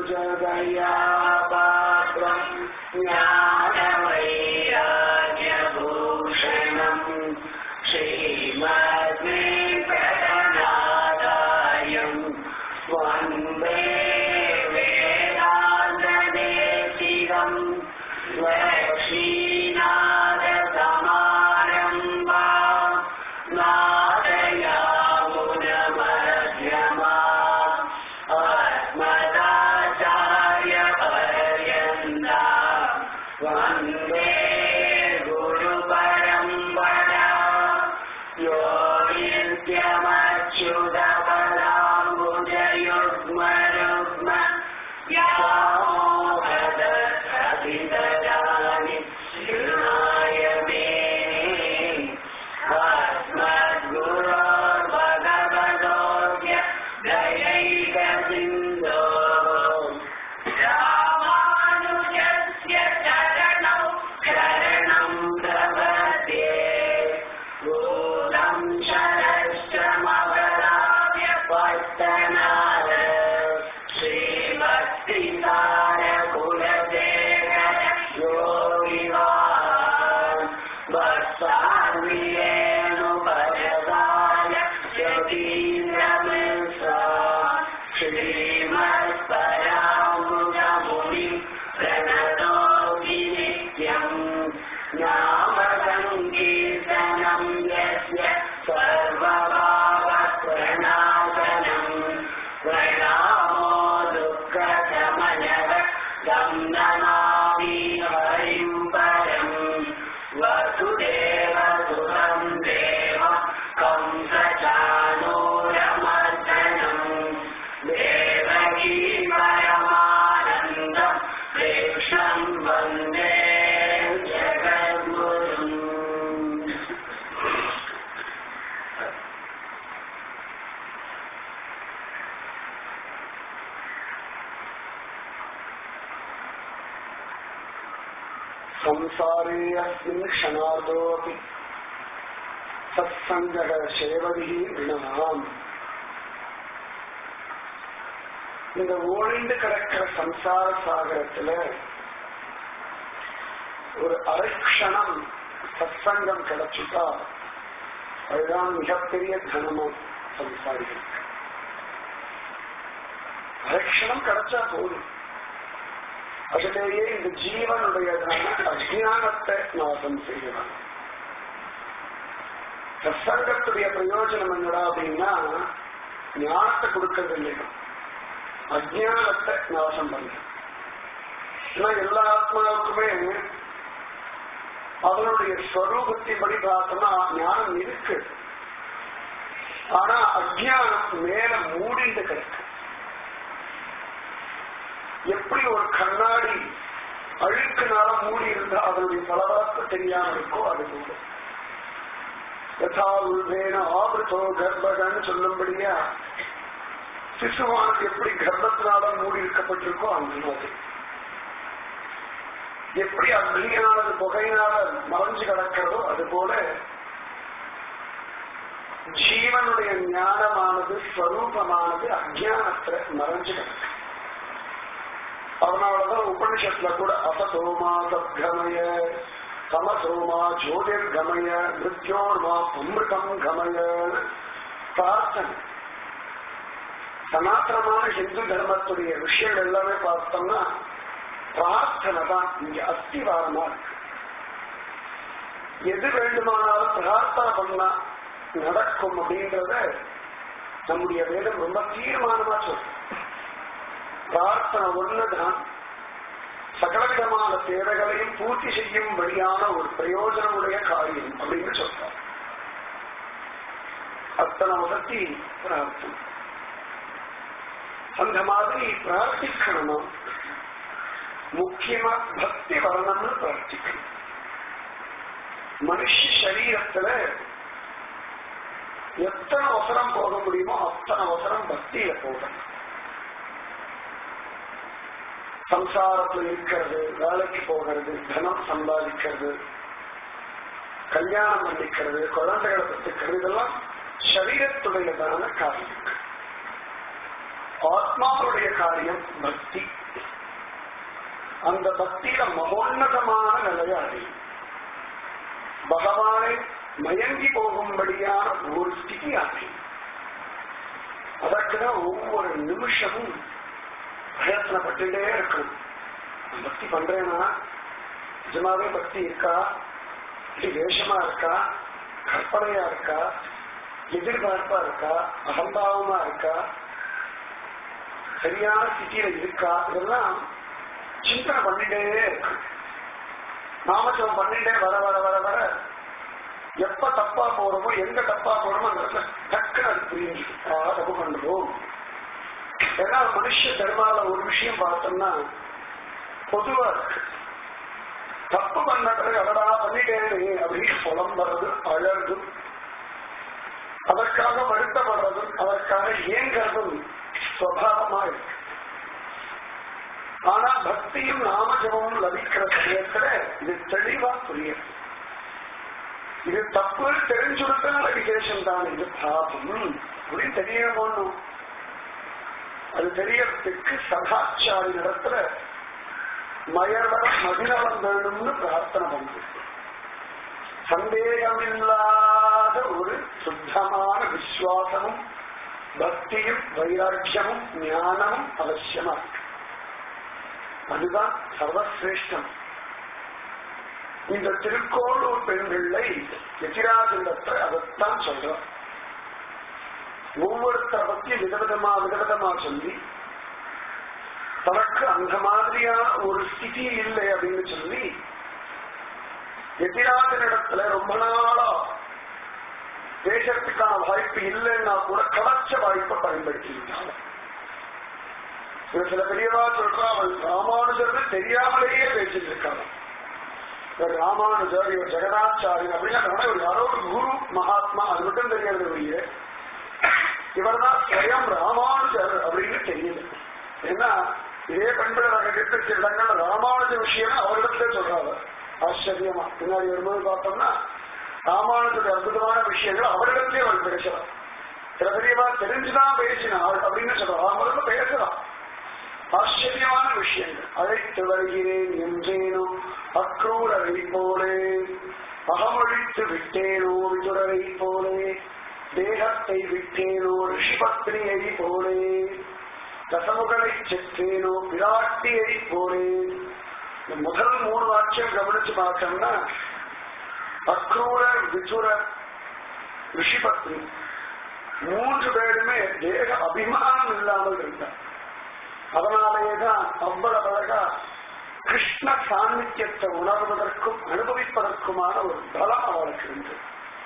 ராமானுஜதயா பாத்ரம் ஞானவைராஜ்யபூஷணம் ஸ்ரீமத்வேங்கடநாதாயம் வந்தே வேதாந்ததேசிகம் ஸ்வரீநாதசமாரம்பா நாதயாமுனமध्यமா अस्मदाचार्यपर्यन्ता वन्दे गुरुपरम्परा यो नित्यमच्युतपदाम्बुजयुग्मरुग्म यामोहदधिददानि शिवाय मे अस्मद्गुरोर्भगवतोऽद्य दयैकसिन्धो रामानुजस्य चरणौ शरणं प्रपद्ये भूतं शरश्च मवदाव्य पत्तनाद श्रीभक्तिसारकुलदेव योगिवान् भक्तान्वियेणुपरदाय यतीन्द्रमिश्रा श्रीमत्परामुगमुनिं प्रणतोऽपि नित्यम् नामसङ्कीर्तनं यस्य सर्वभावप्रणाशनम् प्रणामो दुःखशमनव तं नमामि हरिं परम् वसुदेवसुतं देव कंसचानूरमर्दनम् देवकी परमानन्दम् कृष्णं वन्दे जगद्गुरुम् संसारे अस्मिन् क्षणार्धोऽपि सत्सङ्गः सेवதிः வினவாம் இந்த ஓடிந்து கிடக்கிற சம்சார சாகரத்துல ஒரு அரைக்ஷணம் சத்சங்கம் கிடைச்சிட்டா அதுதான் மிகப்பெரிய தனமும் சம்சாரிகளுக்கு அரைக்ஷணம் கிடைச்சா போதும் அதிலேயே இந்த ஜீவனுடையதான அஜானத்தை நாசம் செய்யலாம் சத்சங்கத்துடைய பிரயோஜனம் என்னடா அப்படின்னா ஞானத்தை கொடுக்கறது இல்லையா அஜானத்தை நாசம் பண்ணுறது ஏன்னா எல்லா ஆத்மாவுக்குமே அவனுடைய ஸ்வரூபத்தின்படி பார்த்தோம்னா ஞானம் இருக்கு ஆனா அஜானம் மேல மூடிந்து கிடக்கு எப்படி ஒரு கண்ணாடி அழுக்குனால மூடி இருந்தா அதனுடைய பலவாக்கு தெரியாம இருக்கோ அது போல யதா உள்வேன ஆபிருத்தோ கர்ப்பகன்னு சொல்லும்படியா சிசுவானது எப்படி கர்ப்பத்தினால மூடி இருக்கப்பட்டிருக்கோ அந்த மாதிரி எப்படி அக்னியானது புகையினால மறைஞ்சு கிடக்கிறதோ அது போல ஜீவனுடைய ஞானமானது ஸ்வரூபமானது அஜானத்துல மறைஞ்சு கிடக்கு அதனாலதான் உபனிஷத்துல கூட அசதோமா சத்கமய சமசோமா ஜோதிர்கமய மிருத்யோர்மா அமிர்தம் கமயன்னு பிரார்த்தனை சனாத்தனமான ஹிந்து தர்மத்துடைய விஷயங்கள் எல்லாமே பார்த்தோம்னா பிரார்த்தனை தான் இங்க அஸ்திவாரமா இருக்கு எது வேண்டுமானாலும் பிரார்த்தனை பண்ணா நடக்கும் அப்படின்றத நம்முடைய வேதம் ரொம்ப தீர்மானமா சொல்றோம் பிரார்த்தனை ஒண்ணுதான் சகலவிதமான தேவைகளையும் பூர்த்தி செய்யும்படியான ஒரு பிரயோஜனமுடைய காரியம் அப்படின்னு சொல்றார் அத்தனை உதத்தி பிரார்த்தனை அந்த மாதிரி பிரார்த்திக்கணுமா முக்கியமா பக்தி வரணும்னு பிரார்த்திக்கணும் மனுஷ சரீரத்துல எத்தனை அவசரம் போக முடியுமோ அத்தனை அவசரம் பக்தியில போகணும் சம்சாரத்தில் இருக்கிறது வேலைக்கு போகிறது தனம் சம்பாதிக்கிறது கல்யாணம் பண்ணிக்கிறது குழந்தைகளை பெற்றுக்கிறது இதெல்லாம் சரீரத்துடையதான காரியம் ஆத்மாவுடைய காரியம் பக்தி அந்த பக்தியில மகோன்னதமான நிலையை அடையும் பகவானை மயங்கி போகும்படியான ஒரு ஸ்திதி அடையும் அதற்குதான் ஒவ்வொரு நிமிஷமும் பிரயத்தனப்பட்டுட்டே இருக்கணும் நான் பக்தி பண்றேனா நிஜமாவே பக்தி இருக்கா இது வேஷமா இருக்கா கற்பனையா இருக்கா எதிர்பார்ப்பா இருக்கா அகம்பாவமா இருக்கா சரியான ஸ்திதியில இருக்கா இதெல்லாம் சிந்தனை பண்ணிட்டே இருக்கு நாமஜபம் பண்ணிட்டே வர வர வர வர எப்ப தப்பா போறோமோ எங்க தப்பா போறோமோ அந்த இடத்துல டக்குனு அது புரிஞ்சு தப்பு பண்றோம் ஏன்னா மனுஷ தர்மால ஒரு விஷயம் பார்த்தோம்னா பொதுவா இருக்கு தப்பு பண்ண பிறகு அடடா பண்ணிட்டேனே அப்படின்னு புலம்புறது அழகு அதற்காக வருத்தப்படுறதும் அதற்காக ஏங்கிறதும் சுவாவமா இருக்கு ஆனா பக்தியும் நாமஜபமும் லபிக்கிற சமயத்துல இது தெளிவா புரியும் இது தப்பு தெரிஞ்சுடுத்தன விசேஷம் தான் இது பாபம் அப்படின்னு தெரிய போகணும் அது தெரியறதுக்கு சதாச்சாரி நடத்துல மயர்வர மதிநலம் வேணும்னு பிரார்த்தனை பண்ணுது சந்தேகமில்லாத ஒரு சுத்தமான விசுவாசமும் பக்தியும் வைராக்கியமும் ஞானமும் அவசியமா இருக்கு அதுதான் சர்வசிரேஷ்டம் இந்த திருக்கோளூர் பெண்களை எதிராஜண்டத்தை அதைத்தான் சொல்றோம் ஒவ்வொருத்தரை பத்தி விதவிதமா விதவிதமா சொல்லி தனக்கு அந்த மாதிரியான ஒரு ஸ்திதி இல்லை அப்படின்னு சொல்லி எதிராஜனிடத்துல ரொம்ப நாளா பேசுறதுக்கான வாய்ப்பு இல்லைன்னா கூட கலச்ச வாய்ப்பை பயன்படுத்தியிருந்தாங்க சில பெரியவா சொல்றா அவள் ராமானுஜர் தெரியாமலேயே பேசிட்டு இருக்காங்க இவர் ராமானுஜர் இவர் ஜெகதாச்சாரியன் அப்படின்னா இவர் யாரோ ஒரு குரு மகாத்மா அது மட்டும் தெரியாது ஒழிய இவர் தான் ஸ்வயம் ராமானுஜர் அப்படின்னு தெரியல ஏன்னா இதே பெண்களை நாங்கள் எடுத்து இடங்கள் ராமானுஜ விஷயம் அவரிடத்துல சொல்றாங்க ஆச்சரியமா பின்னாடி வரும்போது பார்த்தோம்னா ராமானுஜருடைய அற்புதமான விஷயங்கள் அவரிடத்திலே அவள் பேசலாம் சில பெரியவா தெரிஞ்சுதான் பேசினாள் அப்படின்னு சொல்றான் முதல்ல பேசலாம் ஆச்சரியமான விஷயங்கள் அழைத்து வருகிறேன் என்றேனோ அக்ரூரரை போலே அகமொழித்து விட்டேனோ விதுரரை போலே தேகத்தை விட்டேனோ ரிஷிபத்ரியை போலே தசமுகளை செற்றேனோ பிராட்டியை போலே இந்த முதல் மூணு வாக்கியம் கவனிச்சு பார்த்தோம்னா அக்ரூரர் விதுரர் ரிஷிபத்ரி மூன்று பேருமே தேக அபிமானம் இல்லாமல் இருந்தார் அதனாலேதான் அவ்வளவு அழகா கிருஷ்ண சாநித்தியத்தை உணர்வதற்கும் அனுபவிப்பதற்குமான ஒரு பலம் அவளுக்கு இருந்தது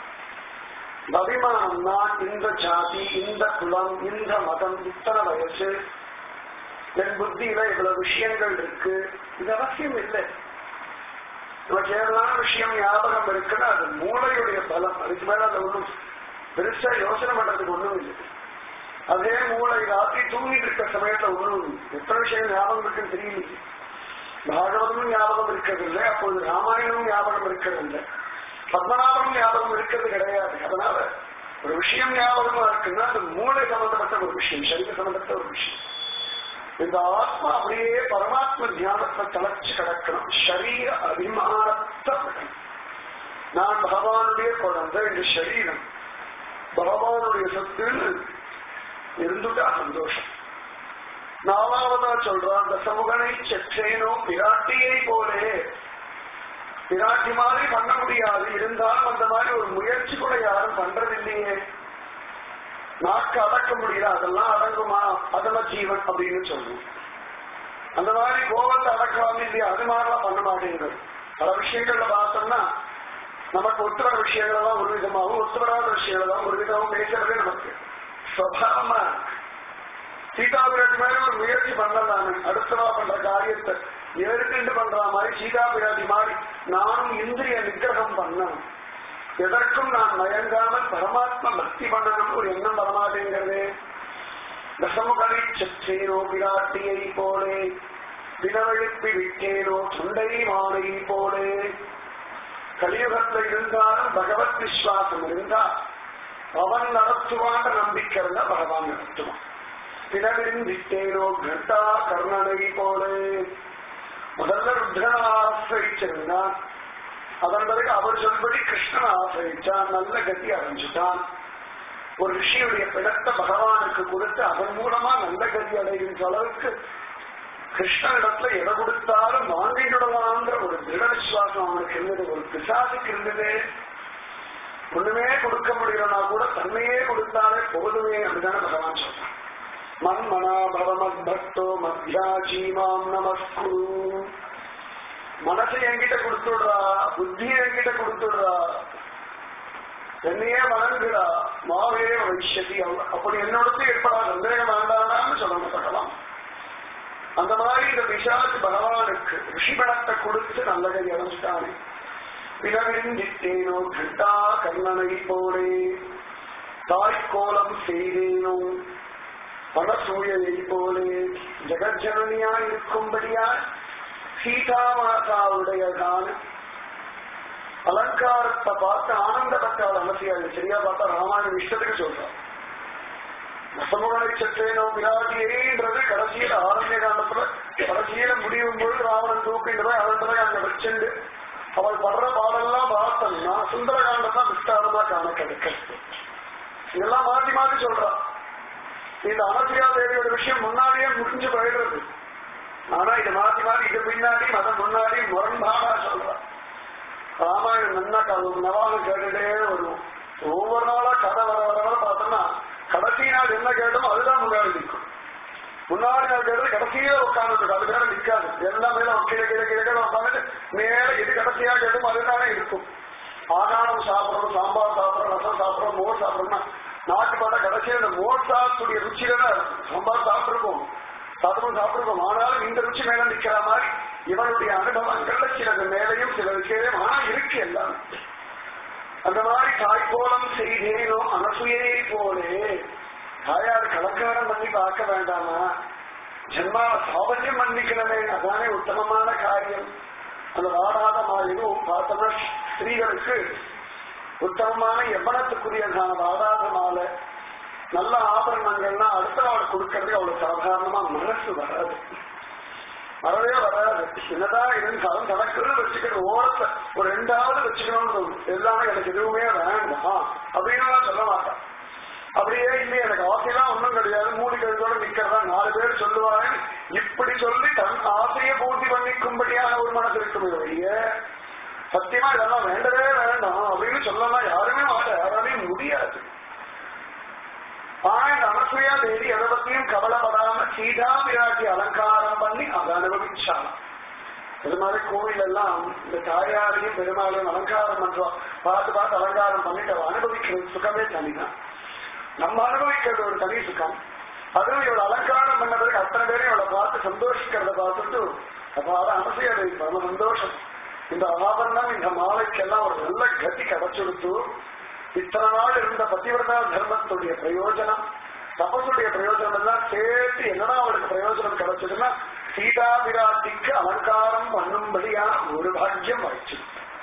அபிமானம் நான் இந்த ஜாதி இந்த குலம் இந்த மதம் இத்தனை வயசு என் புத்தியில இவ்வளவு விஷயங்கள் இருக்கு இது அவசியம் இல்லை நமக்கு ஏதாவது விஷயம் ஞாபகம் இருக்குன்னா அது மூளையுடைய பலம் அதுக்கு மேல அது ஒன்றும் பெருசா யோசனை பண்றதுக்கு ஒண்ணும் இல்லை அதே மூளை ராத்திரி தூங்கிட்டு இருக்க சமயத்துல ஒண்ணும் எத்தனை விஷயம் ஞாபகம் இருக்குன்னு தெரியல பாகவதமும் ஞாபகம் இருக்கிறதில்லை அப்பொழுது ராமாயணமும் ஞாபகம் இருக்கிறதில்லை பத்மநாபமும் ஞாபகம் இருக்கிறது கிடையாது அதனால ஒரு விஷயம் ஞாபகமா இருக்குன்னா அது மூளை சம்பந்தப்பட்ட ஒரு விஷயம் சரீர சம்பந்தப்பட்ட ஒரு விஷயம் இந்த ஆத்மா அப்படியே பரமாத்ம தியானத்தை தலைச்சு கிடக்கணும் சரீர அபிமானத்தை விடணும் நான் பகவானுடைய குழந்தை இந்த சரீரம் பகவானுடைய சொத்துன்னு இருந்துட்டா சந்தோஷம் நாலாவதா சொல்றான் அந்த சமூகனை செற்றேனோ பிராட்டியை போலே பிராட்டி மாதிரி பண்ண முடியாது இருந்தாலும் அந்த மாதிரி ஒரு முயற்சி கூட யாரும் பண்றதில்லையே நாக்கு அடக்க முடியல அதெல்லாம் அடங்குமா அதம ஜீவன் அப்படின்னு சொல்லுவோம் அந்த மாதிரி கோபத்தை அடக்கலாம் இல்லையா அது மாதிரிலாம் பண்ண மாட்டேங்கிறது பல விஷயங்கள்ல பார்த்தோம்னா நமக்கு ஒத்துவர விஷயங்கள் எல்லாம் ஒரு விதமாகவும் ஒத்துவராத விஷயங்கள் எல்லாம் ஒரு விதமாகவும் பேசுறதே நமக்கு சுவாவமா இருக்கு சீதாபிராட்டி மாதிரி ஒரு முயற்சி பண்ணலாமே அடுத்தவா பண்ற காரியத்தை ஏற்கண்டு பண்ற மாதிரி சீதாபிராட்டி மாதிரி நானும் இந்திரிய நிகிரகம் பண்ணணும் எதற்கும் நான் மயங்காமல் பரமாத்ம பக்தி பண்ணணும் ஒரு எண்ணம் வரமாட்டேங்கிறது தசமுகனை சற்றேனோ பிராட்டியை போலே பிளவெழுப்பி விட்டேனோ தொண்டை மாலை போலே கலியுகத்தில் இருந்தாலும் பகவத் விஸ்வாசம் இருந்தா அவன் நடத்துவான் நம்பிக்கை இருந்தா பகவான் நடத்துவான் பிறவிருந்திட்டேனோ கண்டா கர்ணனை போலே முதல்ல ருத்ரனை ஆசிரிச்சிருந்தான் அதன் பிறகு அவர் சொல்படி கிருஷ்ணன் ஆசிரிச்சான் நல்ல கதி அடைஞ்சிட்டான் ஒரு ரிஷியுடைய பிணத்தை பகவானுக்கு கொடுத்து அதன் மூலமா நல்ல கதி அடைகின்ற அளவுக்கு கிருஷ்ணனிடத்துல எதை கொடுத்தாலும் வாங்கிவிடலாம்ன்ற ஒரு திட விசுவாசம் அவனுக்கு இருந்தது ஒரு பிசாசுக்கு இருந்தது ஒண்ணுமே கொடுக்க முடியலனா கூட தன்னையே கொடுத்தாலே போதுமே அப்படிதானே பகவான் சொல்றான் மன்மனா பவமத் பக்தோ மத்யாஜீமாம் நமஸ்கு மனசை என்கிட்ட கொடுத்துடுறா புத்தியை என்கிட்ட கொடுத்துடுறா என்னையே வணங்குறா மாவே வைஷதி அப்படி என்னோடத்து ஏற்படா சந்தேகம் வேண்டாம்னு சொல்லணும் பகவான் அந்த மாதிரி இந்த பிசாசு பகவானுக்கு ரிஷிபணத்தை கொடுத்து நல்லதை அடைஞ்சிட்டானே பிறவிருந்திட்டேனோ கண்டா கர்ணனை போலே தாய்க்கோலம் செய்தேனோ பணசூழலை போலே ஜெகஜனனியா இருக்கும்படியா சீதா மாதாவுடையதான அலங்காரத்தை பார்த்து ஆனந்தப்பட்டாள் அவசியம் சரியா பார்த்தா ராமாயணம் இஷ்டத்துக்கு சொல்றான் ரசமுகனை சற்றேனோ விராட்டியேன்றது கடைசியில ஆரண்ய காலத்துல கடைசியில முடியும் பொழுது ராவணன் தூக்கிட்டு போய் அவன் பிறகு அங்க வச்சுண்டு அவள் படுற பாடெல்லாம் பார்த்தோம்னா சுந்தரகாண்டம் தான் விஸ்தாரமா காண கிடைக்கிறது இதெல்லாம் மாத்தி மாத்தி சொல்றான் இந்த அனசியா தேவியோட விஷயம் முன்னாடியே முடிஞ்சு போயிடுறது ஆனா இது மாத்தி மாத்தி இது பின்னாடி அதை முன்னாடி முரண்பாடா சொல்றான் ராமாயணம் என்ன நவாலும் கேட்டுட்டே வருவோம் ஒவ்வொரு நாளா கதை வர வர வர பார்த்தோம்னா கடைசி நாள் என்ன கேட்டோம் அதுதான் முன்னாடி நிற்கும் முன்னாடி நாள் கேட்டது கடைசியே உட்கார்ந்து அது மேல நிற்காது எல்லாம் மேல கீழே கீழே கீழே கீழே உட்காந்துட்டு மேல இது கடைசியா கேட்டும் அதுதானே இருக்கும் ஆகாரம் சாப்பிடணும் சாம்பார் சாப்பிடணும் ரசம் சாப்பிடணும் மோர் சாப்பிடணும் நாட்டு பார்த்தா கடைசியில் இந்த மோர் சாப்பிட்டுடைய ருச்சியில தான் இருக்கும் சாம்பார் சாப்பிட்டுருக்கோம் சாப்பிடும் சாப்பிட்டுருக்கோம் ஆனாலும் இந்த ருச்சி மேல நிக்கிற மாதிரி இவனுடைய அனுபவங்கள்ல சிலது மேலையும் சிலது கீழே ஆனா இருக்கு எல்லாம் அந்த மாதிரி தாய்க்கோலம் செய்தேனோ அனசுயை போலே தாயார் கலக்காரம் பண்ணி பார்க்க வேண்டாமா ஜென்மாவை சாபல்யம் பண்ணிக்கணுமே அதானே உத்தமமான காரியம் அந்த வாடாத மாதிரியும் பார்த்தோம்னா ஸ்திரீகளுக்கு உத்தமமான எவ்வளத்துக்குரியதான வாடாத மாலை நல்ல ஆபரணங்கள்னா அடுத்த நாள் கொடுக்கறதுக்கு அவ்வளவு சாதாரணமா மனசு வராது வரவே வராது என்னதான் இருந்தாலும் தனக்குன்னு வச்சுக்கிற ஓரத்தை ஒரு ரெண்டாவது வச்சுக்கணும்னு தோணும் எல்லாமே எனக்கு எதுவுமே வேண்டாம் அப்படின்னு நான் சொல்ல மாட்டேன் அப்படியே இல்லையே எனக்கு ஆசையெல்லாம் ஒண்ணும் கிடையாது மூடி கழுத்தோட நிக்கிறதா நாலு பேர் சொல்லுவாங்க இப்படி சொல்லி தன் ஆசையை பூர்த்தி பண்ணிக்கும்படியான ஒரு மனசு இருக்குமே ஒழிய சத்தியமா இதெல்லாம் வேண்டவே வேண்டாம் அப்படின்னு சொல்லலாம் யாருமே மாட்டேன் யாராலையும் முடியாது ஆனா இந்த அனசுயா தேவி எதை பத்தியும் கவலைப்படாம சீதா விராட்டி அலங்காரம் பண்ணி அதை அனுபவிச்சாங்க இது மாதிரி கோவில் எல்லாம் இந்த தாயாரையும் பெருமாளையும் அலங்காரம் பண்றோம் பார்த்து பார்த்து அலங்காரம் பண்ணிட்டு அவ அனுபவிக்கிறது சுகமே தனிதான் நம்ம அனுபவிக்கிறது ஒரு தனி சுகம் அதுவும் இவள் அலங்காரம் பண்ண பிறகு அத்தனை பேரையும் இவளை பார்த்து சந்தோஷிக்கிறத பார்த்துட்டு அப்பாத அனசையா தேவி பரம சந்தோஷம் இந்த ஆபரணம் இந்த மாலைக்கெல்லாம் ஒரு நல்ல கதி கிடைச்சுடுத்து இத்தனை நாள் இருந்த பதிவிரதா தர்மத்துடைய பிரயோஜனம் தபசுடைய பிரயோஜனம் எல்லாம் சேர்த்து என்னடா அவளுக்கு பிரயோஜனம் கிடைச்சதுன்னா சீதா பிராட்டிக்கு அலங்காரம் பண்ணும்படியா ஒரு பாக்கியம் ஆயிடுச்சு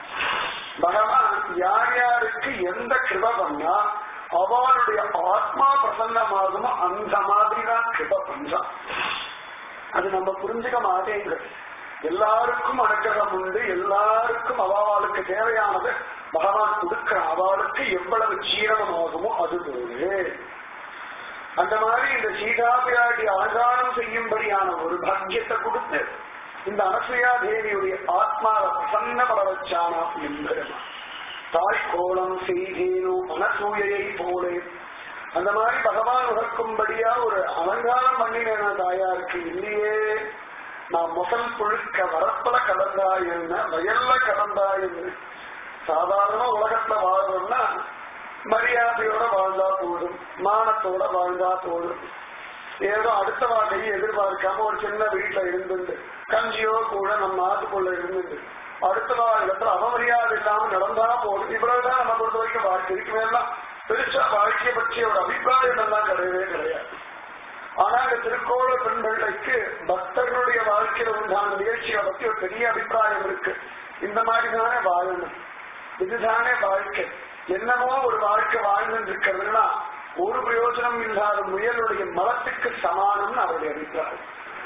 பகவான் யார் யாருக்கு எந்த கிருப பண்ணா அவளுடைய ஆத்மா பிரசன்னமாகுமோ அந்த மாதிரி தான் கிருப பண்றான் அது நம்ம புரிஞ்சுக்க மாட்டேங்குது எல்லாருக்கும் அனுக்கிரகம் உண்டு எல்லாருக்கும் அவாளுக்கு தேவையானது பகவான் கொடுக்கிறான் அவளுக்கு எவ்வளவு ஜீரணமாகுமோ அது போது அந்த மாதிரி இந்த சீதாபிராட்டி அலங்காரம் செய்யும்படியான ஒரு பாக்கியத்தை கொடுத்து இந்த அனசுயா தேவியுடைய ஆத்மாவை பிரசன்னப்பட வச்சானா என்பதுமா தாய் கோலம் செய்தேனோ அனசூயை போலே அந்த மாதிரி பகவான் உகக்கும்படியா ஒரு அலங்காரம் பண்ணினேனா தாயாருக்கு இல்லையே நான் முதல் புழுக்க வரப்பல கலந்தா என்ன வயல்ல கலந்தா என்ன சாதாரண உலகத்துல வாழ்றோம்னா மரியாதையோட வாழ்ந்தா போதும் மானத்தோட வாழ்ந்தா போதும் ஏதோ அடுத்த வாழ்க்கையை எதிர்பார்க்காம ஒரு சின்ன வீட்டுல இருந்துட்டு கஞ்சியோ கூட நம்ம நாட்டுக்குள்ள இருந்துட்டு அடுத்த வாழ்க்கத்துல அவமரியாதை இல்லாம நடந்தா போதும் இவ்வளவுதான் நம்ம பொறுத்த வரைக்கும் வாழ்க்கை இதுக்கு மேலாம் பெருசா வாழ்க்கையை பற்றிய ஒரு அபிப்பிராயம் எல்லாம் கிடையவே கிடையாது ஆனா இந்த திருக்கோள பெண்களுக்கு பக்தர்களுடைய வாழ்க்கையில உண்டான நிகழ்ச்சியை பத்தி ஒரு பெரிய அபிப்பிராயம் இருக்கு இந்த மாதிரி தானே வாழணும் இதுதானே வாழ்க்கை என்னமோ ஒரு வாழ்க்கை வாழ்ந்து இருக்கிறதுனா ஒரு பிரயோஜனம் இல்லாத முயலுடைய மலத்துக்கு சமானம்னு அவருடைய அபிப்பிராயம்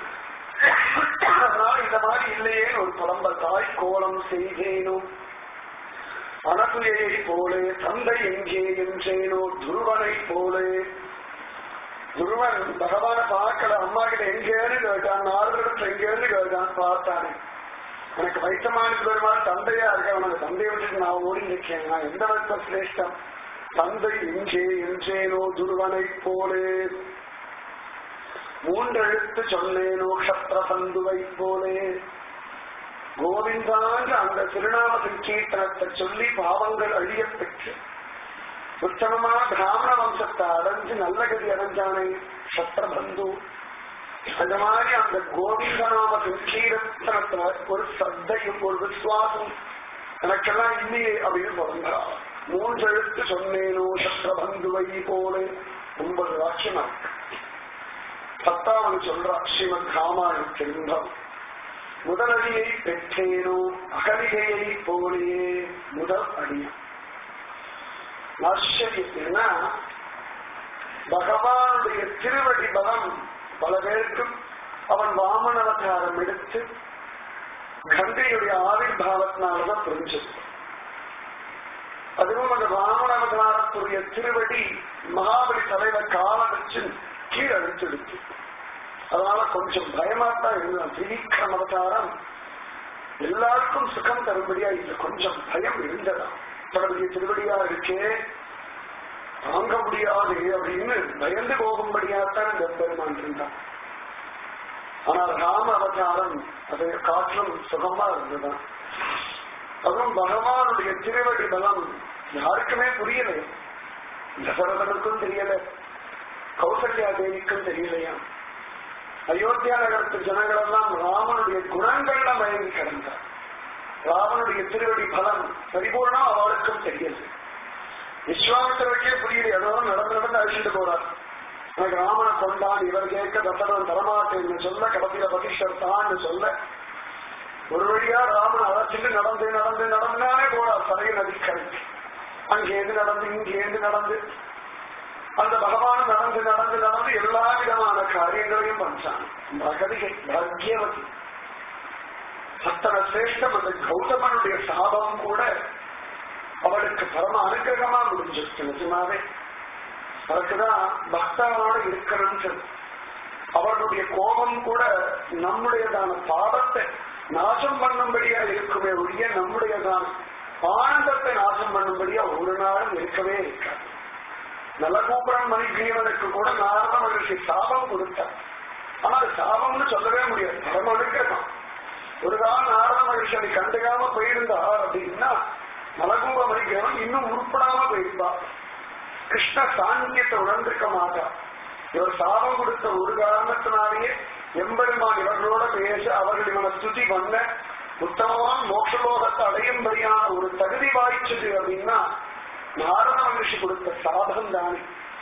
அதனால இந்த மாதிரி இல்லையே ஒரு புலம்பல் தாய் கோலம் செய்தேனும் அனசுயை போலே தந்தை எங்கே என்றேனோ துருவனை போலே துருவன் பகவான பார்க்கல அம்மா கிட்ட எங்கேன்னு கேட்டான் நாரதத்துல எங்கேன்னு கேட்டான் பார்த்தானே எனக்கு வைத்தமான பெருமாள் தந்தையா இருக்க உனக்கு தந்தையை விட்டு நான் ஓடி நிற்கேன் நான் எந்த விதத்த சிரேஷ்டம் தந்தை எங்கே என்றேனோ துருவனை போலே மூன்றெழுத்து சொன்னேனோ க்ஷத்ர சந்துவை போலே கோவிந்தாங்க அந்த திருநாம சங்கீர்த்தனத்தை சொல்லி பாவங்கள் அழியப் பெற்று உத்தமமா பிராமண வம்சத்தை அடைஞ்சு நல்ல கதி அடைஞ்சானே சத்ரபந்து அந்த மாதிரி அந்த கோவிந்தநாம சங்கீர்த்தனத்துல ஒரு சத்தையும் ஒரு விசுவாசம் எனக்கெல்லாம் இல்லையே அப்படின்னு பிறந்தா மூன்றெழுத்து சொன்னேனோ சத்ரபந்துவை போலே ஒன்பது வாக்கியமா இருக்கு பத்தாவது சொல்றா ஸ்ரீமத் ராமாயணம் செல்வம் முதலடியை பெற்றேனோ அகலிகையை போலே முதல் அடியம் ஆச்சரியத்தின்னா பகவானுடைய திருவடி பலம் பல பேருக்கும் அவன் வாமன அவதாரம் எடுத்து கங்கையுடைய ஆவிர்வாவத்தினாலதான் புரிஞ்சது அதுவும் அந்த வாமன அவதாரத்துடைய திருவடி மகாபலி தலைவர் கால வச்சு கீழே அழுத்தெடுத்து அதனால கொஞ்சம் பயமா தான் இருந்தான் திரிவிக்ரம் அவதாரம் எல்லாருக்கும் சுகம் தரும்படியா இல்ல கொஞ்சம் பயம் இருந்ததா தன்னுடைய திருவடியா இருக்கே தாங்க முடியாது அப்படின்னு பயந்து போகும்படியாத்தான் இந்த பெருமான் இருந்தான் ஆனால் ராம அவதாரம் அதை காற்றும் சுகமா இருந்ததுதான் அதுவும் பகவானுடைய திருவடி பலம் யாருக்குமே புரியல தசரதனுக்கும் தெரியல கௌசல்யா தேவிக்கும் தெரியலையா அயோத்தியா நகரத்து ஜனங்கள் எல்லாம் ராமனுடைய குணங்கள்ல மயங்கி கிடந்தார் ராவனுடைய திருவடி பலம் பரிபூர்ணம் அவளுக்கும் தெரியல விஸ்வாமித்திரருக்கே புரியல அதோட நடந்து நடந்து அழிச்சுட்டு போறார் எனக்கு ராமனை கொண்டான் இவர் கேட்க தசரன் தரமாட்டேன்னு சொல்ல கடைசியில பகிஷ்டர் தான் சொல்ல ஒரு வழியா ராமன் அழைச்சிட்டு நடந்து நடந்து நடந்தானே போறார் சரைய நதிக்கரைக்கு அங்கேருந்து நடந்து இங்கேருந்து நடந்து அந்த பகவான் நடந்து நடந்து நடந்து எல்லா விதமான காரியங்களையும் பண்றான் மகதிகை பாக்யவதி அத்தனை சிரேஷ்டம் அந்த கௌதமனுடைய சாபம் கூட அவளுக்கு பரம அனுகிரகமா முடிஞ்சிருக்கு நிஜமாவே அதுக்குதான் பக்தனோட இருக்கணும்னு சொல்லு. அவர்களுடைய கோபம் கூட நம்முடையதான பாவத்தை நாசம் பண்ணும்படியா இருக்குமே ஒழிய நம்முடையதான ஆனந்தத்தை நாசம் பண்ணும்படியா ஒரு நாளும் இருக்கவே இருக்காது நலகூபுரம் மணிகிரியவனுக்கு கூட நாரத மகிழ்ச்சி சாபம் கொடுத்தார் ஆனா அது சாபம்னு சொல்லவே முடியாது பரம அனுகிரகம் ஒரு காலம் நாரத மகிழ்ச்சி கண்டுக்காம போயிருந்தார் அப்படின்னா நலகூப மணிக்கிறவன் இன்னும் உருப்படாம போயிருப்பார் கிருஷ்ண சாங்கியத்தை உணர்ந்திருக்க மாட்டார் இவர் சாபம் கொடுத்த ஒரு காரணத்தினாலேயே எம்பெருமான் இவர்களோட பேச அவர்கள் இவனை ஸ்துதி பண்ண உத்தமமான மோட்சலோகத்தை அடையும்படியான ஒரு தகுதி வாய்ச்சது அப்படின்னா நாரத மகிழ்ச்சி கொடுத்த சாபம் தானே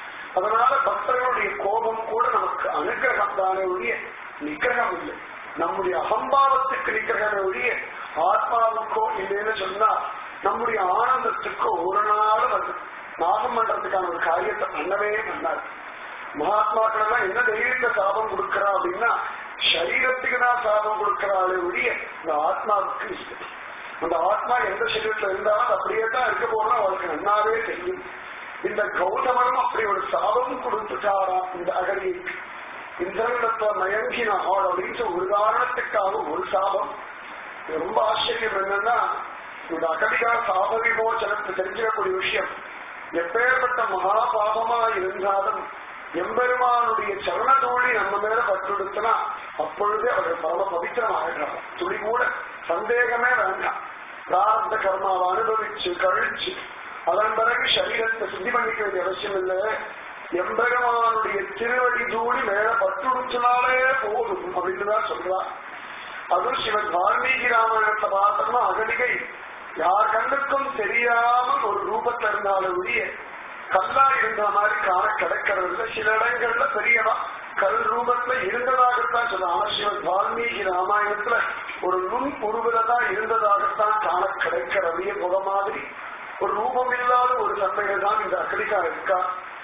அதனால பக்தர்களுடைய கோபம் கூட நமக்கு அனுகிரகம் தானே ஒழிய நிகிரகம் இல்லை நம்முடைய அகம்பாவத்துக்கு நிகிரகமே ஒழிய ஆத்மாவுக்கோ இல்லைன்னு சொன்னா நம்முடைய ஆனந்தத்துக்கோ ஒரு நாளும் அது நாசம் பண்றதுக்கான ஒரு காரியத்தை பண்ணவே பண்ணாது மகாத்மாக்கள் எல்லாம் என்ன தைரியத்தை சாபம் கொடுக்கறா அப்படின்னா சரீரத்துக்கு தான் சாபம் கொடுக்கறாளே ஒழிய இந்த ஆத்மாவுக்கு இல்லை அந்த ஆத்மா எந்த சரீரத்துல இருந்தாலும் அது அப்படியே தான் இருக்க போறோம் அவருக்கு நன்னாவே தெரியும் இந்த கௌதமனும் அப்படி ஒரு சாபம் கொடுத்துட்டாராம் இந்த அகலிக்கு இந்திரனிடத்துல மயங்கினாள் அப்படின்னு ஒரு காரணத்துக்காக ஒரு சாபம் இது ரொம்ப ஆச்சரியம் என்னன்னா இந்த அகலிகா சாப விமோச்சனத்தை தெரிஞ்சுக்கக்கூடிய விஷயம் எப்பேற்பட்ட மகா பாபமா இருந்தாலும் எம்பெருமானுடைய சரணதோழி நம்ம மேல பட்டுடுத்தினா அப்பொழுதே அவர் பரம பவித்திரம் ஆகிறார் துளி கூட சந்தேகமே வேண்டாம் பிராரப்த கர்மாவை அனுபவிச்சு கழிச்சு அதன் பிறகு சரீரத்தை சுத்தி பண்ணிக்க வேண்டிய அவசியம் இல்லை எம்பெருமானுடைய திருவடி தூளி மேல பட்டுடுத்தினாலே போதும் அப்படின்னு தான் சொல்றா அதுவும் சிவன் வால்மீகி ராமாயணத்தை பார்த்தோம்னா அகலிகை யார் கண்ணுக்கும் தெரியாமல் ஒரு ரூபத்துல இருந்தாலும் ஒழிய கல்லா இருந்த மாதிரி காண கிடைக்கிறது இல்லை சில இடங்கள்ல பெரியவா கல் ரூபத்துல இருந்ததாகத்தான் சொல்ல ஆனா சிவன் வால்மீகி ராமாயணத்துல ஒரு நுண் உருவில தான் இருந்ததாகத்தான் காண கிடைக்கிறதைய முக மாதிரி ஒரு ரூபம் இல்லாத ஒரு தன்மையில தான் இந்த அகலிகா இருக்கா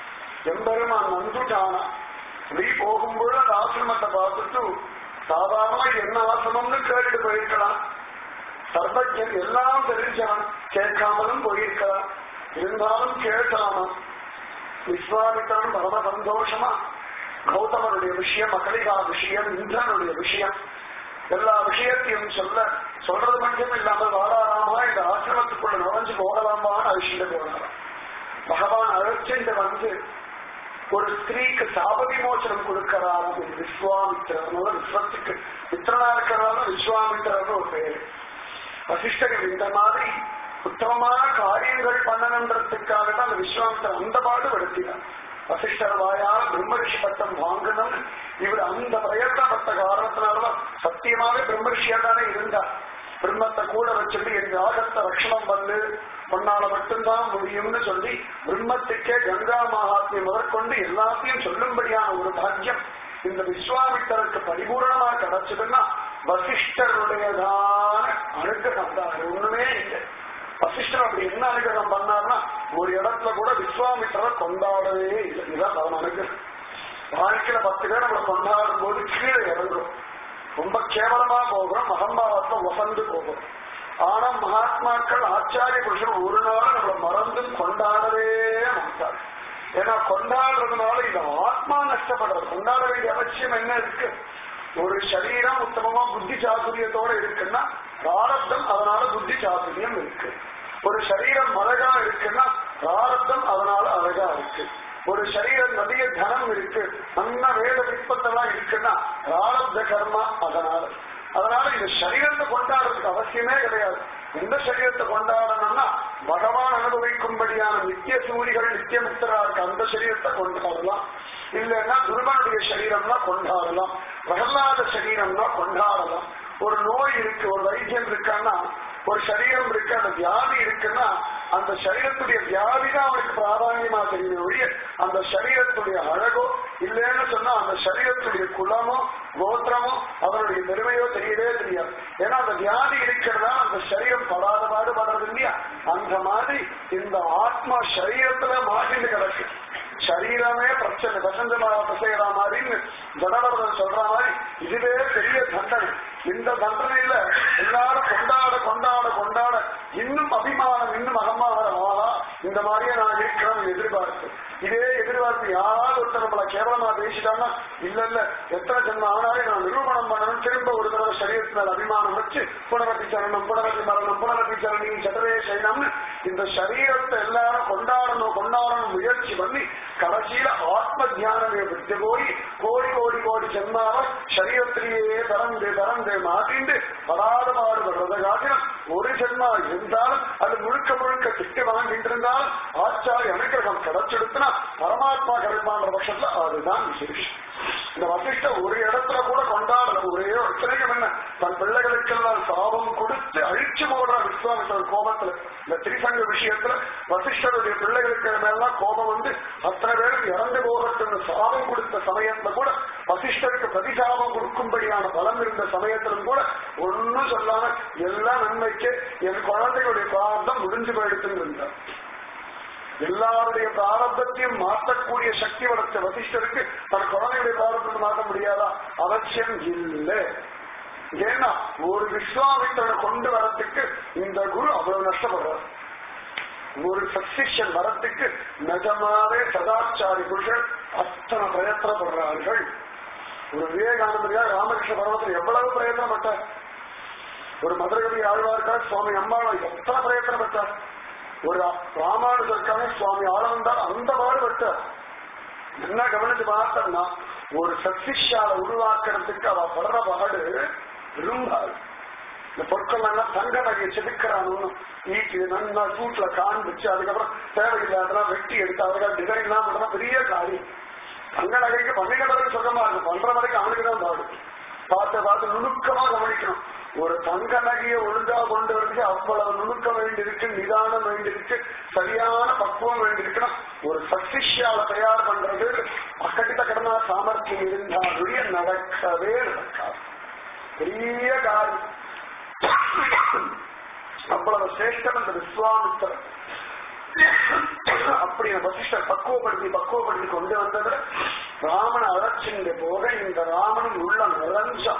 எம்பெருமான் வந்துட்டானா நீ போகும்போது அந்த ஆசிரமத்தை பார்த்துட்டு சாதாரணமா இது என்ன ஆசிரமம்னு கேட்டுட்டு போயிருக்கலாம் சர்வஜன் எல்லாம் தெரிஞ்சவன் கேட்காமலும் போயிருக்கலாம் இருந்தாலும் கேட்கலாமா விஸ்வாமித்ரன் பரம சந்தோஷமா கௌதமனுடைய விஷயம் அகலிகா விஷயம் இந்திரனுடைய விஷயம் எல்லா விஷயத்தையும் சொல்ல சொல்றது மட்டும் இல்லாமல் வாடாராமா இந்த ஆசிரமத்துக்குள்ள நுழைஞ்சு போகலாமான்னு அழிச்சுட்டு போனாராம் பகவான் அழைச்சிட்டு வந்து ஒரு ஸ்திரீக்கு சாப விமோசனம் கொடுக்கிறார் விஸ்வாமித்திரர் விஸ்வத்துக்கு மித்திரனா இருக்கிறதால விஸ்வாமித்திரர்னு ஒரு பேரு வசிஷ்டர்கள் இந்த மாதிரி உத்தமமான காரியங்கள் பண்ணணுன்றதுக்காக தான் அந்த விஸ்வாமித்திரர் அந்த பாடு படுத்தினார் வசிஷ்டர் வாயால் பிரம்மரிஷி பட்டம் வாங்கணும் இவர் அந்த பிரயத்தனப்பட்ட காரணத்தினாலதான் சத்தியமாக பிரம்மரிஷியா தானே இருந்தார் பிரம்மத்தை கூட வச்சுட்டு எங்க ஆகத்த ரட்சணம் பண்ணு பொன்னால மட்டும்தான் முடியும்னு சொல்லி பிரம்மத்துக்கே கங்கா மகாத்மியம் முதற்கொண்டு எல்லாத்தையும் சொல்லும்படியான ஒரு பாக்கியம் இந்த விஸ்வாமித்தருக்கு பரிபூரணமா கிடைச்சதுன்னா வசிஷ்டருடையதான அனுகிரகம் தான் அது ஒண்ணுமே இல்லை வசிஷ்டர் அப்படி என்ன அனுகிரகம் பண்ணார்னா ஒரு இடத்துல கூட விஸ்வாமித்தரை கொண்டாடவே இல்லை இதுதான் அவன் அனுகிரகம் வாழ்க்கையில பத்து பேர் நம்மளை கொண்டாடும் போது கீழே இறங்குறோம் ரொம்ப கேவலமா போகிறோம் மகம்பாவத்தை வசந்து போகிறோம் ஆனா மகாத்மாக்கள் ஆச்சாரிய புருஷன் ஒரு நாள் நம்மளை மறந்தும் கொண்டாடவே மாட்டார் ஏன்னா கொண்டாடுறதுனால இது ஆத்மா நஷ்டப்படுறது கொண்டாட வேண்டிய அவசியம் என்ன இருக்கு ஒரு சரீரம் உத்தமமா புத்தி சாதுரியத்தோட இருக்குன்னா பிராரப்தம் அதனால புத்தி சாதுரியம் இருக்கு ஒரு சரீரம் அழகா இருக்குன்னா பிராரப்தம் அதனால அழகா இருக்கு ஒரு சரீரம் நிறைய தனம் இருக்கு நல்ல வேத விற்பத்தெல்லாம் இருக்குன்னா பிராரப்த கர்மா அதனால அதனால இந்த சரீரத்தை கொண்டாடுறதுக்கு அவசியமே கிடையாது எந்த சரீரத்தை கொண்டாடணும்னா பகவான் அனுபவிக்கும்படியான நித்திய சூரிகள் நித்திய முக்தரா இருக்க அந்த சரீரத்தை கொண்டாடலாம் இல்லைன்னா துருவனுடைய சரீரம்னா கொண்டாடலாம் பிரகலாத சரீரம்னா கொண்டாடலாம் ஒரு நோய் இருக்கு ஒரு வைத்தியம் இருக்கான்னா ஒரு சரீரம் இருக்கு அந்த வியாதி இருக்குன்னா அந்த சரீரத்துடைய வியாதி தான் அவனுக்கு பிராதான்யமா தெரியும் ஒழிய அந்த சரீரத்துடைய அழகோ இல்லைன்னு சொன்னா அந்த சரீரத்துடைய குலமோ கோத்திரமோ அவனுடைய பெருமையோ தெரியவே தெரியாது ஏன்னா அந்த வியாதி இருக்கிறதா அந்த சரீரம் படாத பாடுபடுறது இல்லையா அந்த மாதிரி இந்த ஆத்மா சரீரத்துல மாட்டிட்டு கிடக்கு சரீரமே பிரச்சனை வசந்தமா செய்யற மாதிரின்னு ஜடவரதன் சொல்ற மாதிரி இதுவே பெரிய தண்டனை இந்த தண்டனையில எல்லாரும் கொண்டாட கொண்டாட கொண்டாட இன்னும் அபிமானம் இன்னும் அகமானம் ஆகா இந்த மாதிரியே நான் இருக்கிறேன் எதிர்பார்ப்பு இதே எதிர்பார்ப்பு யாராவது ஒருத்தர் நம்மள கேவலமா பேசிட்டாங்கன்னா இல்ல இல்ல எத்தனை ஜென்மம் ஆனாலும் நான் நிரூபணம் பண்ணணும் திரும்ப ஒரு தடவை சரீரத்தினால் அபிமானம் வச்சு புனரப்பி சரணம் புனரப்பி மரணம் புனரப்பி சரணி சட்டரே சைனம்னு இந்த சரீரத்தை எல்லாரும் கொண்டாடணும் கொண்டாடணும் முயற்சி பண்ணி கடைசியில ஆத்ம தியானமே விட்டு போய் கோடி கோடி கோடி ஜென்மாவ சரீரத்திலேயே பறந்து பறந்து மாட்டிண்டு படாத பாடுபடுறதை காட்டிலும் ஒரு ஜென்மா இருந்தாலும் அது முழுக்க முழுக்க திட்டு வாங்கிட்டு இருந்தாலும் ஆச்சாரிய அனுகிரகம் கிடைச்செடுத்துனா பரமாத்மா கிடைப்பான்ற பட்சத்துல அதுதான் விசேஷம் இந்த வசிஷ்ட ஒரு இடத்துல கூட கொண்டாடல ஒரே ஒரு சிறகம் என்ன தன் பிள்ளைகளுக்கெல்லாம் சாபம் கொடுத்து அழிச்சு போடுற விஸ்வாமித்தர் கோபத்துல இந்த திரிசங்க விஷயத்துல வசிஷ்டருடைய பிள்ளைகளுக்கு மேலாம் கோபம் வந்து அத்தனை பேருக்கு இறந்து போகட்டும்னு சாபம் கொடுத்த சமயத்துல கூட வசிஷ்டருக்கு பிரதிசாபம் கொடுக்கும்படியான பலம் இருந்த சமயத்திலும் கூட ஒன்னும் சொல்லாம எல்லாம் நன்மைக்கு என் குழந்தைகளுடைய பிரார்த்தம் முடிஞ்சு போயிடுச்சுன்னு இருந்தார் எல்லாருடைய பிராரப்தத்தையும் மாற்றக்கூடிய சக்தி வளர்த்த வசிஷ்டருக்கு தன் குழந்தையுடைய பிராரப்தத்தை மாற்ற முடியாதா அவசியம் இல்லை ஏன்னா ஒரு விஸ்வாமித்திரனை கொண்டு வரத்துக்கு இந்த குரு அவ்வளவு நஷ்டப்படுறார் ஒரு சக்சிஷன் வரத்துக்கு நிஜமாவே சதாச்சாரி புருஷர் அத்தனை பிரயத்தனப்படுறார்கள் ஒரு விவேகானந்தரியா ராமகிருஷ்ண பரமத்தில் எவ்வளவு பிரயத்தனப்பட்டார் ஒரு மதுரகவி ஆழ்வார்க்கார் சுவாமி அம்மாவை எத்தனை பிரயத்தனப்பட்டார் ஒரு ராமானுஜருக்கான சுவாமி ஆளவந்தார் அந்த பாடுபட்டார் என்ன கவனிச்சு பார்த்தோம்னா ஒரு சக்திஷால உருவாக்குறதுக்கு அவ படுற பாடு விரும்பாது இந்த பொருட்கள் எல்லாம் தங்க நகையை செதுக்கிறான்னு ஈட்டி நல்லா சூட்ல காண்பிச்சு அதுக்கப்புறம் தேவையில்லாதெல்லாம் வெட்டி எடுத்து அதுக்காக டிசைன் எல்லாம் பண்ணா பெரிய காரியம் தங்க நகைக்கு பண்ணிக்கிறதுக்கு சுகமா இருக்கும் பண்ற வரைக்கும் அவனுக்கு தான் பாடு பார்த்து பார்த்து நுணுக்கமா கவனிக்கணும் ஒரு தங்க நகையை ஒழுங்கா கொண்டு வரதுக்கு அவ்வளவு நுணுக்கம் வேண்டியிருக்கு நிதானம் வேண்டியிருக்கு சரியான பக்குவம் வேண்டியிருக்குன்னா ஒரு சக்திஷால தயார் பண்றது அக்கட்டிட்ட கடனா சாமர்த்தியம் இருந்தாலுடைய நடக்கவே நடக்காது பெரிய காரியம் அவ்வளவு சிரேஷ்டம் அந்த விஸ்வாமித்திரன் அப்படி வசிஷ்டர் பக்குவப்படுத்தி பக்குவப்படுத்தி கொண்டு வந்ததுல ராமனை அழைச்சிட்டு போக இந்த ராமனும் உள்ள நுழைஞ்சான்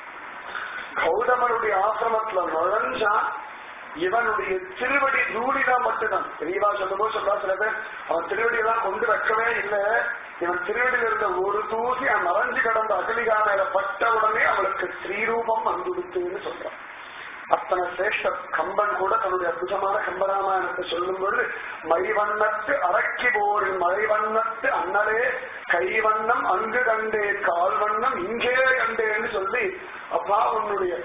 கௌதமனுடைய ஆசிரமத்துல நுழைஞ்சான் இவனுடைய திருவடி தூளிதான் மட்டும்தான் பெரியவா சொல்லும்போது சொல்றா சில பேர் அவன் திருவடியெல்லாம் கொண்டு வைக்கவே இல்லை இவன் திருவடியில் இருந்த ஒரு தூசி அவன் மறைஞ்சு கிடந்த அகலிகா மேல பட்ட உடனே அவளுக்கு ஸ்ரீரூபம் வந்துடுத்துன்னு சொல்றான் அத்தனை சிரேஷ்ட கம்பன் கூட தன்னுடைய அற்புதமான கம்பராமாயணத்தை சொல்லும் பொழுது மைவண்ணத்து அரக்கி போரின் மழைவண்ணத்து அண்ணலே கைவண்ணம் அங்கு கண்டேன் கால்வண்ணம் இங்கே கண்டேன்னு சொல்லி அப்பா உன்னுடைய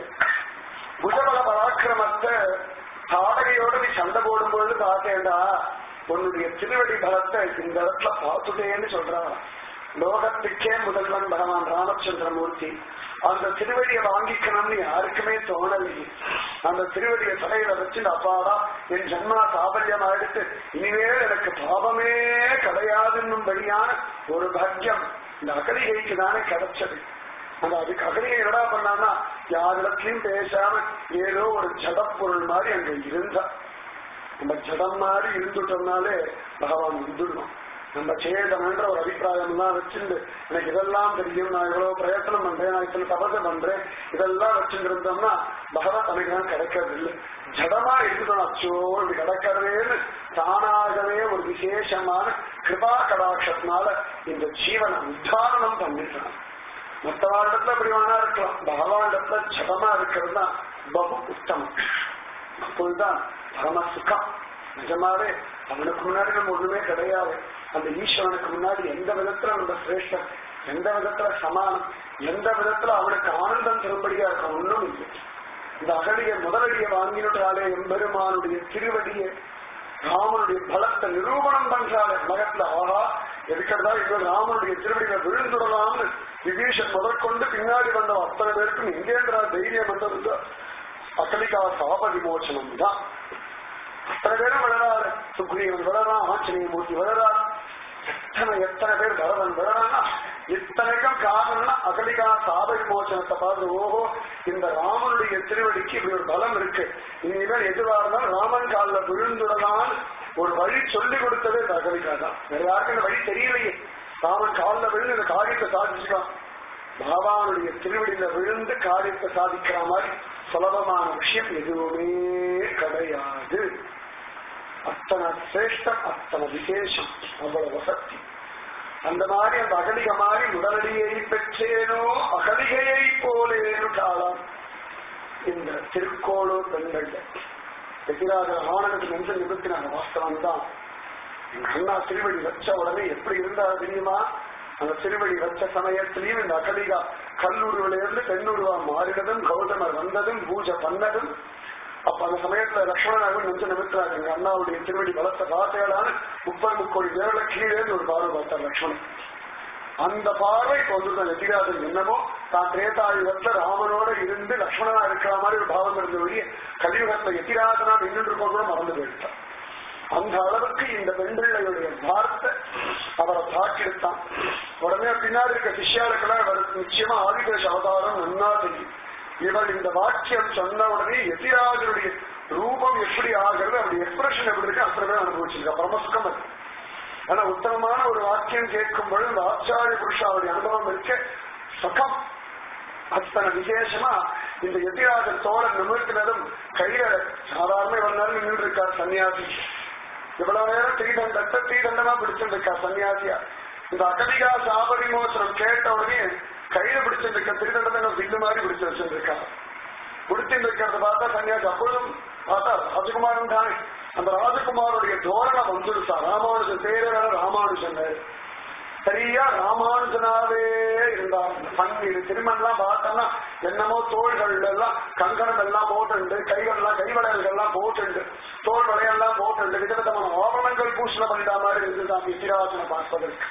புஜபல பராக்கிரமத்தை தாடகையோட நீ சண்டை போடும்பொழுது பார்த்தேன்டா உன்னுடைய திருவடி பலத்தை இந்த இடத்துல பார்த்துட்டேன்னு சொல்றான் லோகத்துக்கே முதல்வன் பகவான் ராமச்சந்திரமூர்த்தி அந்த திருவடியை வாங்கிக்கணும்னு யாருக்குமே தோணலையே அந்த திருவடியை தலையில வச்சு அப்பாடா என் ஜன்மா சாபல்யம் ஆயிடுத்து இனிமேல் எனக்கு பாவமே கிடையாதுன்னும்படியான ஒரு பாக்கியம் இந்த அகலிகைக்கு தானே கிடைச்சது அந்த அதுக்கு அகலிகை என்னடா பண்ணான்னா யாரிடத்திலையும் பேசாம ஏதோ ஒரு ஜடப்பொருள் மாதிரி அங்க இருந்தா நம்ம ஜடம் மாதிரி இருந்துட்டோம்னாலே பகவான் இருந்துடணும் நம்ம சேதம்ன்ற ஒரு அபிப்பிராயம் எல்லாம் வச்சிருந்து எனக்கு இதெல்லாம் தெரியும் நான் இவ்வளவு பிரயத்தனம் பண்றேன் நான் இத்தனை தபசை பண்றேன் இதெல்லாம் வச்சுட்டு இருந்தோம்னா பகவத் எனக்கு தான் கிடைக்கிறது இல்லை ஜடமா இருக்கணும் அச்சோ இது கிடைக்கிறதேன்னு தானாகவே ஒரு விசேஷமான கிருபா கடாட்சத்தினால இந்த ஜீவனை உத்தாரணம் பண்ணிருக்கணும் மற்றவாண்டத்துல அப்படி வேணா இருக்கலாம் பகவாண்டத்துல ஜடமா இருக்கிறது தான் பகு உத்தமம் அப்போதுதான் பரம சுகம் நிஜமாவே அவனுக்கு முன்னாடி நம்ம ஒண்ணுமே கிடையாது அந்த ஈஸ்வரனுக்கு முன்னாடி எந்த விதத்துல நம்ம சிரேஷ்டம் எந்த விதத்துல சமானம் எந்த விதத்துல அவனுக்கு ஆனந்தம் தரும்படியா இருக்க ஒண்ணும் இல்லை இந்த அகடிய முதலடியை வாங்கினுட்டாலே எம்பெருமானுடைய திருவடியை ராமனுடைய பலத்தை நிரூபணம் பண்றாரு மகத்துல ஆஹா இருக்கிறதா இவர் ராமனுடைய திருவடியில விழுந்துடலாம்னு விபீஷன் முதற்கொண்டு பின்னாடி வந்த அத்தனை பேருக்கும் எங்கேன்றா தைரியம் வந்தது அகலிகா சாப விமோச்சனம் தான் அத்தனை பேரும் விழறாரு சுக்ரீவன் விழறான் ஆஞ்சநேயமூர்த்தி விழறார் எத்தனை எத்தனை பேர் பரதன் விழறான்னா இத்தனைக்கும் காரணம்னா அகலிகா சாப விமோச்சனத்தை பார்த்து ஓஹோ இந்த ராமனுடைய திருவடிக்கு இப்படி ஒரு பலம் இருக்கு இனிமேல் எதுவா இருந்தாலும் ராமன் காலில் விழுந்துடலாம் ஒரு வழி சொல்லி கொடுத்ததே இந்த அகலிகா தான் வேற யாருக்கும் இந்த வழி தெரியலையே ராமன் காலில் விழுந்து இந்த காரியத்தை சாதிச்சுக்கலாம் பாபானுடைய திருவடியில விழுந்து காரியத்தை சாதிக்கிற மாதிரி சுலபமான விஷயம் எதுவுமே கிடையாது அத்தனை சிரேஷ்டம் அத்தனை விசேஷம் அவ்வளவு வசதி அந்த மாதிரி அந்த அகலிக மாதிரி உடனடியை பெற்றேனோ அகலிகையை போலேனு காலம் இந்த திருக்கோளூர் பெண்கள் எதிராக ஆனனுக்கு நெஞ்ச நிறுத்தினாங்க வாஸ்தவம் தான் எங்க அண்ணா திருவடி வச்ச உடனே எப்படி இருந்தா தெரியுமா அந்த திருவடி வச்ச சமயத்திலையும் இந்த அகலிகா கல்லூரில இருந்து பெண்ணுருவா மாறினதும் கௌதமர் வந்ததும் பூஜை பண்ணதும் அப்ப அந்த சமயத்துல லட்சுமணனாக நெஞ்ச நிமித்தாங்க எங்க அண்ணாவுடைய திருவடி பலத்த பார்த்தேடான முப்பது முக்கோடி விரல கீழே ஒரு பார்வை பார்த்தார் லட்சுமணன் அந்த பார்வை கொண்டு எதிராஜன் என்னமோ தான் திரேதாயுகத்துல ராமனோட இருந்து லக்ஷ்மணனா இருக்கிற மாதிரி ஒரு பாவம் இருந்த வழியே கலியுகத்துல எதிராஜனா நின்று இருக்கோம் கூட மறந்து போயிட்டான் அந்த அளவுக்கு இந்த பெண்பிள்ளையுடைய வார்த்தை அவரை தாக்கிடுத்தான் உடனே பின்னாடி இருக்க சிஷ்யாளுக்கெல்லாம் அவர் நிச்சயமா ஆதிதேஷ அவதாரம் நன்னா தெரியும் இவள் இந்த வாக்கியம் சொன்ன உடனே எதிராஜனுடைய ரூபம் எப்படி ஆகிறது அப்படி எக்ஸ்பிரஷன் எப்படி இருக்கு அத்தனை பேர் அனுபவிச்சிருக்கா பரமசுகம் அது ஆனா உத்தமமான ஒரு வாக்கியம் கேட்கும் பொழுது இந்த ஆச்சாரிய புருஷாவுடைய அனுபவம் இருக்க சுகம் அத்தனை விசேஷமா இந்த எதிராஜன் தோழன் நிமிர்த்தினதும் கையில சாதாரண வந்தாலும் நின்று இருக்கார் சன்னியாசி இவ்வளவு நேரம் தீதண்டத்தை தீதண்டமா பிடிச்சிருக்கா சன்னியாசியா இந்த அகதிகா சாபரிமோசனம் கேட்ட உடனே கையில பிடிச்சிருக்க திருதண்டத்தை வில்லு மாதிரி பிடிச்சு வச்சிருக்கா பிடிச்சிருக்கிறத பார்த்தா சன்னியாசி அப்பொழுதும் பார்த்தா ராஜகுமாரன் தானே அந்த ராஜகுமாருடைய தோரணம் வந்துடுச்சா ராமானுஜன் பேரு வேற ராமானுஜன் சரியா ராமானுஜனாவே இருந்தார் பன்னீர் திருமணம்லாம் பார்த்தோம்னா என்னமோ தோள்கள் எல்லாம் கங்கணம் எல்லாம் போட்டுண்டு கைகள்லாம் கைவளையல்கள் எல்லாம் போட்டுண்டு தோல் வளையெல்லாம் போட்டுண்டு விதவிதமான ஆவணங்கள் பூஷணம் பண்ணிட்ட மாதிரி இருந்துதான் வித்திராஜனை பார்ப்பதற்கு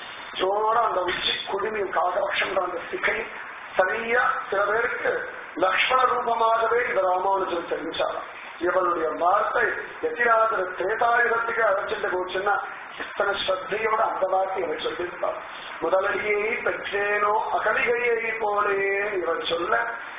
ஜோட அந்த உச்சி குடுமி காகபக்ஷன்ற அந்த சிக்கை சரியா சில பேருக்கு லக்ஷ்மண ரூபமாகவே இந்த ராமானுஜன் தெரிஞ்சாராம் இவளுடைய வார்த்தை எத்திராஜர திரேதாயுகத்துக்கு அழைச்சிட்டு போச்சுன்னா எத்தனை ஸ்ரத்தையோட அந்த வார்த்தை இவர் சொல்லியிருப்பார் முதலடியை பெற்றேனோ அகலிகையை போலே இவர் சொல்ல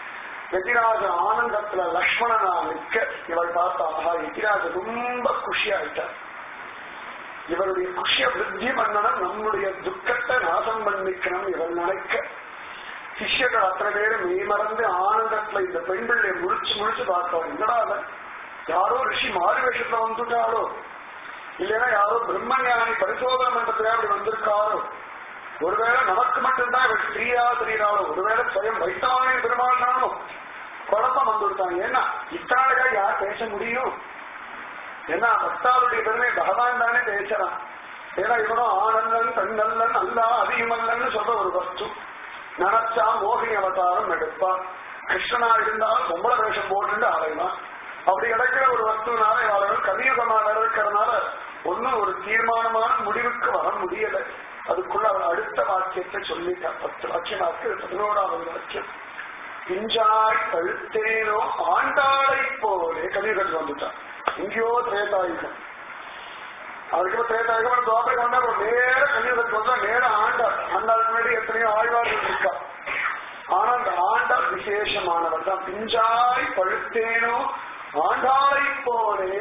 எதிராஜ ஆனந்தத்துல லக்ஷ்மணனா நிற்க இவள் பார்த்தா ஆஹா எதிராஜ ரொம்ப குஷியாயிட்டார் இவருடைய குஷிய விருத்தி பண்ணணும் நம்முடைய துக்கத்தை நாசம் பண்ணிக்கணும் இவர் நினைக்க சிஷ்யர்கள் அத்தனை பேரும் மெய்மறந்து ஆனந்தத்துல இந்த பெண் பிள்ளையை முழிச்சு முழிச்சு பார்த்தோம் என்னடா அவன் யாரோ ரிஷி மாறு வேஷத்துல வந்துட்டாரோ இல்லைன்னா யாரோ பிரம்மஞானி பரிசோதனை மன்றத்துல அப்படி வந்திருக்காரோ ஒருவேளை நமக்கு மட்டும்தான் இவர் ஸ்ரீயா தெரியறாளோ ஒருவேளை சுயம் வைத்தானே பெருமாள்னானோ குழப்பம் வந்துருத்தாங்க ஏன்னா இத்தாளுக்கா யார் பேச முடியும் ஏன்னா பக்தாளுடைய பெருமை பகவான் தானே பேசுறான் ஏன்னா இவனும் ஆனந்தன் பெண்ணல்லன் அல்லா அதிகமல்லன்னு சொல்ற ஒரு வஸ்து நினைச்சா மோகினி அவதாரம் எடுப்பான் கிருஷ்ணனா இருந்தால் பொம்பளை வேஷம் போட்டு அலைவான் அப்படி கிடைக்கிற ஒரு வஸ்துனால அவர்கள் கலியுகமாக இருக்கிறதுனால ஒன்னும் ஒரு தீர்மானமான முடிவுக்கு வர முடியல அதுக்குள்ள அவர் அடுத்த வாக்கியத்தை சொல்லிட்டார் பத்து வாக்கியமாக்கு பதினோராவது வாக்கியம் பிஞ்சாய் கழுத்தேனோ ஆண்டாளை போலே கலியுகத்தில் வந்துட்டான் எங்கேயோ திரேதாயுகம் அதுக்கு திரேதாயுகம் துவாபகம் வந்தா ஒரு நேர கலியுகத்துக்கு வந்தா நேர ஆண்டாள் ஆண்டாளுக்கு முன்னாடி எத்தனையோ ஆழ்வார்கள் இருக்கா ஆனா அந்த ஆண்டாள் விசேஷமானவர் தான் பிஞ்சாய் பழுத்தேனோ ஆண்டாளை போலே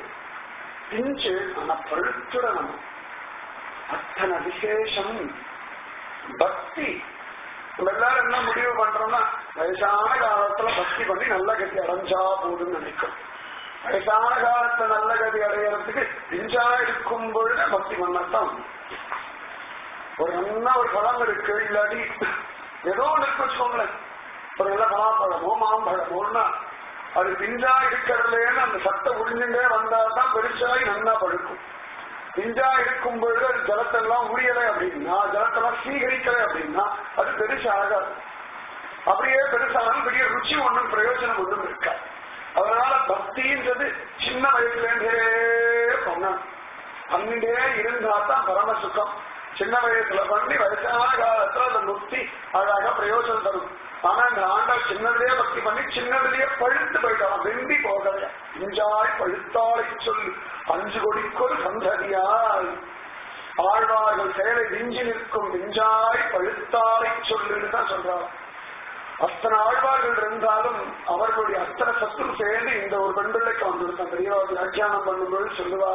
பிஞ்சு ஆனா பழுத்துடணும் அத்தனை விசேஷம் பக்தி நம்ம எல்லாரும் என்ன முடிவு பண்றோம்னா வயசான காலத்துல பக்தி பண்ணி நல்ல கதி அடைஞ்சா போதுன்னு நினைக்கும் வயசான காலத்துல நல்ல கதி அடையறதுக்கு பிஞ்சா இருக்கும் பொழுது பக்தி பண்ணத்தான் ஒரு நல்ல ஒரு பழம் இருக்கு இல்லாட்டி ஏதோ ஒன்று இருக்கு வச்சுக்கோங்களேன் ஒரு நல்ல பலாப்பழமோ மாம்பழமோன்னா அது பிஞ்சா இருக்கிறதுலேன்னு அந்த சட்டை உறிஞ்சுட்டே வந்தாதான் பெருசாகி நன்னா பழுக்கும் பிஞ்சா இருக்கும் பொழுது அது ஜலத்தெல்லாம் உரியலை அப்படின்னா ஜலத்தெல்லாம் சீகரிக்கலை அப்படின்னா அது பெருசாகாது அப்படியே பெருசானாலும் பெரிய ருச்சி ஒன்றும் பிரயோஜனம் ஒன்றும் இருக்கா அதனால பக்தின்றது சின்ன வயசுல இருந்தே பண்ணணும் பண்ணிட்டே இருந்தா தான் பரம சுகம் சின்ன வயசுல பண்ணி வயசான காலத்துல அந்த முக்தி அழகாக பிரயோஜனம் தரும் ஆனா இந்த ஆண்டாள் சின்னதிலேயே பக்தி பண்ணி சின்னதிலேயே பழுத்து போயிட்டான் வெண்டி போகல இஞ்சாய் பழுத்தாளை சொல்லு அஞ்சு கொடிக்கொரு சந்ததியாய் ஆழ்வார்கள் செயலை விஞ்சி நிற்கும் விஞ்சாய் பழுத்தாளை சொல்லுன்னு தான் சொல்றார் அத்தனை ஆழ்வார்கள் இருந்தாலும் அவர்களுடைய அத்தனை சத்தும் சேர்ந்து இந்த ஒரு பெண் பிள்ளைக்கு வந்திருக்கான் பெரியவர் வியாக்கியானம் பண்ணும்போது சொல்லுவா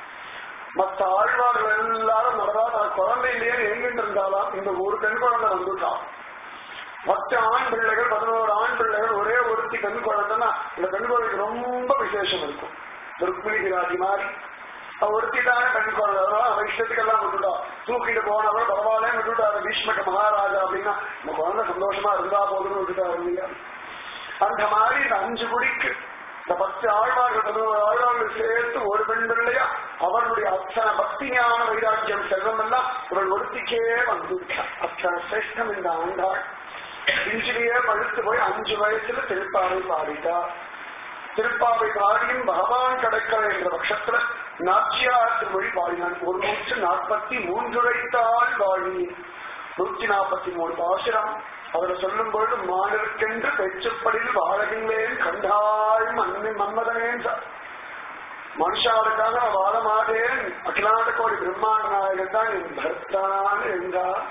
மற்ற ஆழ்வார்கள் எல்லாரும் நடந்தா நான் குழந்தை இல்லையே எங்கிட்டு இருந்தாலும் இந்த ஒரு பெண் குழந்தை வந்துட்டான் மற்ற ஆண் பிள்ளைகள் பதினோரு ஆண் பிள்ளைகள் ஒரே ஒருத்தி பெண் குழந்தைன்னா இந்த பெண் குழந்தைக்கு ரொம்ப விசேஷம் இருக்கும் ருக்மிணி விராதி மாதிரி அவ ஒருத்தி தானே பெண் குழந்தை அவ இஷ்டத்துக்கெல்லாம் விட்டுட்டா தூக்கிட்டு போனவள் பரவாயில்ல விட்டுட்டாரு பீஷ்மக மகாராஜா அப்படின்னா இந்த குழந்தை சந்தோஷமா இருந்தா போதுன்னு விட்டுட்டாரு இல்லையா அந்த மாதிரி இந்த அஞ்சு குடிக்கு இந்த பத்து ஆழ்வார்கள் பதினோரு ஆழ்வார்கள் சேர்த்து ஒரு பெண் பிள்ளையா அவர்களுடைய அத்தனை பக்தி ஞான வைராக்கியம் செல்வம் எல்லாம் இவள் ஒருத்திக்கே வந்து அத்தனை சிரேஷ்டம் இந்த ஆண்டாள் இஞ்சிலேயே பழுத்து போய் அஞ்சு வயசுல திருப்பாவை பாடிட்டா திருப்பாவை பாடியும் பகவான் கடற்கரை என்ற பட்சத்துல நாச்சியார் திருமொழி பாடினான் ஒரு நூற்று நாற்பத்தி மூன்றுரைத்தாள் வாழி நூற்றி நாற்பத்தி மூணு பாசுரம் அவரை சொல்லும் பொழுது மாநிலக்கென்று பெற்றுப்படில் வாழகின்றேன் கண்டாள் மன்னி மன்மதனேன் சார் மனுஷாவுக்காக நான் வாழ மாட்டேன் அகிலாண்ட கோடி பிரம்மாண்ட நாயகன் தான் என் பர்த்தான் என்றார்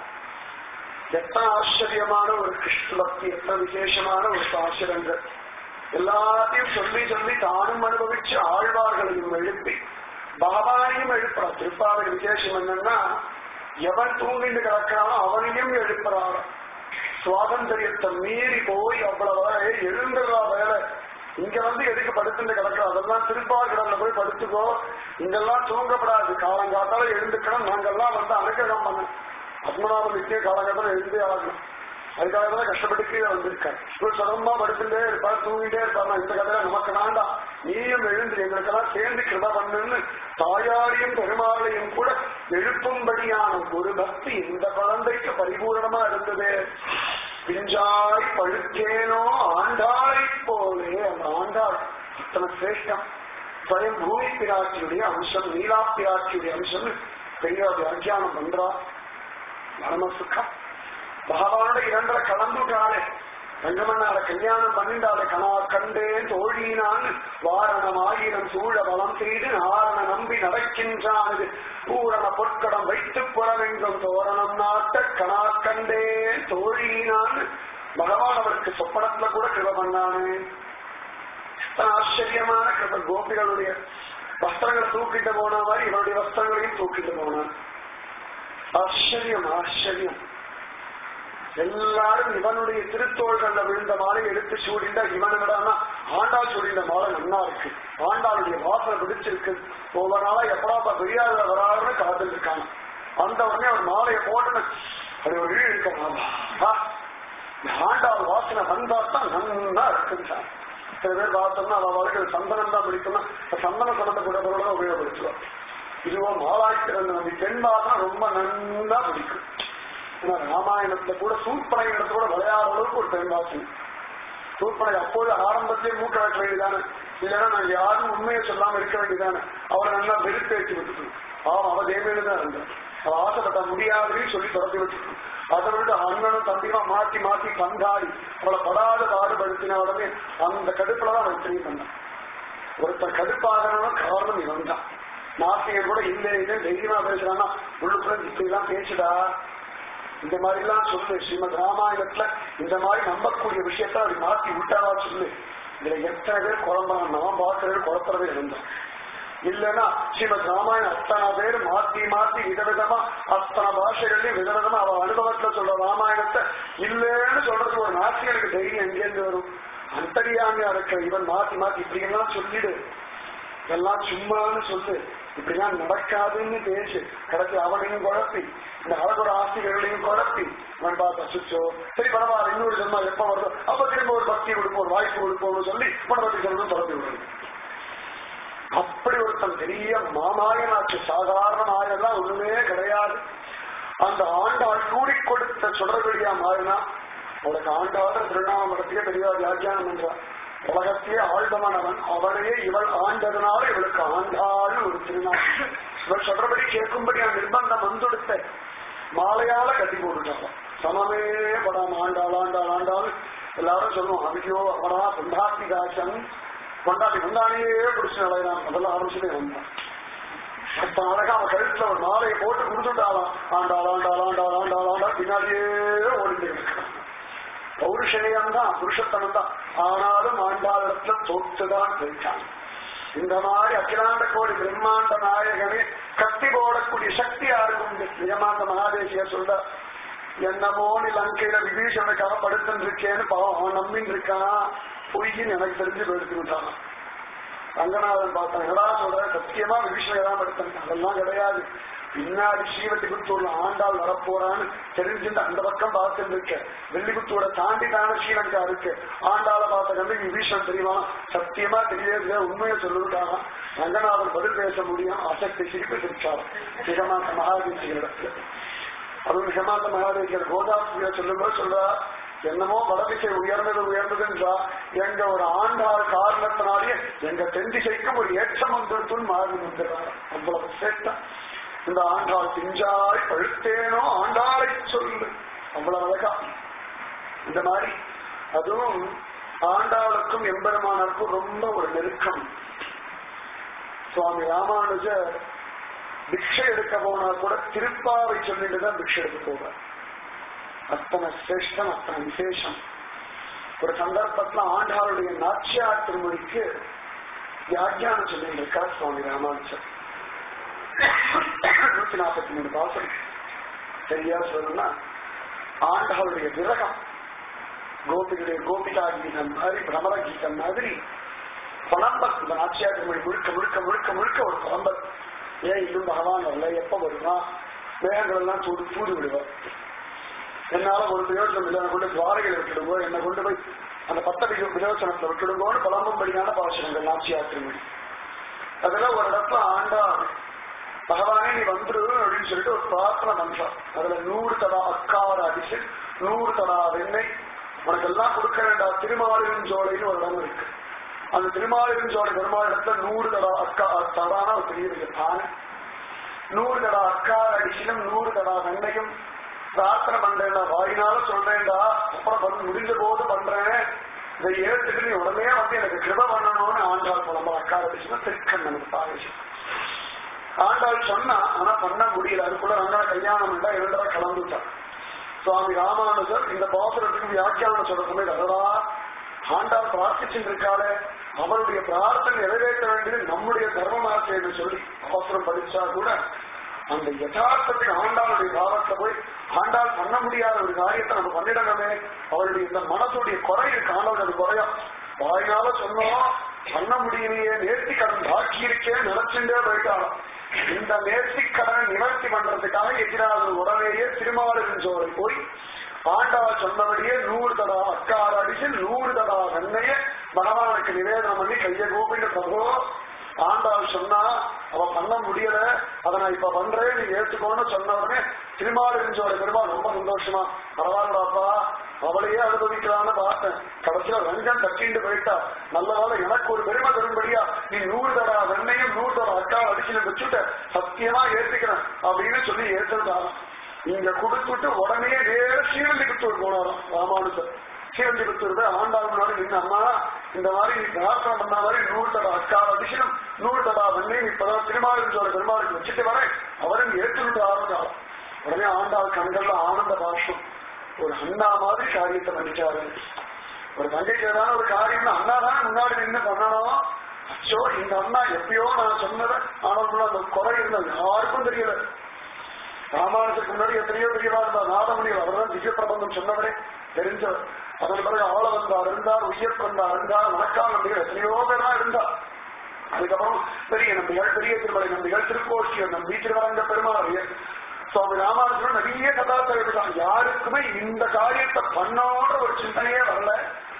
எத்தனை ஆச்சரியமான ஒரு கிருஷ்ண பக்தி எத்தனை விசேஷமான ஒரு பாசுரங்கள் எல்லாத்தையும் சொல்லி சொல்லி தானும் அனுபவிச்சு ஆழ்வார்களையும் எழுப்பி பகவானையும் எழுப்புறான் திருப்பாவை விசேஷம் என்னன்னா எவன் தூங்கிட்டு கிடக்கிறானோ அவனையும் எழுப்புறான் சுவாதந்திரியத்தை மீறி போய் அவ்வளவு எழுந்துடுறா வேலை இங்க வந்து எதுக்கு படுத்துட்டு கிடக்கிறோம் அதெல்லாம் திருப்பார்கடல்ல போய் படுத்துக்கோ இங்கெல்லாம் தூங்கப்படாது காலங்காத்தால எழுந்துக்கணும் நாங்கெல்லாம் வந்து அனுகிரகம் பண்ண பத்மநாபம் நித்திய காலங்காத்தால எழுந்தே ஆகணும் அதுக்காக தான் கஷ்டப்பட்டு கீழே வந்திருக்காரு இவர் சுகமா படுத்துட்டே இருப்பார் தூங்கிட்டே இருப்பார் இந்த கதையில நமக்கு வேண்டாம் நீயும் எழுந்து எங்களுக்கெல்லாம் சேர்ந்து கிருப பண்ணுன்னு தாயாரையும் பெருமாளையும் கூட எழுப்பும்படியான ஒரு பக்தி இந்த குழந்தைக்கு பரிபூரணமா இருந்தது பிஞ்சாய் பழுத்தேனோ ஆண்டாளை போலே அந்த ஆண்டாள் அத்தனை சிரேஷ்டம் ஸ்வயம் பூமி பிராட்சியுடைய அம்சம் நீலா பிராட்சியுடைய அம்சம் பெரிய வியாக்கியானம் பண்றா பரம சுகம் பகவானோட இரண்டரை கலந்துட்டாளே ரங்கமன்னார கல்யாணம் பண்ணிண்டாளே கனா கண்டேன் தோழினான் வாரணம் ஆயிரம் சூழ வளம் செய்து நாரண நம்பி நடக்கின்றானது பூரண பொற்கடம் வைத்து புறவெங்கும் தோரணம் நாட்ட கனா கண்டேன் தோழினான் பகவான் அவருக்கு சொப்பனத்துல கூட கிருப பண்ணானே ஆச்சரியமான கிருப கோபிகளுடைய வஸ்திரங்களை தூக்கிட்டு போன மாதிரி இவனுடைய வஸ்திரங்களையும் தூக்கிட்டு போனான் ஆச்சரியம் ஆச்சரியம் எல்லாரும் இவனுடைய திருத்தோள்கள்ல விழுந்த மாலை எடுத்து சூடிண்டா இவன் என்னடான்னா ஆண்டாள் சூடிந்த மாலை நல்லா இருக்கு ஆண்டாளுடைய வாசனை பிடிச்சிருக்கு ஒவ்வொரு நாளா எப்படாப்பா பெரியாத வராருன்னு காத்துட்டு இருக்காங்க அந்த உடனே அவன் மாலையை போட்டுன்னு அது ஒரு இழு இருக்க ஆண்டாள் வாசனை வந்தா தான் நல்லா இருக்குன்னு சில பேர் பார்த்தோம்னா அவன் வாழ்க்கை சந்தனம் தான் பிடிக்கும்னா சந்தன சம்பந்தப்பட்ட பொருளை தான் உபயோகப்படுத்துவார் இதுவோ மாலாய்க்கு நம்ம பெண் வாசனை ரொம்ப நன்னா பிடிக்கும் ஏன்னா ராமாயணத்துல கூட சூர்பனையிடத்துல கூட விளையாட அளவுக்கு ஒரு பெண் வாசனை சூர்பனை அப்போது ஆரம்பத்திலே மூக்க வைக்க வேண்டியதானே இல்லைன்னா நாங்க யாரும் உண்மையை சொல்லாம இருக்க வேண்டியதானே அவரை நல்லா வெறுப்பேற்றி விட்டுட்டு அவன் அவ தேவையில தான் இருந்தான் அவ ஆசைப்பட்ட முடியாதுன்னு சொல்லி துரத்தி வச்சுட்டு அதை விட்டு அண்ணனும் தம்பியுமா மாத்தி மாத்தி பந்தாடி அவளை படாத பாடுபடுத்தின உடனே அந்த கடுப்புலதான் அவன் தெரியும் பண்ணான் ஒருத்தர் கடுப்பாகணும் காரணம் இவன் தான் நாசிகன் கூட இல்லை இல்லை தைரியமா பேசுறான்னா உள்ளுக்குள்ள இப்படி எல்லாம் பேசுடா இந்த மாதிரி எல்லாம் சொல்லு ஸ்ரீமத் ராமாயணத்துல இந்த மாதிரி நம்பக்கூடிய விஷயத்த அப்படி மாத்தி விட்டாவா சொல்லு இதுல எத்தனை பேர் குழம்புறான் நான் பார்க்கறது குழப்பறவே இருந்தோம் இல்லைன்னா ஸ்ரீமத் ராமாயணம் அத்தனை பேர் மாத்தி மாத்தி விதவிதமா அத்தனை பாஷைகள்லயும் விதவிதமா அவ அனுபவத்துல சொல்ற ராமாயணத்தை இல்லைன்னு சொல்றதுக்கு ஒரு நாசிகனுக்கு தைரியம் எங்கேருந்து வரும் அந்தரியாமையா இருக்கிற இவன் மாத்தி மாத்தி இப்படி எல்லாம் சொல்லிடு இதெல்லாம் சும்மான்னு சொல்லு இப்படிலாம் நடக்காதுன்னு பேசு கடைசி அவனையும் குழப்பி இந்த அழகோட ஆசிரியர்களையும் குழப்பி அவன் பார்த்த சுச்சோ சரி பரவாயில்ல இன்னொரு ஜென்மா எப்ப வருதோ அப்ப திரும்ப ஒரு பக்தி கொடுப்போம் ஒரு வாய்ப்பு கொடுப்போம்னு சொல்லி மனபக்தி செல்வம் தொடர்ந்து விடுறது அப்படி ஒருத்தன் பெரிய மாமாயனாச்சு சாதாரண மாயெல்லாம் ஒண்ணுமே கிடையாது அந்த ஆண்டாள் கூடி கொடுத்த சுடர்வெளியா மாறினா அவளுக்கு ஆண்டாள் திருநாமலத்தையே பெரிய வியாக்கியானம் என்றார் உலகத்தையே ஆழ்ந்தவனவன் அவனையே இவள் ஆண்டதனால இவளுக்கு ஆண்டாள் ஒரு திருநாள் இவள் சொல்றபடி கேட்கும்படி நான் நிர்பந்தம் வந்துடுத்த மாலையால கட்டி போட்டுட்டாங்க சமமே படாம ஆண்டாள் ஆண்டாள் ஆண்டாள் எல்லாரும் சொல்லுவோம் அவியோ அவனா பொண்டாட்டி தாசன் பொண்டாட்டி பொண்டாணியே பிடிச்சு நிலையிறான் அதெல்லாம் ஆரம்பிச்சுட்டே வந்தான் அப்ப அழகா அவன் கழுத்துல ஒரு மாலையை போட்டு கொடுத்துட்டாளாம் ஆண்டாள் ஆண்டாள் ஆண்டாள் ஆண்டாள் ஆண்டாள் பின்னாடியே ஓடிட்டு இருக்கான் பௌருஷேயம் தான் புருஷத்தனம் தான் ஆனாலும் ஆண்டாளிடத்துல தோற்றுதான் போயிட்டான் இந்த மாதிரி அகிலாண்ட கோடி பிரம்மாண்ட நாயகனே கத்தி போடக்கூடிய சக்தி யாருக்கு உண்டு நிஜமாந்த மகாதேசியர் சொல்ற என்னமோ நீ லங்கையில விபீஷனுக்காக படுத்துன்னு இருக்கேன்னு பாவம் அவன் நம்பின்னு இருக்கான் பொய்ன்னு எனக்கு தெரிஞ்சு போயிருந்துட்டான் ரங்கநாதன் பார்த்தான் என்னடா சொல்ற சத்தியமா விபீஷனை தான் படுத்தேன் அதெல்லாம் கிடையாது பின்னாடி ஸ்ரீவல்லிபுத்தூர்ல ஆண்டாள் வரப்போறான்னு தெரிஞ்சுட்டு அந்த பக்கம் பார்த்துட்டு இருக்க வெள்ளிபுத்தூரை தாண்டி தானே ஸ்ரீலங்கா இருக்கு ஆண்டாளை பார்த்த கண்டு விபீஷன் தெரியுமா சத்தியமா தெரியவே உண்மையை சொல்லிவிட்டாங்க ரங்கநாதன் பதில் பேச முடியும் அசக்தி சிரிப்பு சிரிச்சார் சிகமாந்த மகாதேசிகளிடத்துல அதுவும் ஹேமாந்த மகாதேசியர் கோதாசிரியா சொல்லும்போது சொல்றா என்னமோ வடதிசை உயர்ந்தது உயர்ந்ததுன்றா எங்க ஒரு ஆண்டாள் காரணத்தினாலேயே எங்க தென் திசைக்கும் ஒரு ஏற்றம் வந்துருத்துன்னு மாறி வந்துடுறாங்க அவ்வளவு சேட்டம் இந்த ஆண்டாள் பிஞ்சாய் பழுத்தேனோ ஆண்டாளை சொல்லு அவ்வளவு அழகா இந்த மாதிரி அதுவும் ஆண்டாளுக்கும் எம்பெருமானருக்கும் ரொம்ப ஒரு நெருக்கம் சுவாமி ராமானுஜர் பிக்ஷை எடுக்க போனா கூட திருப்பாவை சொல்லிட்டு தான் பிக்ஷை எடுக்க போவார் அத்தனை சிரேஷ்டம் அத்தனை விசேஷம் ஒரு சந்தர்ப்பத்துல ஆண்டாளுடைய நாச்சியார் திருமொழிக்கு வியாக்கியானம் சொல்லிட்டு இருக்கார் சுவாமி ராமானுஜர் நூத்தி நாற்பத்தி மூணு பாசம் சரியா சொல்லணும்னா ஆண்டாளுடைய விரகம் கோபிகளுடைய கோபிகா கீதம் மாதிரி பிரமர கீதம் மாதிரி புலம்பல் இந்த நாச்சியார் திருமொழி முழுக்க முழுக்க முழுக்க முழுக்க ஒரு புலம்பல் ஏன் இன்னும் பகவான் வரல எப்ப வருவான் மேகங்கள் எல்லாம் சூடு சூடு விடுவார் என்னால ஒரு பிரயோஜனம் இல்லை என்னை கொண்டு துவாரகையில் விட்டுடுங்கோ என்னை கொண்டு போய் அந்த பத்தடிக்கு பிரயோஜனத்துல விட்டுடுங்கோன்னு புலம்பும்படியான பாசனங்கள் நாச்சியார் திருமொழி அதெல்லாம் ஒரு இடத்துல ஆண்டா பகவானே நீ வந்துரு அப்படின்னு சொல்லிட்டு ஒரு பிரார்த்தனை பண்றான் அதுல நூறு தடா அக்கார அடிச்சு நூறு தடா வெண்ணெய் உனக்கு எல்லாம் கொடுக்க வேண்டாம் திருமாலிருஞ்சோலைன்னு ஒரு இடம் இருக்கு அந்த திருமாலிருஞ்சோலை பெருமாள் இடத்துல நூறு தடா அக்கா தடான ஒரு பெரிய பெரிய பானை நூறு தடா அக்கார அடிச்சிலும் நூறு தடா வெண்ணையும் பிரார்த்தனை பண்றேன்டா வாயினால சொல்றேன்டா அப்புறம் பண்ண முடிஞ்ச போது பண்றேன் இதை ஏற்றுட்டு நீ உடனே வந்து எனக்கு கிருப பண்ணணும்னு ஆண்டாள் புலம்பா அக்கார அடிச்சுன்னா திருக்கண்ணனுக்கு பாவேஷம் ஆண்டாள் சொன்னா ஆனா பண்ண முடியல அதுக்குள்ள ரங்கா கல்யாணம் பண்ணா இரண்டரை கலந்துட்டான் சுவாமி ராமானுஜர் இந்த பாசுரத்துக்கு வியாக்கியானம் சொல்ற சமயம் அதடா ஆண்டாள் பிரார்த்திச்சுட்டு இருக்காளே அவருடைய பிரார்த்தனை நிறைவேற்ற வேண்டியது நம்முடைய தர்மமாச்சு என்று சொல்லி அவசரம் படிச்சா கூட அந்த யதார்த்தத்துக்கு ஆண்டாளுடைய பாவத்தை போய் ஆண்டாள் பண்ண முடியாத ஒரு காரியத்தை நம்ம பண்ணிடணுமே அவருடைய இந்த மனசுடைய குறை இருக்கு ஆண்டாளுக்கு அது குறையா வாயினால சொன்னோம் பண்ண முடியலையே நேர்த்தி கடன் பாக்கி இருக்கே நினைச்சுட்டே போயிட்டாலும் இந்த நேர்த்தி கடனை நிவர்த்தி பண்றதுக்காக எதிராக உடனேயே திருமாலிருஞ்சோரை போய் ஆண்டாள் சொன்னபடியே நூறு தடா அக்கார அடிச்சு நூறு தடா வெண்ணைய பகவானுக்கு நிவேதனம் பண்ணி கைய கூப்பிட்டு பிரபு ஆண்டாள் சொன்னா அவ பண்ண முடியல அதை நான் இப்ப பண்றேன் நீ ஏத்துக்கோன்னு சொன்ன உடனே திருமாலிருஞ்சோட பெருமாள் ரொம்ப சந்தோஷமா பரவாயில்லப்பா அவளையே அனுபவிக்கலான்னு பார்த்தேன் கடைசியில ரஞ்சன் தட்டிண்டு போயிட்டா நல்ல வேலை எனக்கு ஒரு பெருமை தரும்படியா நீ நூறு தடா வெண்ணையும் நூறு தடா அக்கா அடிச்சு வச்சுட்ட சத்தியமா ஏத்துக்கிறேன் அப்படின்னு சொல்லி ஏற்றுட்டான் இங்க கொடுத்துட்டு உடனே வேற ஸ்ரீவல்லிபுத்தூர் போனாராம் ராமானுஜர் ஸ்ரீவல்லிபுத்தூர் போய் ஆண்டாள் முன்னாடி நின்று அம்மா இந்த மாதிரி நீ பிரார்த்தனை பண்ண மாதிரி நூறு தடா அக்கா அடிஷனும் நூறு தடா வெண்ணையும் இப்பதான் திருமாலிருஞ்சோட பெருமாளுக்கு வச்சுட்டு வரேன் அவரும் ஏற்றுட்டு ஆரம்பிச்சாலும் உடனே ஆண்டாள் கண்கள்ல ஆனந்த பாஷம் ஒரு அண்ணா மாதிரி காரியத்தை பண்ணிட்டாரு ஒரு தங்கைக்கு ஏதாவது ஒரு காரியம்னு அண்ணா தான் முன்னாடி நின்று பண்ணணும் அச்சோ இந்த அண்ணா எப்பயோ நான் சொன்னதை ஆனால் அந்த குறை இருந்தது யாருக்கும் தெரியல ராமானுஜருக்கு முன்னாடி எத்தனையோ பெரியவா இருந்தார் நாதமுனிவர் அவர் தான் திவ்ய பிரபந்தம் சொன்னவரே தெரிஞ்சவர் அதன் பிறகு ஆள வந்தார் இருந்தார் உயர் வந்தார் இருந்தார் மணக்கால் நம்பிகள் எத்தனையோ பேரா இருந்தார் அதுக்கப்புறம் பெரிய நம்பிகள் பெரிய திருமலை நம்பிகள் திருக்கோஷ்டியர் நம்பி திருவரங்க பெருமாள் சுவாமி ராமானுஜன் நிறைய கதாச்சாரம் இருக்காங்க யாருக்குமே இந்த காரியத்தை பண்ணோன்ற ஒரு சிந்தனையே வரல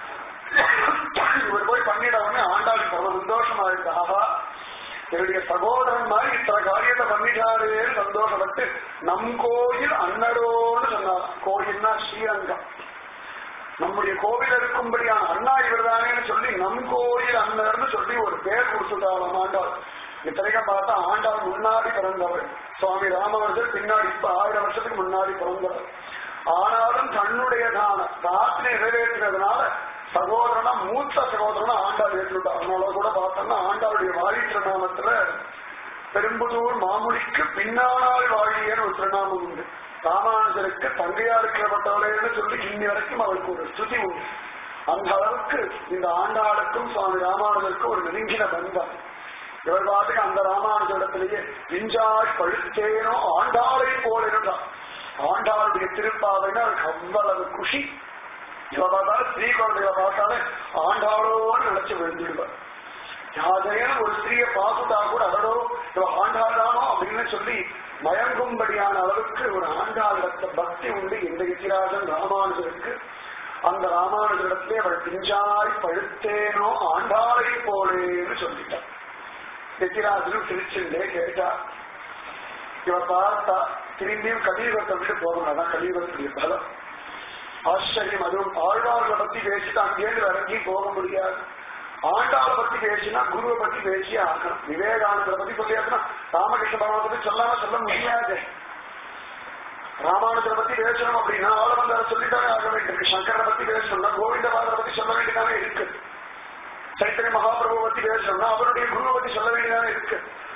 இவர் போய் பண்ணிட உடனே ஆண்டாளுக்கு ரொம்ப சந்தோஷமா இருக்கு ஆஹா என்னுடைய சகோதரன் மாதிரி இத்தனை காரியத்தை பண்ணிட்டாரேன்னு சந்தோஷப்பட்டு நம் கோயில் அன்னடோன்னு சொன்னார் கோயில்னா ஸ்ரீரங்கம் நம்முடைய கோவில் இருக்கும்படியான அண்ணா இவர்தானேன்னு சொல்லி நம் கோயில் அண்ணர்னு சொல்லி ஒரு பேர் கொடுத்துட்டாராம் ஆண்டாள் இத்தனைக்கும் பார்த்தா ஆண்டாள் முன்னாடி பிறந்தவர் சுவாமி ராமவர்கள் பின்னாடி இப்ப ஆயிரம் வருஷத்துக்கு முன்னாடி பிறந்தவர் ஆனாலும் தன்னுடையதான பிரார்த்தனை நிறைவேற்றுறதுனால சகோதரனா மூத்த சகோதரனா ஆண்டாள் ஏற்றுட்டார் அதனால கூட பார்த்தோம்னா ஆண்டாளுடைய வாழி திருநாமத்துல பெரும்புதூர் மாமுடிக்கு பின்னானால் வாழியன்னு ஒரு திருநாமம் உண்டு ராமானுஜருக்கு தங்கையா இருக்கிறப்பட்டவளேன்னு சொல்லி இன்னி வரைக்கும் அவருக்கு ஒரு ஸ்துதி உண்டு அந்த அளவுக்கு இந்த ஆண்டாளுக்கும் சுவாமி ராமானுஜருக்கும் ஒரு நெருங்கின பந்தம் இவர் பாட்டுக்கு அந்த ராமானுஜரிடத்திலேயே விஞ்சாய் பழுத்தேனோ ஆண்டாளை போல இருந்தார் ஆண்டாளுடைய திருப்பாவைன்னா அவருக்கு அவ்வளவு குஷி இவ பார்த்தாலும் ஸ்ரீ குழந்தைகளை பார்த்தாலே ஆண்டாளோன்னு நினைச்சு விழுந்துடுவார் யாரையும் ஒரு ஸ்திரீயை பார்த்துட்டா கூட அவரோ இவ ஆண்டாளானோ அப்படின்னு சொல்லி மயங்கும்படியான அளவுக்கு ஒரு ஆண்டாளிடத்த பக்தி உண்டு இந்த எதிராஜன் ராமானுஜருக்கு அந்த ராமானுஜரிடத்திலே அவள் பிஞ்சாய் பழுத்தேனோ ஆண்டாளை போலேன்னு சொல்லிட்டார் எத்திராஜனும் திருச்சிண்டே கேட்டா இவ பார்த்தா திரும்பியும் கலியுகத்தை விட்டு போகணும் அதான் கலியுகத்துடைய பலம் ஆச்சரியம் அதுவும் ஆழ்வார்களை பத்தி பேசிட்டு அங்கேருந்து இறங்கி போக முடியாது ஆண்டாளை பத்தி பேசினா குருவை பத்தி பேசி ஆகணும் விவேகானந்தரை பத்தி சொல்லியாச்சுன்னா ராமகிருஷ்ண பகவானை பத்தி சொல்லாம சொல்ல முடியாது ராமானுஜரை பத்தி பேசணும் அப்படின்னா ஆளவந்தார சொல்லித்தானே ஆக வேண்டியிருக்கு சங்கரை பத்தி பேசணும்னா கோவிந்தபாதரை பத்தி சொல்ல வேண்டியதானே இருக்கு சைத்தன்ய மகாபிரபு பத்தி பேசணும்னா அவருடைய குருவை பத்தி சொல்ல வேண்டியதானே இருக்கு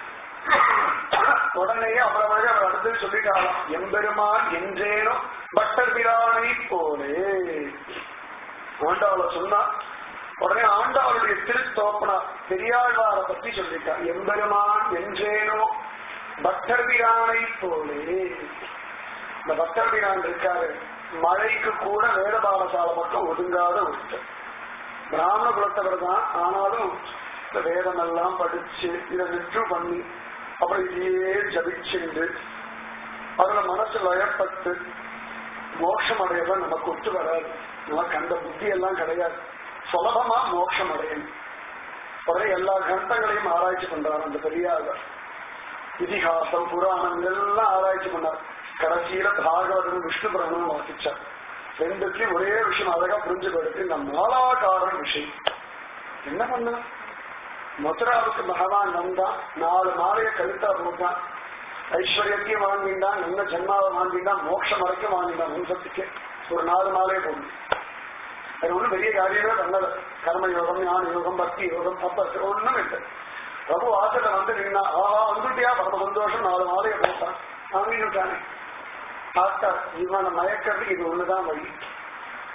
உடனே அப்புறமாக அவர் அடுத்தது சொல்லிட்டாராம் எம்பெருமான் என்றேனோ பட்டர் பிரானை போலே ஆண்டாள சொன்னா உடனே ஆண்டாளுடைய திருத்தோப்பனா பெரியாழ்வாரை பத்தி சொல்லிட்டார் எம்பெருமான் என்றேனோ பட்டர் பிரானை போலே இந்த பட்டர் பிரான் இருக்காரு மழைக்கு கூட வேத பாடசாலை மட்டும் ஒதுங்காத ஒருத்தர் பிராமண குலத்தவர் தான் ஆனாலும் இந்த வேதம் எல்லாம் படிச்சு இதை விற்று பண்ணி அப்புறம் இதையே ஜபிச்சுண்டு அதுல மனசு லயப்பட்டு மோட்சம் அடையதான் நமக்கு ஒத்து வராது நமக்கு அந்த புத்தி எல்லாம் கிடையாது சுலபமா மோட்சம் அடையணும் உடனே எல்லா கிரந்தங்களையும் ஆராய்ச்சி பண்றார் அந்த பெரியார் இதிகாசம் புராணங்கள் எல்லாம் ஆராய்ச்சி பண்ணார் கடைசியில பாகவதம் விஷ்ணு புராணம் வாசிச்சார் ரெண்டுத்தையும் ஒரே விஷயம் அழகா புரிஞ்சு போயிடுது இந்த மாலாகாரன் விஷயம் என்ன பண்ண மதுராவுக்கு பகவான் வந்தான் நாலு மாலையை கழுத்தா போட்டான் ஐஸ்வர்யத்தையும் வாங்கிட்டான் நல்ல ஜென்மாவை வாங்கிட்டான் மோட்சம் வரைக்கும் வாங்கிட்டான் வம்சத்துக்கு ஒரு நாலு மாலையை போடணும் அது ஒன்றும் பெரிய காரியமே பண்ணல கர்ம யோகம் ஞான யோகம் பக்தி யோகம் தப்பஸ் ஒண்ணும் இல்லை பிரபு வாசல வந்து நின்னா ஆஹா வந்துட்டியா பரம சந்தோஷம் நாலு மாலையை போட்டான் வாங்கிட்டானே பார்த்தா இவனை மயக்கிறதுக்கு இது ஒண்ணுதான் வழி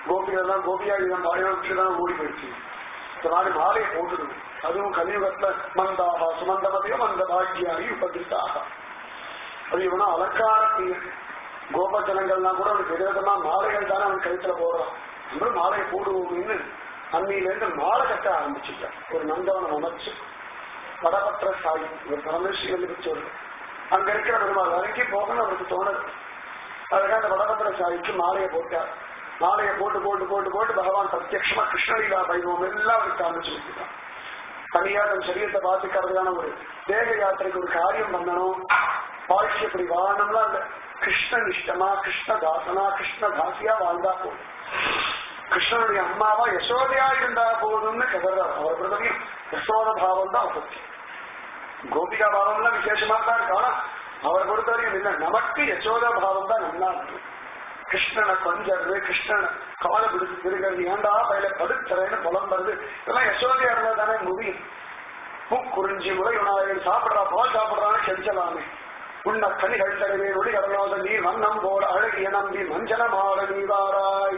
கோபிகள் தான் கோபியா இதான் பாடினா தான் ஓடி போயிடுச்சு இந்த மாதிரி மாலையை போட்டுடுது அதுவும் கலியுகத்துல மந்தாக சுமந்தமதையோ மந்த பாக்கியாகி உபகிருத்தாக அது இவனா அலங்காரத்தீய கோபஜனங்கள்லாம் கூட அவனுக்கு விதவிதமா மாலைகள் தானே அவன் கழுத்துல போடுறான் நம்மளும் மாலையை போடுவோம்னு அன்னியிலேருந்து மாலை கட்ட ஆரம்பிச்சுட்டான் ஒரு நந்தவனம் அமைச்சு வடபற்ற சாயி ஒரு பரமேஸ்வரி வச்சு அங்க இருக்கிற பெருமாள் வரைக்கும் போகணும் அவருக்கு தோணுது அதுக்காக அந்த வடபத்திர சாயிக்கு மாலையை போட்டார் மாலையை போட்டு போட்டு போட்டு போட்டு பகவான் பிரத்யட்சமா கிருஷ்ணலீலா வைபவம் எல்லாம் அவருக்கு காமிச்சு கொடுத்துட்டான் தனியா தன் சரீரத்தை பாத்துக்கிறதுக்கான ஒரு தேக யாத்திரைக்கு ஒரு காரியம் பண்ணணும் வாழ்க்கை இப்படி வாழணும்னா அந்த கிருஷ்ண நிஷ்டமா கிருஷ்ண தாசனா கிருஷ்ண தாசியா வாழ்ந்தா போதும் கிருஷ்ணனுடைய அம்மாவா யசோதையா இருந்தா போதும்னு கதறார் அவர் பிரதமையும் யசோத பாவம் தான் வசதி கோபிகா பாவம்லாம் விசேஷமா தான் இருக்கு ஆனா அவர் பொறுத்தவரையும் இல்ல நமக்கு யசோதா பாவம் தான் நல்லா இருக்கு கிருஷ்ணனை கொஞ்சறது கிருஷ்ணனை கால பிடிச்சு திருகிறது ஏண்டா பயில படுத்துறேன்னு புலம்புறது இதெல்லாம் யசோதையா இருந்தா தானே முடியும் பூக்குறிஞ்சி முறை உணாயிரம் சாப்பிடுறா பால் சாப்பிடுறான்னு செஞ்சலாமே உன்ன கனிகள் தடவே ஒளி கடலோத நீ வண்ணம் போல அழகிய நம்பி மஞ்சள மாட நீவாராய்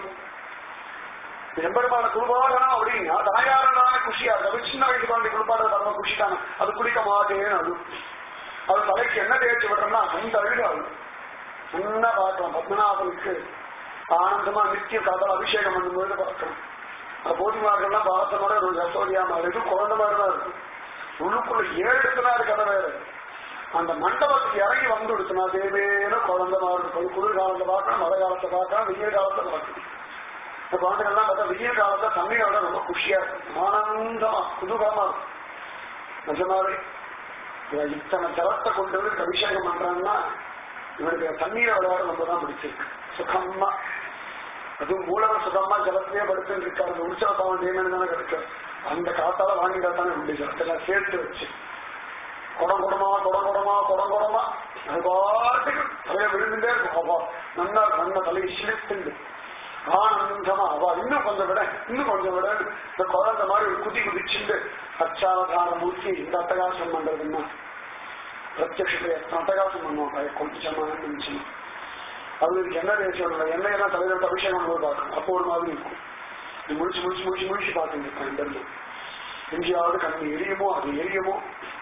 எம்பெருமான குருபாடணும் அப்படின்னா தாயாரனால குஷியா இருக்கு சின்ன வயசு குழந்தை குருபாடு ரொம்ப குஷி தானே அது குடிக்க மாட்டேன்னு அது அது தலைக்கு என்ன தேய்ச்சி விடுறோம்னா அந்த அழுகு அது நல்லா பார்க்கலாம் பத்மநாபனுக்கு ஆனந்தமா நித்திய காதல் அபிஷேகம் பண்ணும்போது பார்க்கணும் அந்த போதிமார்கள்லாம் பாசமோட ஒரு யசோதியா மாதிரி இருக்கும் குழந்தை மாதிரி தான் இருக்கும் உள்ளுக்குள்ள ஏழு இடத்துல கதை வேற அந்த மண்டபத்துக்கு இறங்கி வந்து கொடுத்தனா தேவேன குழந்தை மாதிரி இருக்கும் குளிர் காலத்தை பார்க்கணும் மழை காலத்தை பார்க்கலாம் வெயில் காலத்தை பார்க்கணும் இந்த குழந்தைகள்லாம் பார்த்தா வெயில் காலத்துல தண்ணியோட ரொம்ப குஷியா இருக்கும் ஆனந்தமா குதூகலமா இருக்கும் நிஜமாவே இவன் இத்தனை ஜலத்தை கொண்டு வந்து அபிஷேகம் பண்றான்னா இவனுக்கு தண்ணீரை விளையாட ரொம்ப தான் பிடிச்சிருக்கு சுகமா அதுவும் மூலவர் சுகமா ஜலத்திலேயே படுத்துட்டு இருக்காரு அந்த உற்சவ பாவம் நியமனம் தானே கிடைக்க அந்த காத்தால வாங்கிட்டா தானே உண்டு ஜலத்தெல்லாம் சேர்த்து வச்சு குடம் குடமா குடம் குடமா குடம் குடமா அது பாட்டுக்கு தலைய விழுந்துட்டே இருக்கும் அவா நல்லா நல்ல தலையை சிலித்துண்டு ஆனந்தமா அவா இன்னும் கொஞ்சம் விட இன்னும் கொஞ்சம் விட இந்த குழந்தை மாதிரி ஒரு குதி குதிச்சுண்டு அச்சாவதான மூர்த்தி இந்த அட்டகாசம் பண்றதுன்னா பிரத்யட்சத்தை அட்டகாசம் பண்ணுவோம் கொஞ்சமான நிமிஷம் அவங்களுக்கு என்ன தேய்ச்சோம் எண்ணெயெல்லாம் தலைவர் அபிஷேகம் போது பார்க்கணும் அப்போ ஒரு மாதிரி இருக்கும் நீ முடிச்சு முடிச்சு முடிச்சு முடிச்சு பார்த்துட்டு இருக்கேன் இந்த இடத்துல. எங்கேயாவது கண்ணு எரியுமோ அது எரியுமோ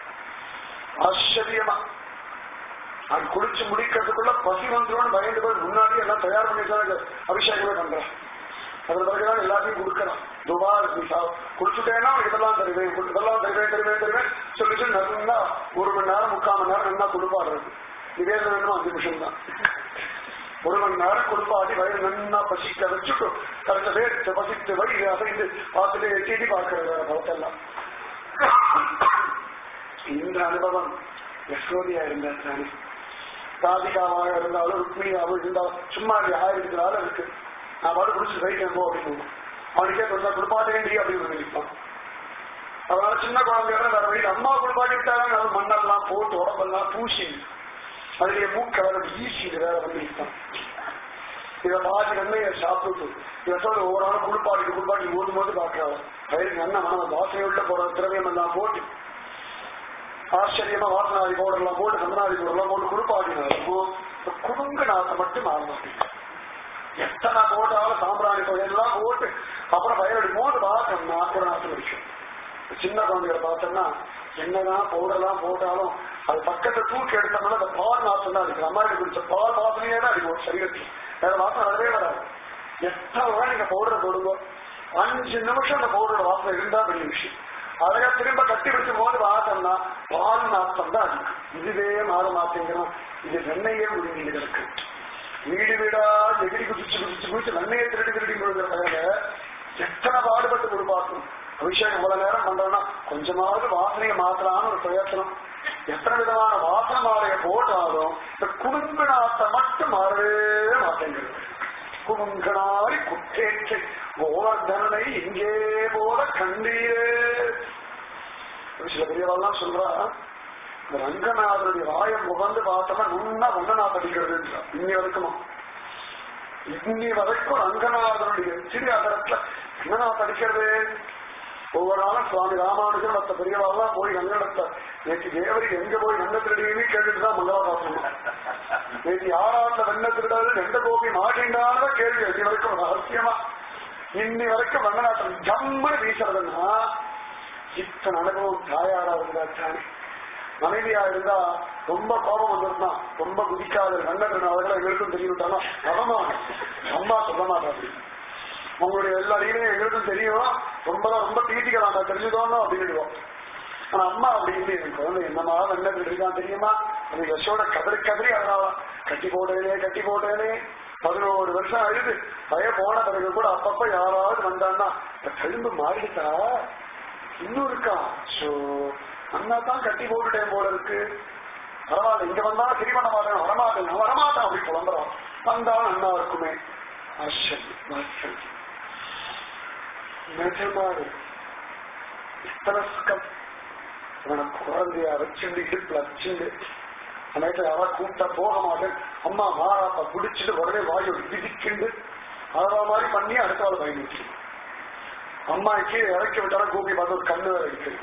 ஆச்சரியமா அது குளிச்சு முடிக்கிறதுக்குள்ள பசி வந்துடும் பயந்து போய் முன்னாடி எல்லாம் தயார் பண்ணி தான் அபிஷேகமே பண்றேன் அதுல பிறகுதான் எல்லாத்தையும் கொடுக்கலாம் துபா நீ சா- குளிச்சுட்டேன்னா உனக்கு இதெல்லாம் தருவேன் இதெல்லாம் தருவேன் தருவேன் தருவேன் சொல்லிட்டு நல்லா ஒரு மணி நேரம் முக்கால் மணி நேரம் நல்லா குளிப்பாடுறது நிவேதனம் வேணுமோ அஞ்சு நிமிஷம் தான் ஒரு மணி நேரம் குளிப்பாடி வயிறு நன்னா பசிக்க வச்சுட்டு கரெக்ட பேர் பசித்து வழி அசைந்து பார்த்துட்டு எட்டி பார்க்கிறது வேற பழத்தெல்லாம் இந்த அனுபவம் யசோதியா இருந்தார் தானே ராதிகாவாக இருந்தாலும் ருக்மிணியாவும் இருந்தாலும் சும்மா அப்படி ஆயிருக்கிறாலும் இருக்கு நான் பாட்டு குடிச்சு வைக்கிறேன் போ அப்படின்னு அவனுக்கே கொஞ்சம் குளிப்பாட்டேண்டி அப்படின்னு நினைப்பான் அதனால சின்ன குழந்தையோட வேற வழியில் அம்மா குளிப்பாட்டி விட்டாங்க அது மண்ணெல்லாம் போட்டு உடம்பெல்லாம் பூசி அதுலயே மூக்க வேற ஈசி இது வேற வந்து நிற்பான் இதை பாதி நன்மையை சாப்பிட்டு இதை சொல்ல ஒவ்வொரு நாளும் குளிப்பாட்டி குளிப்பாட்டி ஓடும் போது பார்க்கிறாங்க வயிறு நல்ல மனம் வாசனையுள்ள போற திரவியம் எல்லாம் போட்டு ஆச்சரியமா வாசனாதி பவுடர் எல்லாம் போட்டு சந்தனாதி பவுடர் எல்லாம் போட்டு குளிப்பாட்டினாலும் குடுங்க நாசம் மட்டும் மாற மாட்டேங்குது எத்தனை போட்டாலும் சாம்பிராணி பவுடர் எல்லாம் போட்டு அப்புறம் பயனடி போது பார்த்தோம்னா ஒரு நாசம் அடிக்கும் சின்ன குழந்தைகளை பார்த்தோம்னா என்னதான் பவுடர்லாம் போட்டாலும் அது பக்கத்தை தூக்கி எடுத்தோம்னா அந்த பால் நாசம் தான் இருக்கு அம்மா குடிச்ச பால் வாசனையே தான் அடிக்கும் சரீரத்தில் வேற வாசனை வரவே வராது எத்தனை ரூபாய் நீங்க பவுடர் போடுங்க அஞ்சு நிமிஷம் அந்த பவுடரோட வாசனை இருந்தா பெரிய விஷயம் அழகா திரும்ப கட்டி பிடிக்கும் போது பார்த்தோம்னா பால் நாசம் தான் இருக்கு இதுவே மாற மாட்டேங்கிறோம் இது வெண்ணையே முடிஞ்சு இருக்கு வீடு வீடா எகிரி குதிச்சு குதிச்சு குதிச்சு வெண்ணையை திருடி திருடி முழுகிற தவிர எத்தனை பாடுபட்டு கொடுப்பாக்கும் அபிஷேகம் இவ்வளவு நேரம் பண்றோம்னா கொஞ்சமாவது வாசனையை மாத்தலாம்னு ஒரு பிரயத்தனம் எத்தனை விதமான வாசனை மாலையை போட்டாலும் இந்த குடும்ப நாத்தை மட்டும் மாறவே மாட்டேங்கிறது குடுங்கனாரி குற்றேற்றை கோவர்தனை இங்கே போல கண்டீரே சில பெரியவாள்லாம் சொல்றா இந்த ரங்கநாதருடைய வாயம் முகந்து பார்த்தோம்னா நுண்ணா ரங்கநாத் அடிக்கிறதுன்றா இன்னி வரைக்கும் இன்னி வரைக்கும் ரங்கநாதனுடைய சிறிய அதரத்துல ரங்கநாத் அடிக்கிறது ஒவ்வொரு நாளும் சுவாமி ராமானுஜன் மற்ற பெரியவாள்லாம் போய் ரங்கடத்த நேற்று தேவரி எங்க போய் வெண்ண திருடியுமே கேட்டுட்டு தான் மங்களாசாசனம் நேற்று யாராண்ட வெண்ண திருடாது எந்த கோபி மாட்டின்றான கேள்வி இது வரைக்கும் ரகசியமா இன்னி வரைக்கும் வண்ணநாட்டம் ஜம்முன்னு வீசுறதுன்னா இத்தனை அனுபவம் தாயாரா இருந்தா தானே மனைவியா இருந்தா ரொம்ப கோபம் வந்துருந்தா ரொம்ப குதிக்காத கண்ணன் அவர்கள் எங்களுக்கும் தெரியும் அவமானம் அம்மா சொல்ல மாட்டா அப்படி உங்களுடைய எல்லா லீலையும் எங்களுக்கும் தெரியும் ரொம்ப ரொம்ப தீட்டிக்கலாம் நான் தெரிஞ்சுக்கணும் அப்படின்னுடுவோம் ஆனா அம்மா அப்படி இல்லை என் குழந்தை என்னமா வெண்ண இருக்கான் தெரியுமா அது யசோட கதறி கதறி அழகாவா கட்டி போட்டேனே கட்டி போட்டேனே பதினோரு வருஷம் அழுது பய போன பிறகு கூட அப்பப்ப யாராவது வந்தான்னா இந்த கழும்பு மாறிடுதா இன்னும் இருக்கா சோ அண்ணா தான் கட்டி போட்டுட்டேன் போல இருக்கு பரவாயில்ல இங்க வந்தா சரி பண்ண மாட்டேன் வரமாட்டேன் நான் வரமாட்டேன் அப்படி புலம்புறான் வந்தாலும் அண்ணா இருக்குமே ஆச்சரியம் ஆச்சரியம் நிஜமாறு இத்தனஸ்கம் அவனை குழந்தைய வச்சுண்டு இடுப்புல வச்சுண்டு அன்னைக்கு அவ கூப்பிட்டா போக மாட்டேன் அம்மா மாறாப்ப பிடிச்சிட்டு உடனே வாயு விதிக்கிண்டு அத மாதிரி பண்ணி அடுத்த ஆள் பயணிச்சு அம்மா கீழே இறக்கி விட்டாலும் கூப்பி பார்த்து ஒரு கண்ணு இருக்கு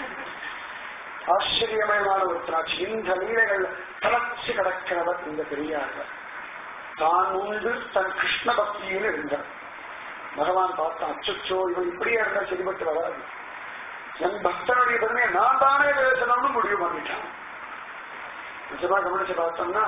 ஆச்சரியமயமான ஒரு திராட்சி இந்த லீலைகள் தளர்ச்சி கிடக்கிறவர் இந்த பெரியார்கள் தான் உண்டு தன் கிருஷ்ண பக்தியில் இருந்தார் பகவான் பார்த்தான் அச்சோ இவன் இப்படியே இருந்தா சரிபட்டு வராது என் பக்தனுடைய பெருமையை நான் தானே பேசணும்னு முடிவு பண்ணிட்டான் நிஜமா கவனிச்சு பார்த்தோம்னா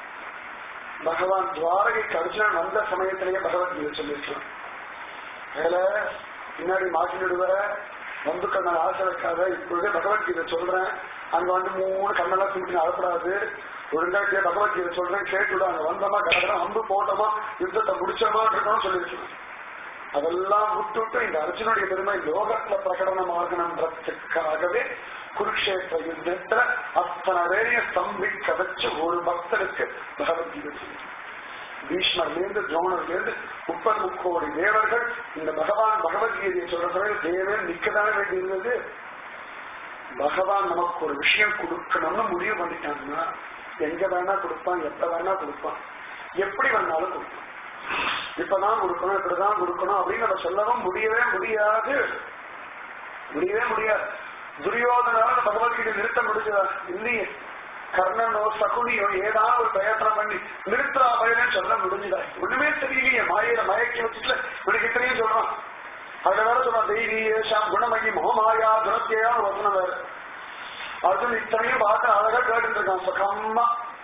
பகவான் துவாரகைக்கு அர்ஜுனன் வந்த சமயத்திலேயே பகவத்கீதை சொல்லிருக்கலாம் அதுல பின்னாடி மாற்றிடுவ வந்து கண்ணன் ஆசை வைக்காத இப்பொழுதே பகவத்கீதை சொல்றேன் அங்க வந்து மூணு கண்ணெல்லாம் தூக்கி அழப்படாது ஒழுங்கா கே பகவத்கீதை சொல்றேன் கேட்டுவிட அங்க வந்தோமா கடற்கரை அம்பு போட்டோமா யுத்தத்தை முடிச்சோமா இருக்கணும் சொல்லிருக்கணும் அதெல்லாம் விட்டுட்டு இந்த அர்ஜுனுடைய பெருமை யோகத்துல பிரகடனமாகணுன்றதுக்காகவே குருக்ஷேத்திர யுத்தத்துல அத்தனை வேலையை ஸ்தம்பிக்க வச்சு ஒரு பக்தருக்கு பகவத்கீதை சொல்லிருக்கு பீஷ்மர்லேருந்து துரோணர்லேருந்து முப்பது முக்கோடி தேவர்கள் இந்த பகவான் பகவத்கீதையை சொல்ற சமயம் தேவன் நிக்கதானே வேண்டியிருந்தது பகவான் நமக்கு ஒரு விஷயம் கொடுக்கணும்னு முடிவு பண்ணிட்டாங்கன்னா எங்க வேணா கொடுப்பான் எப்ப வேணா கொடுப்பான் எப்படி வேணாலும் கொடுப்பான் இப்பதான் கொடுக்கணும் இப்படிதான் கொடுக்கணும் அப்படின்னு நம்ம சொல்லவும் முடியவே முடியாது முடியவே முடியாது துரியோதனால பகவத்கீதை நிறுத்த முடிஞ்சதா இல்லையே கர்ணனோ சகுனியோ ஏதாவது ஒரு பிரயத்தனம் பண்ணி நிறுத்தா பயனு சொல்ல முடிஞ்சுதா ஒண்ணுமே தெரியலையே மாயில மயக்கி வச்சுட்டு இவனுக்கு இத்தனையும் சொல்றான் அதுல வேற சொல்றான் தெய்வீ ஏஷாம் குணமகி மோமாயா குணத்தையா வசனம் வேற அர்ஜுன் இத்தனையும் பார்த்து அழகா கேட்டு இருக்கான் சுகம்மா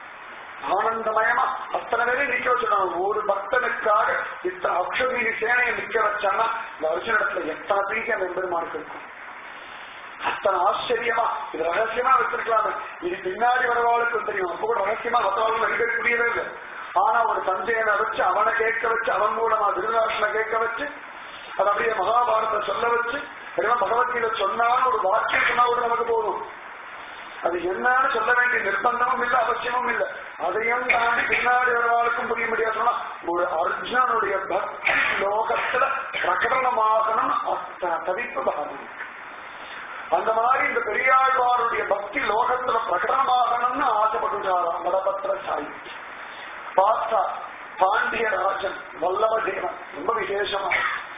ஆனந்தமயமா அத்தனை பேரையும் நிக்க வச்சிருக்காங்க ஒரு பக்தனுக்காக இத்தனை அக்ஷமீதி சேனையை நிக்க வச்சான்னா இந்த அர்ஜுனிடத்துல எத்தனை பிரீத்தி அந்த எம்பெருமானுக்கு இருக்கும் அத்தனை ஆச்சரியமா இது ரகசியமா வச்சிருக்கலாமே இது பின்னாடி வரவாளுக்கு தெரியும் அப்ப கூட ரகசியமா மற்றவர்கள் அடிக்கடி புரியவே இல்லை ஆனா ஒரு சஞ்சயனை வச்சு அவனை கேட்க வச்சு அவன் மூலமா திருநாசனை கேட்க வச்சு அது அப்படியே மகாபாரத சொல்ல வச்சு எல்லாம் பகவத்கீதை சொன்னாலும் ஒரு வாக்கியம் சொன்னா கூட நமக்கு போதும் அது என்னன்னு சொல்ல வேண்டிய நிர்பந்தமும் இல்லை அவசியமும் இல்லை அதையும் தாண்டி பின்னாடி வரவாளுக்கும் புரிய முடியாது சொன்னா ஒரு அர்ஜுனனுடைய பக்தி லோகத்துல பிரகடனமாகணும் அத்தனை தவிப்பு பாகம் அந்த மாதிரி இந்த பெரியாழ்வாருடைய பக்தி லோகத்துல பிரகடனமாகணும்னு ஆசைப்பட்டுட்டாராம் வடபத்திர சாயி பார்த்தா பாண்டியராஜன் வல்லவ தேவன் ரொம்ப விசேஷமா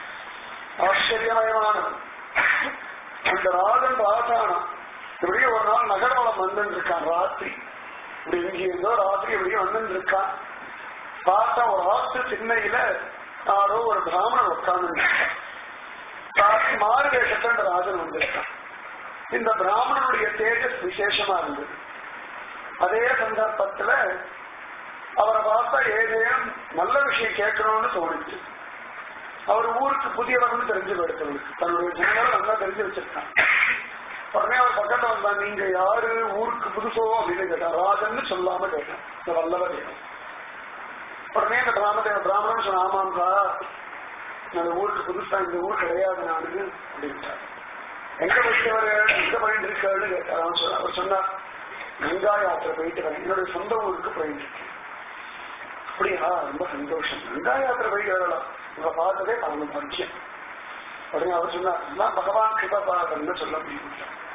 ஆச்சரியமயமானவன் அந்த ராஜன் பார்த்தானா இப்படியே ஒரு நாள் நகரவளம் வந்துட்டு இருக்கான் ராத்திரி இப்படி இங்கே இருந்தோ ராத்திரி இப்படியே வந்துட்டு இருக்கான் பார்த்தா ஒரு ஆத்து சின்னையில யாரோ ஒரு பிராமணன் உட்கார்ந்து ராத்திரி மாறு வேஷத்துல இந்த ராஜன் வந்திருக்கான் இந்த பிராமணனுடைய தேஜஸ் விசேஷமா இருந்தது அதே சந்தர்ப்பத்துல அவரை பார்த்தா ஏதேனும் நல்ல விஷயம் கேட்கணும்னு தோணுச்சு அவர் ஊருக்கு புதியவர்னு தெரிஞ்சு போயிடுத்தவனுக்கு தன்னுடைய ஜனங்களை நல்லா தெரிஞ்சு வச்சிருக்கான் உடனே அவர் பக்கத்துல வந்தா நீங்க யாரு ஊருக்கு புதுசோ அப்படின்னு கேட்டான் ராஜன்னு சொல்லாம கேட்டான் இந்த வல்லவ தேவன் உடனே இந்த பிராமண பிராமணன் சொன்ன ஆமாம்ப்பா நான் ஊருக்கு புதுசா இந்த ஊர் கிடையாது நானு அப்படின்ட்டார் எங்க படிச்சவர் எங்க போயிட்டு இருக்காருன்னு கேட்டார் அவன் சொன்ன அவர் சொன்னார் கங்கா யாத்திரை போயிட்டு வரேன் என்னுடைய சொந்த ஊருக்கு போயிட்டு இருக்கேன் அப்படியா ரொம்ப சந்தோஷம் கங்கா யாத்திரை போயிட்டு வரலாம் உங்க பார்த்ததே பரம பரிச்சயம் உடனே அவர் சொன்னார் எல்லாம் பகவான் கிருபாபாதன்னு சொல்ல முடியும்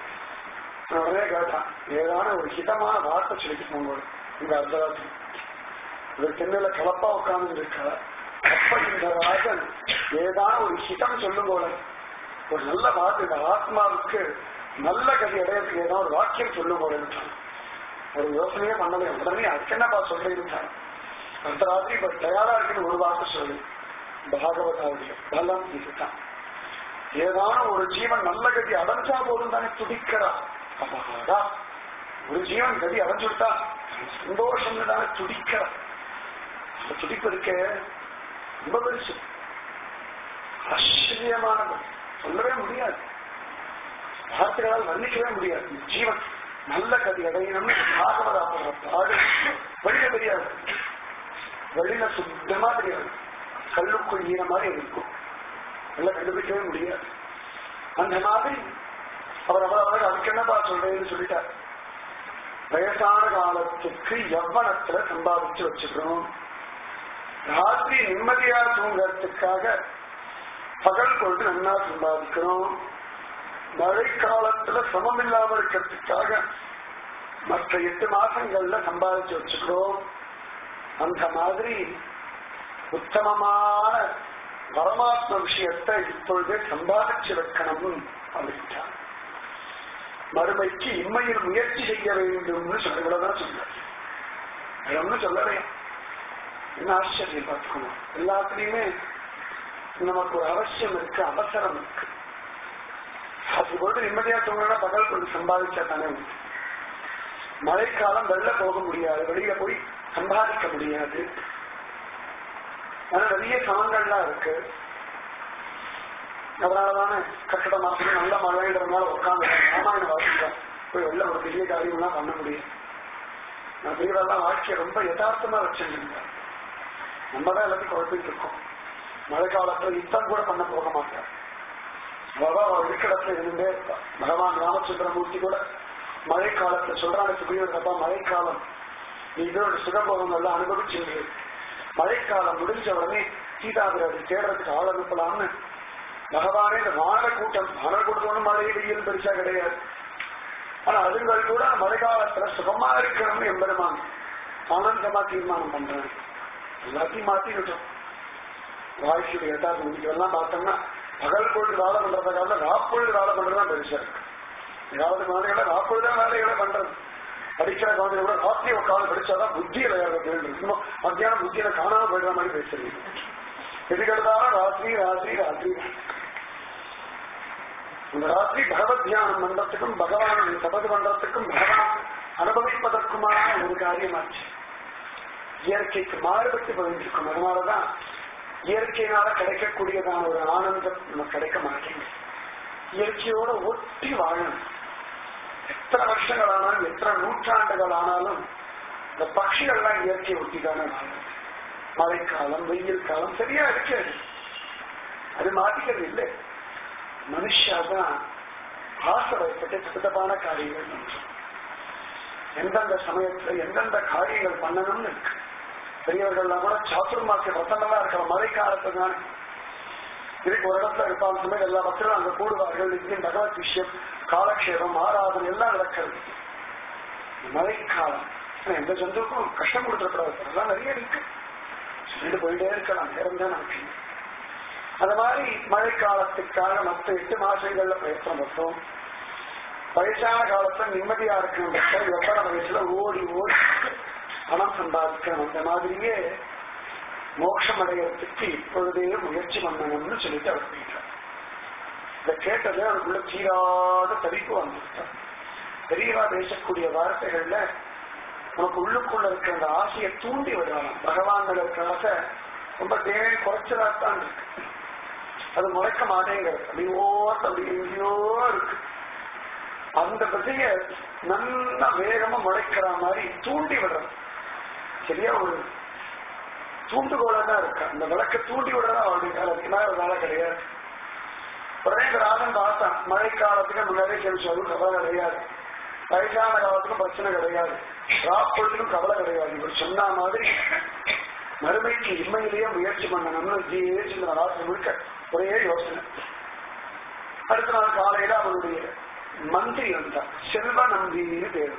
நான் உடனே கேட்டான் ஏதான ஒரு ஹிதமான வார்த்தை சொல்லிட்டு போங்க இந்த அர்த்தராத்திரி இது சென்னையில கலப்பா உட்கார்ந்து இருக்கா அப்ப இந்த ராஜன் ஏதான ஒரு ஹிதம் சொல்லும் போல ஒரு நல்ல வார்த்தை இந்த ஆத்மாவுக்கு நல்ல கதி அடையறதுக்கு ஏதாவது ஒரு வாக்கியம் சொல்லும் போல இருக்கான் ஒரு யோசனையே பண்ணவே உடனே அதுக்கு என்னப்பா சொல்றேன் அந்த ராத்திரி இப்ப தயாரா இருக்குன்னு ஒரு வார்த்தை சொல்லு பாகவதாவுடைய பலம் இதுதான் ஏதான ஒரு ஜீவன் நல்ல கதி அடைஞ்சா போதும் தானே துடிக்கிறா அப்பாடா ஒரு ஜீவன் கதி அடைஞ்சுட்டா சந்தோஷம் தானே துடிக்கிறா அந்த துடிப்பு இருக்க ரொம்ப பெருசு ஆச்சரியமானது சொல்லவே முடியாது வார்த்தைகளால் வர்ணிக்கவே முடியாது ஜீவன் நல்ல கதி அடையணும்னு பாகவதா போடுற பாடு வெளியில தெரியாது வெளியில சுத்தமா தெரியாது கல்லுக்குள் ஈர மாதிரி இருக்கும் நல்லா கண்டுபிடிக்கவே முடியாது அந்த மாதிரி அவர் அவர் அவர் அதுக்கு என்னப்பா சொல்றேன்னு சொல்லிட்டார் வயசான காலத்துக்கு எவ்வளத்துல சம்பாதிச்சு வச்சுக்கிறோம் ராத்திரி நிம்மதியா தூங்கறதுக்காக பகல் கொண்டு நல்லா சம்பாதிக்கிறோம் மழை காலத்துல சிரமம் இல்லாம இருக்கிறதுக்காக மற்ற எட்டு மாசங்கள்ல சம்பாதிச்சு வச்சுக்கிறோம் அந்த மாதிரி உத்தமமான பரமாத்ம விஷயத்தை இப்பொழுதே சம்பாதிச்சு வைக்கணும் அப்படின்ட்டார் மறுமைக்கு இம்மையில் முயற்சி செய்ய வேண்டும்னு சொல்லிவிடதான் சொன்னார் வேறொன்னு சொல்லவே என்ன ஆச்சரியம் பார்த்துக்கணும் எல்லாத்துலயுமே நமக்கு ஒரு அவசியம் இருக்கு அவசரம் இருக்கு அது போட்டு நிம்மதியா தூங்கினா பகல் கொஞ்சம் சம்பாதிச்சா தானே உண்டு மழைக்காலம் வெளில போக முடியாது வெளியில போய் சம்பாதிக்க முடியாது ஆனா நிறைய சமங்கள்லாம் இருக்கு அதனாலதானே கட்டட மாசம் நல்ல மழைன்றதுனால உட்காந்து ராமாயணம் வாசிக்கிறேன் போய் வெளில ஒரு பெரிய காரியம்லாம் பண்ண முடியும் நான் பெரியவெல்லாம் வாழ்க்கையை ரொம்ப யதார்த்தமா வச்சிருந்தேன் நம்ம தான் எல்லாத்தையும் குழப்பிட்டு இருக்கோம் மழை காலத்துல யுத்தம் கூட பண்ண போக மாட்டேன் பகவான் இருக்கிறத்துல இருந்தே இருப்பா. பகவான் ராமச்சந்திரமூர்த்தி கூட மழை காலத்துல சொல்றாங்க சுகியோட மழைக்காலம் நீ இதோட சுகபோகங்கள்லாம் அனுபவிச்சுங்க மழைக்காலம் முடிஞ்ச உடனே சீதாபிரதி தேடுறதுக்கு ஆள் அனுப்பலாம்னு பகவானே இந்த வான கூட்டம் வான கூட்டம் மழை வெயில் பெருசா கிடையாது ஆனா அதுங்கள் கூட மழை காலத்துல சுகமா இருக்கணும்னு எம்பெருமான் ஆனந்தமா தீர்மானம் பண்றாங்க எல்லாத்தையும் மாத்தி விட்டோம் வாழ்க்கையுடைய யதார்த்தம் இதெல்லாம் பார்த்தோம்னா பகல் பொழுது வேலை பண்றத கால ராப்பொழுது வேலை பண்றதுதான் பெருசா இருக்கு ஏதாவது குழந்தைகளை ராப்பொழுதுதான் வேலைகளை பண்றது படிக்கிற குழந்தைங்க கூட ராத்திரி உட்காந்து படிச்சாதான் புத்தி விளையாடுறது இன்னும் மத்தியானம் புத்தியில காணாம போயிடுற மாதிரி பேசுறீங்க எதுக்கெடுத்தாலும் ராத்திரி ராத்திரி ராத்திரி இந்த ராத்திரி பகவத் தியானம் பண்றதுக்கும் பகவான் தபது பண்றதுக்கும் பகவான் அனுபவிப்பதற்குமான ஒரு காரியமாச்சு இயற்கைக்கு மாறுபட்டு பதிஞ்சிருக்கும் அதனாலதான் இயற்கையினால கிடைக்கக்கூடியதான ஒரு ஆனந்தம் நமக்கு கிடைக்க மாட்டேங்குது இயற்கையோட ஒட்டி வாழணும் எத்தனை வருஷங்கள் ஆனாலும் எத்தனை நூற்றாண்டுகள் ஆனாலும் இந்த பட்சிகள்லாம் இயற்கையை ஒட்டி தானே வாழும் மழைக்காலம் வெயில் காலம் சரியா இருக்காது அது மாத்திக்கிறது இல்லை மனுஷாதான் ஆசை வைப்பட்டு சித்தப்பான காரியங்கள் பண்றோம் எந்தெந்த சமயத்துல எந்தெந்த காரியங்கள் பண்ணணும்னு இருக்கு பெரியவர்கள்லாம் கூட சாத்துர்மாசிய வசனமா இருக்கிற மழை காலத்துல தான் இதுக்கு ஒரு இடத்துல இருப்பாங்க சமயம் எல்லா பக்தர்களும் அங்க கூடுவார்கள் இங்கேயும் பகவத் விஷயம் காலக்ஷேபம் ஆராதனை எல்லாம் நடக்கிறது மழைக்காலம் ஆனா எந்த ஜந்துக்கும் கஷ்டம் கொடுத்துடக்கூடாது அதெல்லாம் நிறைய இருக்கு சொல்லிட்டு போயிட்டே இருக்கலாம் நேரம் தான் நமக்கு அந்த மாதிரி மழைக்காலத்துக்காக மற்ற எட்டு மாசங்கள்ல பிரயத்தனம் பண்றோம் வயசான காலத்துல நிம்மதியா இருக்கணும் எவ்வளவு வயசுல ஓடி ஓடி பணம் சம்பாதிக்கணும் அந்த மாதிரியே மோட்சம் அடையறதுக்கு இப்பொழுதே முயற்சி பண்ணணும்னு சொல்லிட்டு அவர் போயிட்டார் இதை கேட்டது அவருக்குள்ள தீராத தவிப்பு வந்துட்டார் பெரியவா பேசக்கூடிய வார்த்தைகள்ல நமக்கு உள்ளுக்குள்ள இருக்கிற அந்த ஆசையை தூண்டி விடலாம் பகவான் மேல இருக்கிற ஆசை ரொம்ப தேவை குறைச்சதாத்தான் இருக்கு அது முளைக்க மாட்டேங்கிறது அப்படியோ அப்படி எங்கேயோ இருக்கு அந்த பசிய நல்லா வேகமா முளைக்கிற மாதிரி தூண்டி விடுறது சரியா ஒரு தூண்டுகோலா தான் இருக்கு அந்த விளக்க தூண்டி விடுறதா அவருடைய காலத்துக்கு மேல வேலை கிடையாது உடனே இந்த ராஜன் பார்த்தான் மழை காலத்துக்கு முன்னாடியே தெரிஞ்சு கவலை கிடையாது வயசான காலத்துக்கும் பிரச்சனை கிடையாது ராப்பொழுதுக்கும் கவலை கிடையாது இவர் சொன்ன மாதிரி மறுமைக்கு இம்மையிலேயே முயற்சி பண்ணணும்னு ஜியே சின்ன ராத்திரி முழுக்க ஒரே யோசனை அடுத்த நாள் காலையில அவனுடைய மந்திரி வந்தார் செல்வ நம்பின்னு பேரு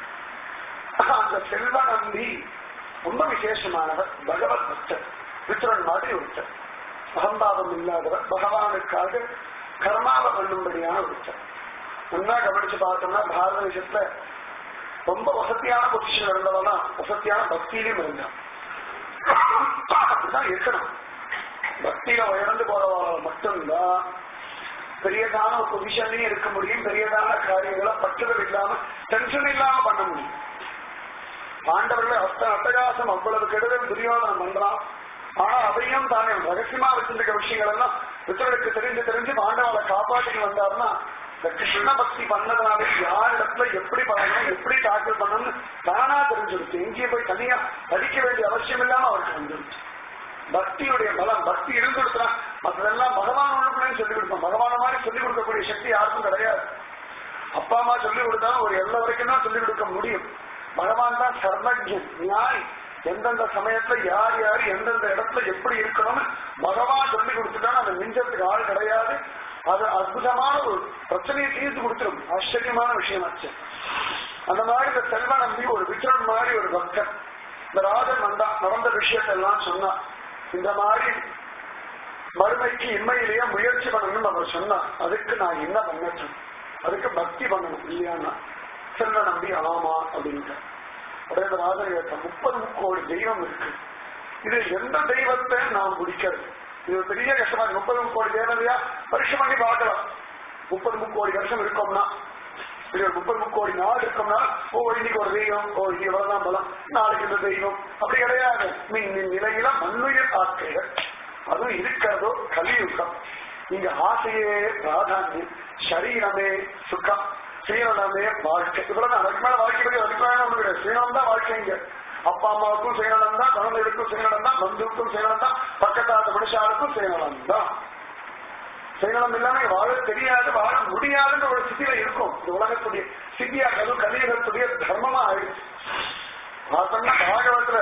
அந்த செல்வ நம்பி ரொம்ப விசேஷமானவர் பகவத் பக்தர் வித்ரன் மாதிரி ஒருத்தர் அகம்பாவம் இல்லாதவர் பகவானுக்காக கர்மாவை பண்ணும்படியான ஒருத்தர் நல்லா கவனிச்சு பார்த்தோம்னா பாரத தேசத்துல ரொம்ப வசதியான பொசிஷன் இருந்தவனா வசதியான பக்தியிலும் இருந்தான் அப்படிதான் இருக்கணும் பக்தியில உயர்ந்து போறவங்களால் மட்டும்தான் பெரியதான ஒரு பொசிஷன்லயும் இருக்க முடியும் பெரியதான காரியங்களை பற்றுதல் இல்லாம டென்ஷன் இல்லாம பண்ண முடியும் பாண்டவர்கள் அத்த அட்டகாசம் அவ்வளவு கெடுதல் துரியோதனம் பண்றான் ஆனா அதையும் தானே ரகசியமா வச்சிருக்க விஷயங்கள் எல்லாம் பித்தர்களுக்கு தெரிஞ்சு தெரிஞ்சு பாண்டவங்களை காப்பாற்றிட்டு வந்தாருன்னா இந்த கிருஷ்ண பக்தி பண்ணதுனால யார் இடத்துல எப்படி பண்ணணும் எப்படி டாக்கிள் பண்ணணும்னு தானா தெரிஞ்சிருச்சு எங்கேயும் போய் தனியா படிக்க வேண்டிய அவசியம் இல்லாம அவருக்கு வந்துருச்சு பக்தியுடைய பலம் பக்தி இருந்துடுத்துனா மற்றதெல்லாம் பகவான் உள்ளுக்குள்ளேயும் சொல்லிக் கொடுப்போம் பகவான மாதிரி சொல்லிக் கொடுக்கக்கூடிய சக்தி யாருக்கும் கிடையாது அப்பா அம்மா சொல்லிக் கொடுத்தா ஒரு எல்லை வரைக்கும் தான் சொல்லிக் கொடுக்க முடியும் பகவான் தான் சர்வஜன் நியாய் எந்தெந்த சமயத்துல யார் யார் எந்தெந்த இடத்துல எப்படி இருக்கணும்னு பகவான் சொல்லி கொடுத்துட்டா அதை மிஞ்சத்துக்கு ஆள் கிடையாது அது அற்புதமான ஒரு பிரச்சனையை தீர்த்து கொடுத்துரும் ஆச்சரியமான விஷயம் ஆச்சு அந்த மாதிரி இந்த செல்வ நம்பி ஒரு விக்ரன் மாதிரி ஒரு பக்தன் இந்த ராஜன் வந்தா நடந்த விஷயத்தை எல்லாம் சொன்னா இந்த மாதிரி மறுமைக்கு இன்மையிலேயே முயற்சி பண்ணணும்னு அவர் சொன்னார் அதுக்கு நான் என்ன பண்ணட்டும் அதுக்கு பக்தி பண்ணணும் இல்லையான்னா செல்வ நம்பி ஆமா அப்படின்ட்டு உடனே இந்த ராஜன் கேட்ட முப்பது கோடி தெய்வம் இருக்கு இது எந்த தெய்வத்தை நாம் பிடிக்கிறது இது ஒரு பெரிய கஷ்டமா இருக்கு முப்பது கோடி தேவதையா பரிசு பண்ணி பார்க்கலாம் முப்பது முக்கோடி வருஷம் இருக்கோம்னா இது ஒரு முப்பது முக்கோடி நாள் இருக்கோம்னா ஓ இன்னைக்கு ஒரு தெய்வம் ஓ இது எவ்வளவுதான் பலம் நாளைக்கு இந்த தெய்வம் அப்படி கிடையாது மின் மின் நிலையில மண்ணுயிர் ஆக்கைகள் அதுவும் இருக்கிறதோ கலியுகம் இங்க ஆசையே பிராதானியம் சரீரமே சுகம் சுயநலமே வாழ்க்கை இவ்வளவுதான் அதுக்கு மேல வாழ்க்கை பற்றி அதுக்கு மேல ஒண்ணு கிடையாது சுயநலம் தான் வாழ்க்கை இங்க அப்பா அம்மாவுக்கும் சுயநலம் தான் குழந்தைகளுக்கும் சுயநலம் தான் பந்துவுக்கும் சுயநலம் தான் பக்கத்தாத்த மனுஷாருக்கும் சுயநலம் தான் சுயநலம் இல்லாம வாழ தெரியாது வாழ முடியாதுன்ற ஒரு ஸ்திதியில இருக்கும் இந்த உலகத்துடைய சித்தியா அதுவும் கலியுகத்துடைய தர்மமா ஆயிடுச்சு பார்த்தோம்னா பாகவத்துல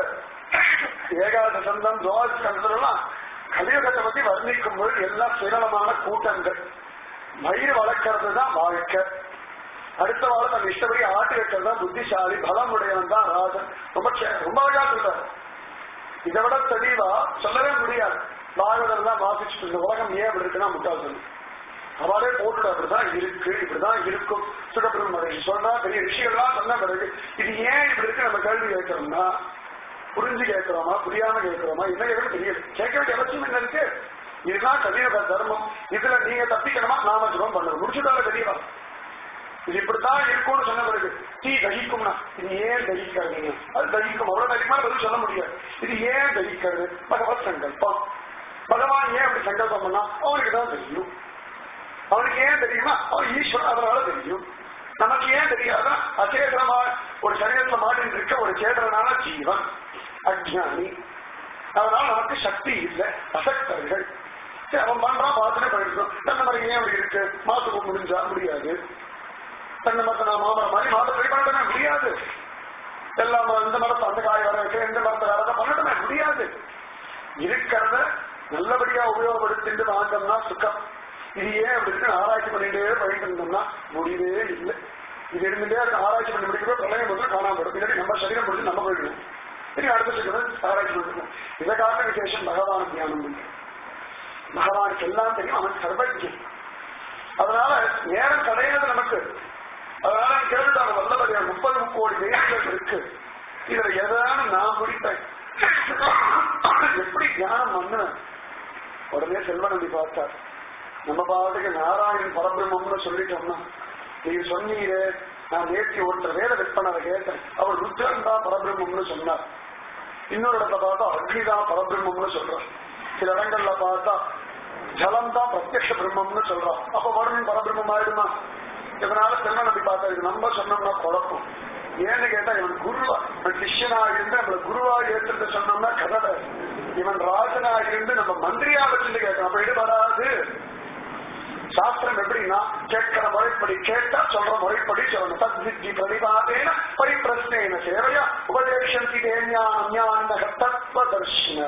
ஏகாத சந்தம் துவாதி சந்தம் கலியுகத்தை பத்தி வர்ணிக்கும் போது எல்லாம் சுயநலமான கூட்டங்கள் மயிர் வளர்க்கறது தான் வாழ்க்கை அடுத்த வாரம் தன் இஷ்டப்படி ஆட்டு வைக்கிறது தான் புத்திசாலி பலம் உடையவன் தான் ராஜன் ரொம்ப கே- ரொம்ப அழகா சொல்றாரு இதை விட தெளிவா சொல்லவே முடியாது பாகவதம் தான் வாசிச்சுட்டு இந்த உலகம் ஏன் இப்படி இருக்குன்னா முட்டாள் சொல்லு அவளே போட்டுட அப்படிதான் இருக்கு இப்படிதான் இருக்கும் சுடபிரமரை சொல்றா பெரிய விஷயம்லாம் சொன்ன பிறகு இது ஏன் இப்படி இருக்கு நம்ம கேள்வி கேட்கிறோம்னா புரிஞ்சு கேட்கிறோமா புரியாம கேட்கிறோமா என்ன கேட்கணும் தெரியல கேட்க வேண்டிய அவசியம் என்ன இருக்கு இதுதான் கலியுக தர்மம் இதுல நீங்க தப்பிக்கணுமா நாம ஜபம் பண்ணணும் முடிச்சுட்டால தெரியவா இது இப்படித்தான் இருக்கும்னு சொன்ன பிறகு தீ தகிக்கும்னா இது ஏன் தகிக்காதீங்க அது தகிக்கும் அவ்வளவு தகிமா பதில் சொல்ல முடியாது இது ஏன் தகிக்கிறது பகவத் சங்கல்பம் பகவான் ஏன் அப்படி சங்கல்பம் பண்ணா அவனுக்கு தான் தெரியும் அவனுக்கு ஏன் தெரியுமா அவன் ஈஸ்வரன் அதனால தெரியும் நமக்கு ஏன் தெரியாதா அச்சேதனமா ஒரு சரீரத்துல மாட்டின் இருக்க ஒரு சேதனான ஜீவன் அஜ்ஞானி அதனால நமக்கு சக்தி இல்லை அசக்தர்கள் சரி, அவன் பண்றான் பார்த்துட்டு போயிருக்கோம் தன்னை மாதிரி ஏன் அப்படி இருக்கு மாத்துக்கு முடிஞ்சா முடியாது தன்னை மரத்தை நான் மாமரம் மாதிரி மாத்த ட்ரை பண்ணட்டுமே முடியாது எல்லா மரம் இந்த மரத்தை அந்த காய் வர வைக்க இந்த மரத்தை வேற எதை பண்ணட்டுமே முடியாது இருக்கிறத நல்லபடியா உபயோகப்படுத்திட்டு வாங்கம்னா சுகம் இது ஏன் அப்படி இருக்கு ஆராய்ச்சி பண்ணிட்டே போயிட்டு இருந்தோம்னா முடியவே இல்லை இது இருந்துட்டே இருக்கு ஆராய்ச்சி பண்ணி முடிக்கிறப்ப பிரளயம் போது காணாம போடும் இல்லாட்டி நம்ம சரீரம் முடிஞ்சு நம்ம போயிடுவோம் இனி அடுத்த செகண்ட் ஆராய்ச்சி பண்ணிருக்கோம் இதை காரண விசேஷம் பகவான் தியானம் பண்ணி பகவானுக்கு எல்லாம் தெரியும் அவன் சர்வஜன் அதனால நேரம் கிடையாது நமக்கு அதனால கேட்டுட்டாங்க வல்லபடியார் முப்பது முக்கோடி தெய்வங்கள் இருக்கு இதுல எதான நான் முடிப்பேன் எப்படி தியானம் பண்ணுவேன் உடனே செல்வநம்பி பார்த்தார் நம்ம பாட்டுக்கு நாராயணன் பரபிரம்மம்னு சொல்லிட்டோம்னா நீங்க சொன்னீரே நான் நேற்று ஒருத்தர் வேத விற்பனை கேட்டேன் அவர் ருத்ரன் தான் பரபிரம்மம்னு சொன்னார் இன்னொரு இடத்துல பார்த்தா அக்னி தான் பரபிரம்மம்னு சொல்றார் சில இடங்கள்ல பார்த்தா ஜலம் தான் பிரத்யக்ஷ பிரம்மம்னு சொல்றான் அப்ப வருணன் பரபிரம்மம் ஆயிடுமா இதனால செல்வன் நம்பி பார்த்தா இது நம்ம சொன்னோம்னா குழப்பம் ஏன்னு கேட்டா இவன் குருவா இவன் சிஷ்யனா இருந்து நம்மள குருவா ஏற்றுட்டு சொன்னோம்னா கதை வேற. இவன் ராஜனா இருந்து நம்ம மந்திரியா வச்சுட்டு கேட்கணும் அப்ப இது வராது சாஸ்திரம் எப்படின்னா கேட்கிற முறைப்படி கேட்டா சொல்ற முறைப்படி சொல்லணும் தத் வித்தி பிரதிபாதேன பரிப்பிரஸ்னேன சேவையா உபதேசந்தி தேஞான தத்துவ தர்ஷின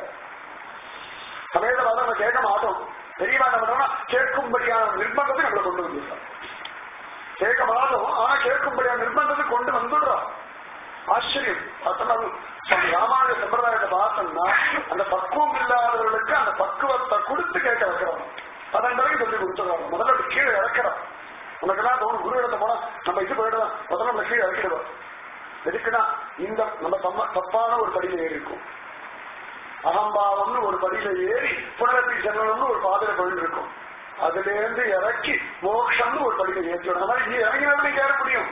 சமயத்துல வந்து நம்ம கேட்க மாட்டோம் தெரியவா என்ன பண்றோம்னா கேட்கும்படியான நிர்பந்தத்தை நம்மளை கொண்டு வந்துடுறோம் கேட்க மாட்டோம் ஆனா கேட்கும்படியான நிர்பந்தத்தை கொண்டு வந்துடுறோம் ஆச்சரியம் பார்த்தோம்னா நம்ம ராமாயண சம்பிரதாயத்தை பார்த்தோம்னா அந்த பக்குவம் இல்லாதவர்களுக்கு அந்த பக்குவத்தை கொடுத்து கேட்க வைக்கிறோம் அதன் பிறகு சொல்லி கொடுத்துடுறாங்க முதல்ல அப்படி கீழே இறக்கிறோம் நமக்கு தான் தோணும் குரு இடத்த போனா நம்ம இது போயிடலாம் முதல்ல நம்ம கீழே இறக்கிடுவோம் எதுக்குன்னா இந்த நம்ம தம்ம- தப்பான ஒரு படியில ஏறி இருக்கும் அகம்பாவம்னு ஒரு படியில ஏறி புனரப்பி ஜென்மம்னு ஒரு பாதையில போயிட்டு இருக்கும் அதுல இருந்து இறக்கி மோட்சம்னு ஒரு படியில ஏற்றி விடணும் அந்த மாதிரி இங்க இறங்கினாலும் ஏற முடியும்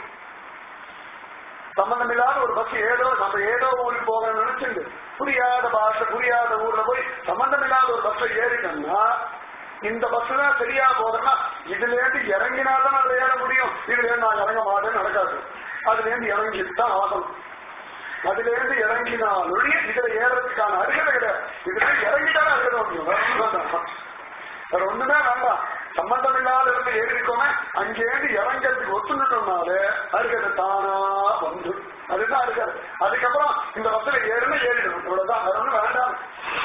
சம்பந்தம் இல்லாத ஒரு பஸ் ஏதோ நம்ம ஏதோ ஊருக்கு போகணும்னு நினைச்சுண்டு புரியாத பாஷை புரியாத ஊர்ல போய் சம்பந்தம் இல்லாத ஒரு பஸ்ல ஏறிட்டோம்னா இந்த பஸ் தான் சரியா போகுதுன்னா இதுல இருந்து இறங்கினாதான் அதுல ஏற முடியும் இதுல இருந்து நான் இறங்க மாட்டேன்னு நடக்காது அதுல இருந்து இறங்கிட்டு தான் ஆகணும் அதுல இருந்து இறங்கினாலும் இதுல ஏறதுக்கான அருகதை கிடையாது இதுல இறங்கிட்டாலும் அருகதை முடியும் வேற ஒண்ணும் வேண்டாம். வேற ஒண்ணுமே வேண்டாம் சம்பந்தம் இல்லாத இருந்து ஏறி இருக்கோமே அங்கேருந்து இறங்கிறதுக்கு ஒத்துணுட்டோம்னாலே அருகதை தானா வந்து அதுதான் அருகதை அதுக்கப்புறம் இந்த பஸ்ல ஏறுனா ஏறிடணும் இவ்வளவுதான் வேற ஒண்ணும் வேண்டாம்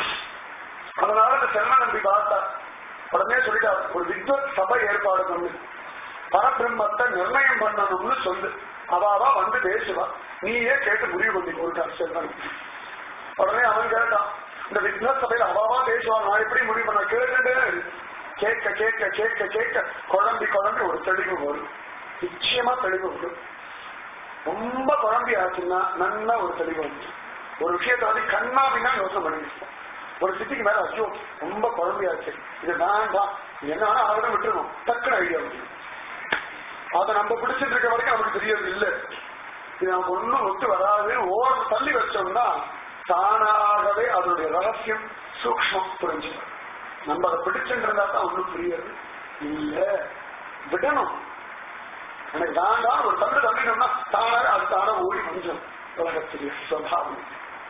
அதனால இந்த செல்வ நம்பி பார்த்தா உடனே சொல்லிட்டார் ஒரு வித்வத் சபை ஏற்பாடு பண்ணு பரபிரம்மத்தை நிர்ணயம் பண்ணணும்னு சொல்லு அவாவா வந்து பேசுவா நீயே கேட்டு முடிவு பண்ணி கொடுத்தார் செல்வன் உடனே அவன் கேட்டான் இந்த வித்வத் சபையில அவாவா பேசுவான் நான் எப்படி முடிவு பண்ண கேட்டுட்டே இரு. கேட்க கேட்க கேட்க கேட்க குழம்பி குழம்பி ஒரு தெளிவு வரும் நிச்சயமா தெளிவு வரும் ரொம்ப குழம்பி ஆச்சுன்னா நல்லா ஒரு தெளிவு வந்துடும் ஒரு விஷயத்தை வந்து கண்ணாபின்னா யோசனை பண்ணிருப்போம் ஒரு சிட்டிக்கு மேல ஐயோ ரொம்ப குழம்பியாச்சு இது வேண்டாம் இது என்ன வேணா அதை விட்டுருணும் டக்குனு ஐடியா வந்துடும் அதை நம்ம பிடிச்சிட்டு இருக்க வரைக்கும் நமக்கு தெரியறது இல்லை இது நமக்கு ஒண்ணும் ஒத்து வராது ஓர் தள்ளி வச்சோம்னா தானாகவே அதனுடைய ரகசியம் சூக்மம் புரிஞ்சிடும் நம்ம அதை பிடிச்சிட்டு இருந்தா தான் ஒண்ணும் புரியாது இல்ல விடணும் எனக்கு வேண்டாம் ஒரு தள்ளு தள்ளிட்டோம்னா தானாக அது தானே ஓடி கொஞ்சம் உலகத்துடைய சுவாவம்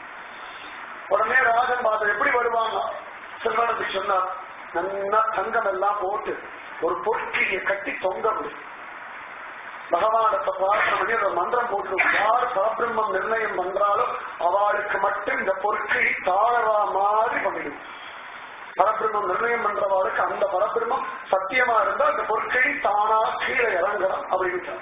உடனே ராஜன் பார்த்து எப்படி வருவாங்க செல்வனத்தை சொன்னார் நல்லா தங்கம் எல்லாம் போட்டு ஒரு பொற்கியை கட்டி தொங்க விடு பகவானத்தை பிரார்த்தனை பண்ணி ஒரு மந்திரம் போட்டு யார் பரபிரம்மம் நிர்ணயம் பண்றாலும் அவளுக்கு மட்டும் இந்த பொற்கிழி தாழவா மாதிரி பண்ணிடும் பரபிரம்மம் நிர்ணயம் பண்றவாளுக்கு அந்த பரபிரம்மம் சத்தியமா இருந்தா அந்த பொற்கிழி தானா கீழே இறங்குறான் அப்படின்னு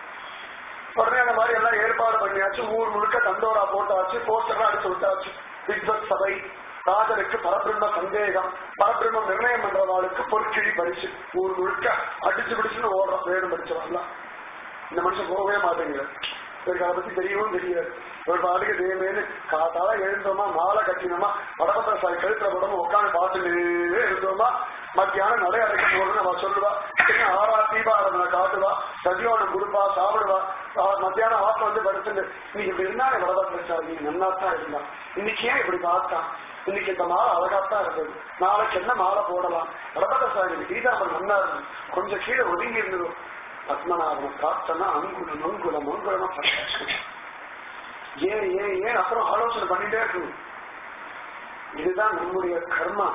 உடனே அந்த மாதிரி எல்லாம் ஏற்பாடு பண்ணியாச்சு ஊர் முழுக்க தண்டோரா போட்டாச்சு போஸ்டர்லாம் அடிச்சு விட்டாச்சு வித்வத் சபை ராஜனுக்கு பரபிரம்ம சந்தேகம் பரபிரம்மம் நிர்ணயம் பண்றவாளுக்கு பொற்கிழி பரிசு ஊர் முழுக்க அடிச்சு பிடிச்சுன்னு ஓடுறோம் வேணும் படிச்சவங்களாம் இந்த மனுஷன் போகவே மாட்டேங்கிறார் இவருக்கு அதை பத்தி தெரியவும் தெரியாது ஒரு பாட்டுக்கு தேவேன்னு காத்தால எழுந்தோமா மாலை கட்டினோமா வடபத்திர சாய் கழுத்துல போடாம உட்காந்து பார்த்துட்டு இருந்தோமா மத்தியானம் நடை அடைக்கும் போது நம்ம சொல்லுவா பின்ன ஆறா தீபாராதனை காட்டுவா சஜீவனம் கொடுப்பா சாப்பிடுவா ஆ- மத்தியானம் ஆத்துல வந்து படுத்துட்டு இன்னைக்கு இப்படி இருந்தானே வடபத்திர சாய் நீ நன்னா தான் இருந்தான் இன்னைக்கு ஏன் இப்படி பார்த்தான் இன்னைக்கு இந்த மாலை அழகாத்தான் இருந்தது நாளைக்கு என்ன மாலை போடலாம் வடபத்திர சாய் கீதாம்பரம் நன்னா இருந்தது கொஞ்சம் கீழே ஒதுங்கி இருந்தது பத்மநாபன் பார்த்தனா அங்குலம் அங்குலம் அங்குலமா பார்த்தாச்சு. ஏன் ஏன் ஏன் அப்புறம் ஆலோசனை பண்ணிட்டே இருக்கணும் இதுதான் நம்முடைய கர்மா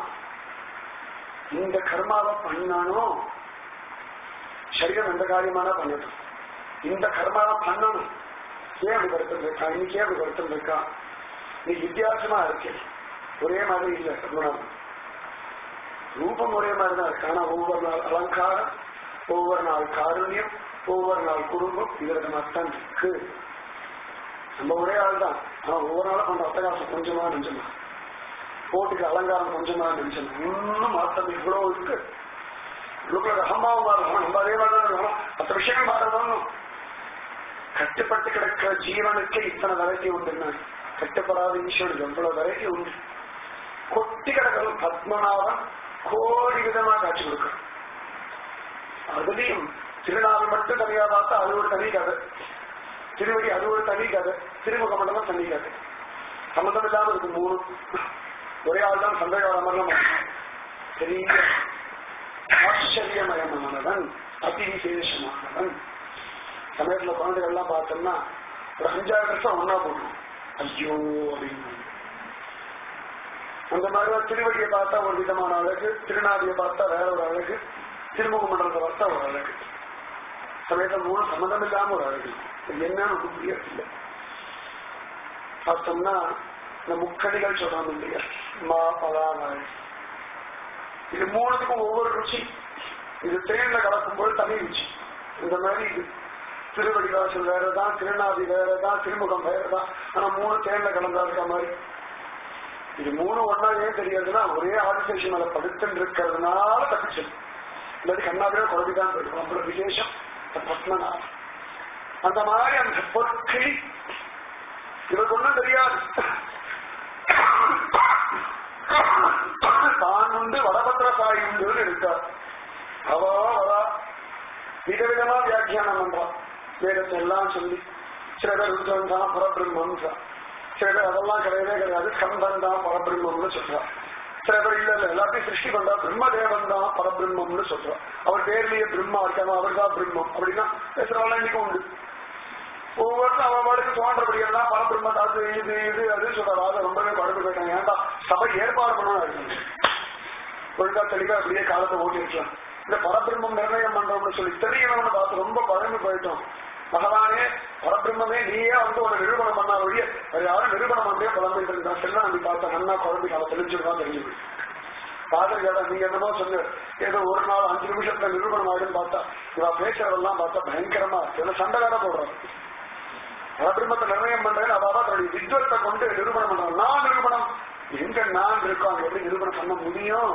இந்த கர்மாவை பண்ணானோ சரீரம் எந்த காரியமான பண்ணட்டும் இந்த கர்மாவை பண்ணணும் ஏன் அப்படி வருத்தம் இருக்கா இன்னைக்கு ஏன் அப்படி வருத்தம் இருக்கா நீ வித்தியாசமா இருக்கு ஒரே மாதிரி இல்லை கர்மநாதன் ரூபம் ஒரே மாதிரி தான் இருக்கு ஆனா ஒவ்வொரு நாள் அலங்காரம் ஒவ்வொரு நாள் காருண்யம் ஒவ்வொரு நாள் குடும்பம் இதுல மட்டும் இருக்கு நம்ம ஒரே ஆள் தான் ஆனா ஒவ்வொரு நாளும் பண்ற அட்டகாசம் கொஞ்சமா நெஞ்சமா போட்டுக்கு அலங்காரம் கொஞ்சமா நெஞ்சமா இன்னும் மாற்றம் இவ்வளவு இருக்கு உள்ளுக்குள்ள அகம்பாவம் மாறணும் நம்ம அதே மாதிரி தான் இருக்கணும் மற்ற விஷயங்கள் மாறணும் கட்டுப்பட்டு கிடக்கிற ஜீவனுக்கு இத்தனை வெரைட்டி உண்டுன்னா கட்டுப்படாத ஈஸ்வரனுக்கு எவ்வளவு வெரைட்டி உண்டு கொட்டி கிடக்கிற பத்மநாபன் கோடி விதமா காட்சி கொடுக்கும் அதுலயும் திருநாள் மட்டும் தனியா பார்த்தா அது ஒரு தனி கதை திருவடி அது ஒரு தனி கதை திருமுக மண்டலம் தனி கதை சம்மந்தம் இல்லாம இருக்கு மூணு ஒரே ஆள் தான் சந்தேக மரணம் பெரிய ஆச்சரியமயமானவன் அதிவிசேஷமானவன் சமயத்துல குழந்தைகள் எல்லாம் பார்த்தோம்னா ஒரு அஞ்சாறு வருஷம் ஒன்னா போட்டோம் ஐயோ அப்படின்னு அந்த மாதிரி ஒரு திருவடியை பார்த்தா ஒரு விதமான அழகு திருநாதியை பார்த்தா வேற ஒரு அழகு திருமுக மண்டலத்தை பார்த்தா ஒரு அழகு சமயத்தில் மூணு சம்மந்தம் இல்லாம ஒரு அழகு இது என்னன்னு ஒன்றும் புரியவில்லை பார்த்தோம்னா இந்த முக்கடிகள் சொல்றாங்க இல்லையா மா பலா நாய் இது மூணுத்துக்கும் ஒவ்வொரு ருச்சி இது தேன்ல கலக்கும் போது தனி ருச்சி இந்த மாதிரி இது திருவடிவாசல் வேறதான் திருநாதி வேறதான் திருமுகம் வேறதான் ஆனா மூணு தேன்ல கலந்தா இருக்க மாதிரி இது மூணு ஒன்னா ஏன் தெரியாதுன்னா ஒரே ஆதிசேஷன் மேல படுத்துட்டு இருக்கிறதுனால தப்பிச்சது இல்லாட்டி கண்ணாடியே குழந்தைதான் போயிடும் அவ்வளவு விசேஷம் இந்த பத்மநாபன் அந்த மாதிரி அந்த பொற்கிளி இவருக்கு ஒண்ணும் தெரியாது தான் உண்டு வடபத்திர சாய் உண்டு இருக்கார் அவா அவா விதவிதமா வியாக்கியானம் பண்றான் வேதத்தை எல்லாம் சொல்லி சில பேர் ருத்ரன் தான் பரபிரம்மன் சில பேர் அதெல்லாம் கிடையவே கிடையாது கந்தன் தான் பரபிரம்மம்னு சொல்றான் சில பேர் இல்ல இல்ல எல்லாத்தையும் சிருஷ்டி பண்றா பிரம்மதேவன் தான் பரபிரம்மம்னு சொல்றான் அவர் பேர்லயே பிரம்மா இருக்காம அவர் தான் பிரம்மம் அப்படின்னா பேசுறவங்க இன்னைக்கு உண்டு ஒவ்வொருத்தரும் அவன் பாட்டுக்கு தோன்றபடியெல்லாம் பரபிரம்மம் அது இது இது அது சொல்றாரு அதை ரொம்பவே படுத்து போயிட்டாங்க ஏன்டா சபை ஏற்பாடு பண்ணணும் இருக்கு ஒழுங்கா தெளிவா அப்படியே காலத்தை ஓட்டி இருக்கலாம் இந்த பரபிரம்மம் நிர்ணயம் பண்றோம்னு சொல்லி தெரியணும்னு பார்த்து ரொம்ப பழந்து போயிட்டோம் பகவானே பரபிரம்மே நீயே வந்து ஒரு நிரூபணம் பண்ணா வழிய வேற யாரும் நிரூபணம் பண்ணே குழந்தைகள் இருந்தா செல்லாம் அப்படி பார்த்தா நன்னா குழந்தைக்கு அவன் தெரிஞ்சுதான் தெரிஞ்சு பாதர் கேட்டா நீங்க என்னமோ சொல்லு ஏதோ ஒரு நாள் அஞ்சு நிமிஷத்துல நிரூபணம் ஆயிடுன்னு பார்த்தா இவ பேசுறதெல்லாம் பார்த்தா பயங்கரமா இருக்கு சண்டை வேற போடுறான் பரபிரம்மத்தை நிர்ணயம் பண்றேன்னு அதாவது தன்னுடைய வித்வத்தை கொண்டு நிரூபணம் பண்றான் நான் நிரூபணம் எங்க நான் இருக்கோம் அங்க எப்படி நிரூபணம் பண்ண முடியும்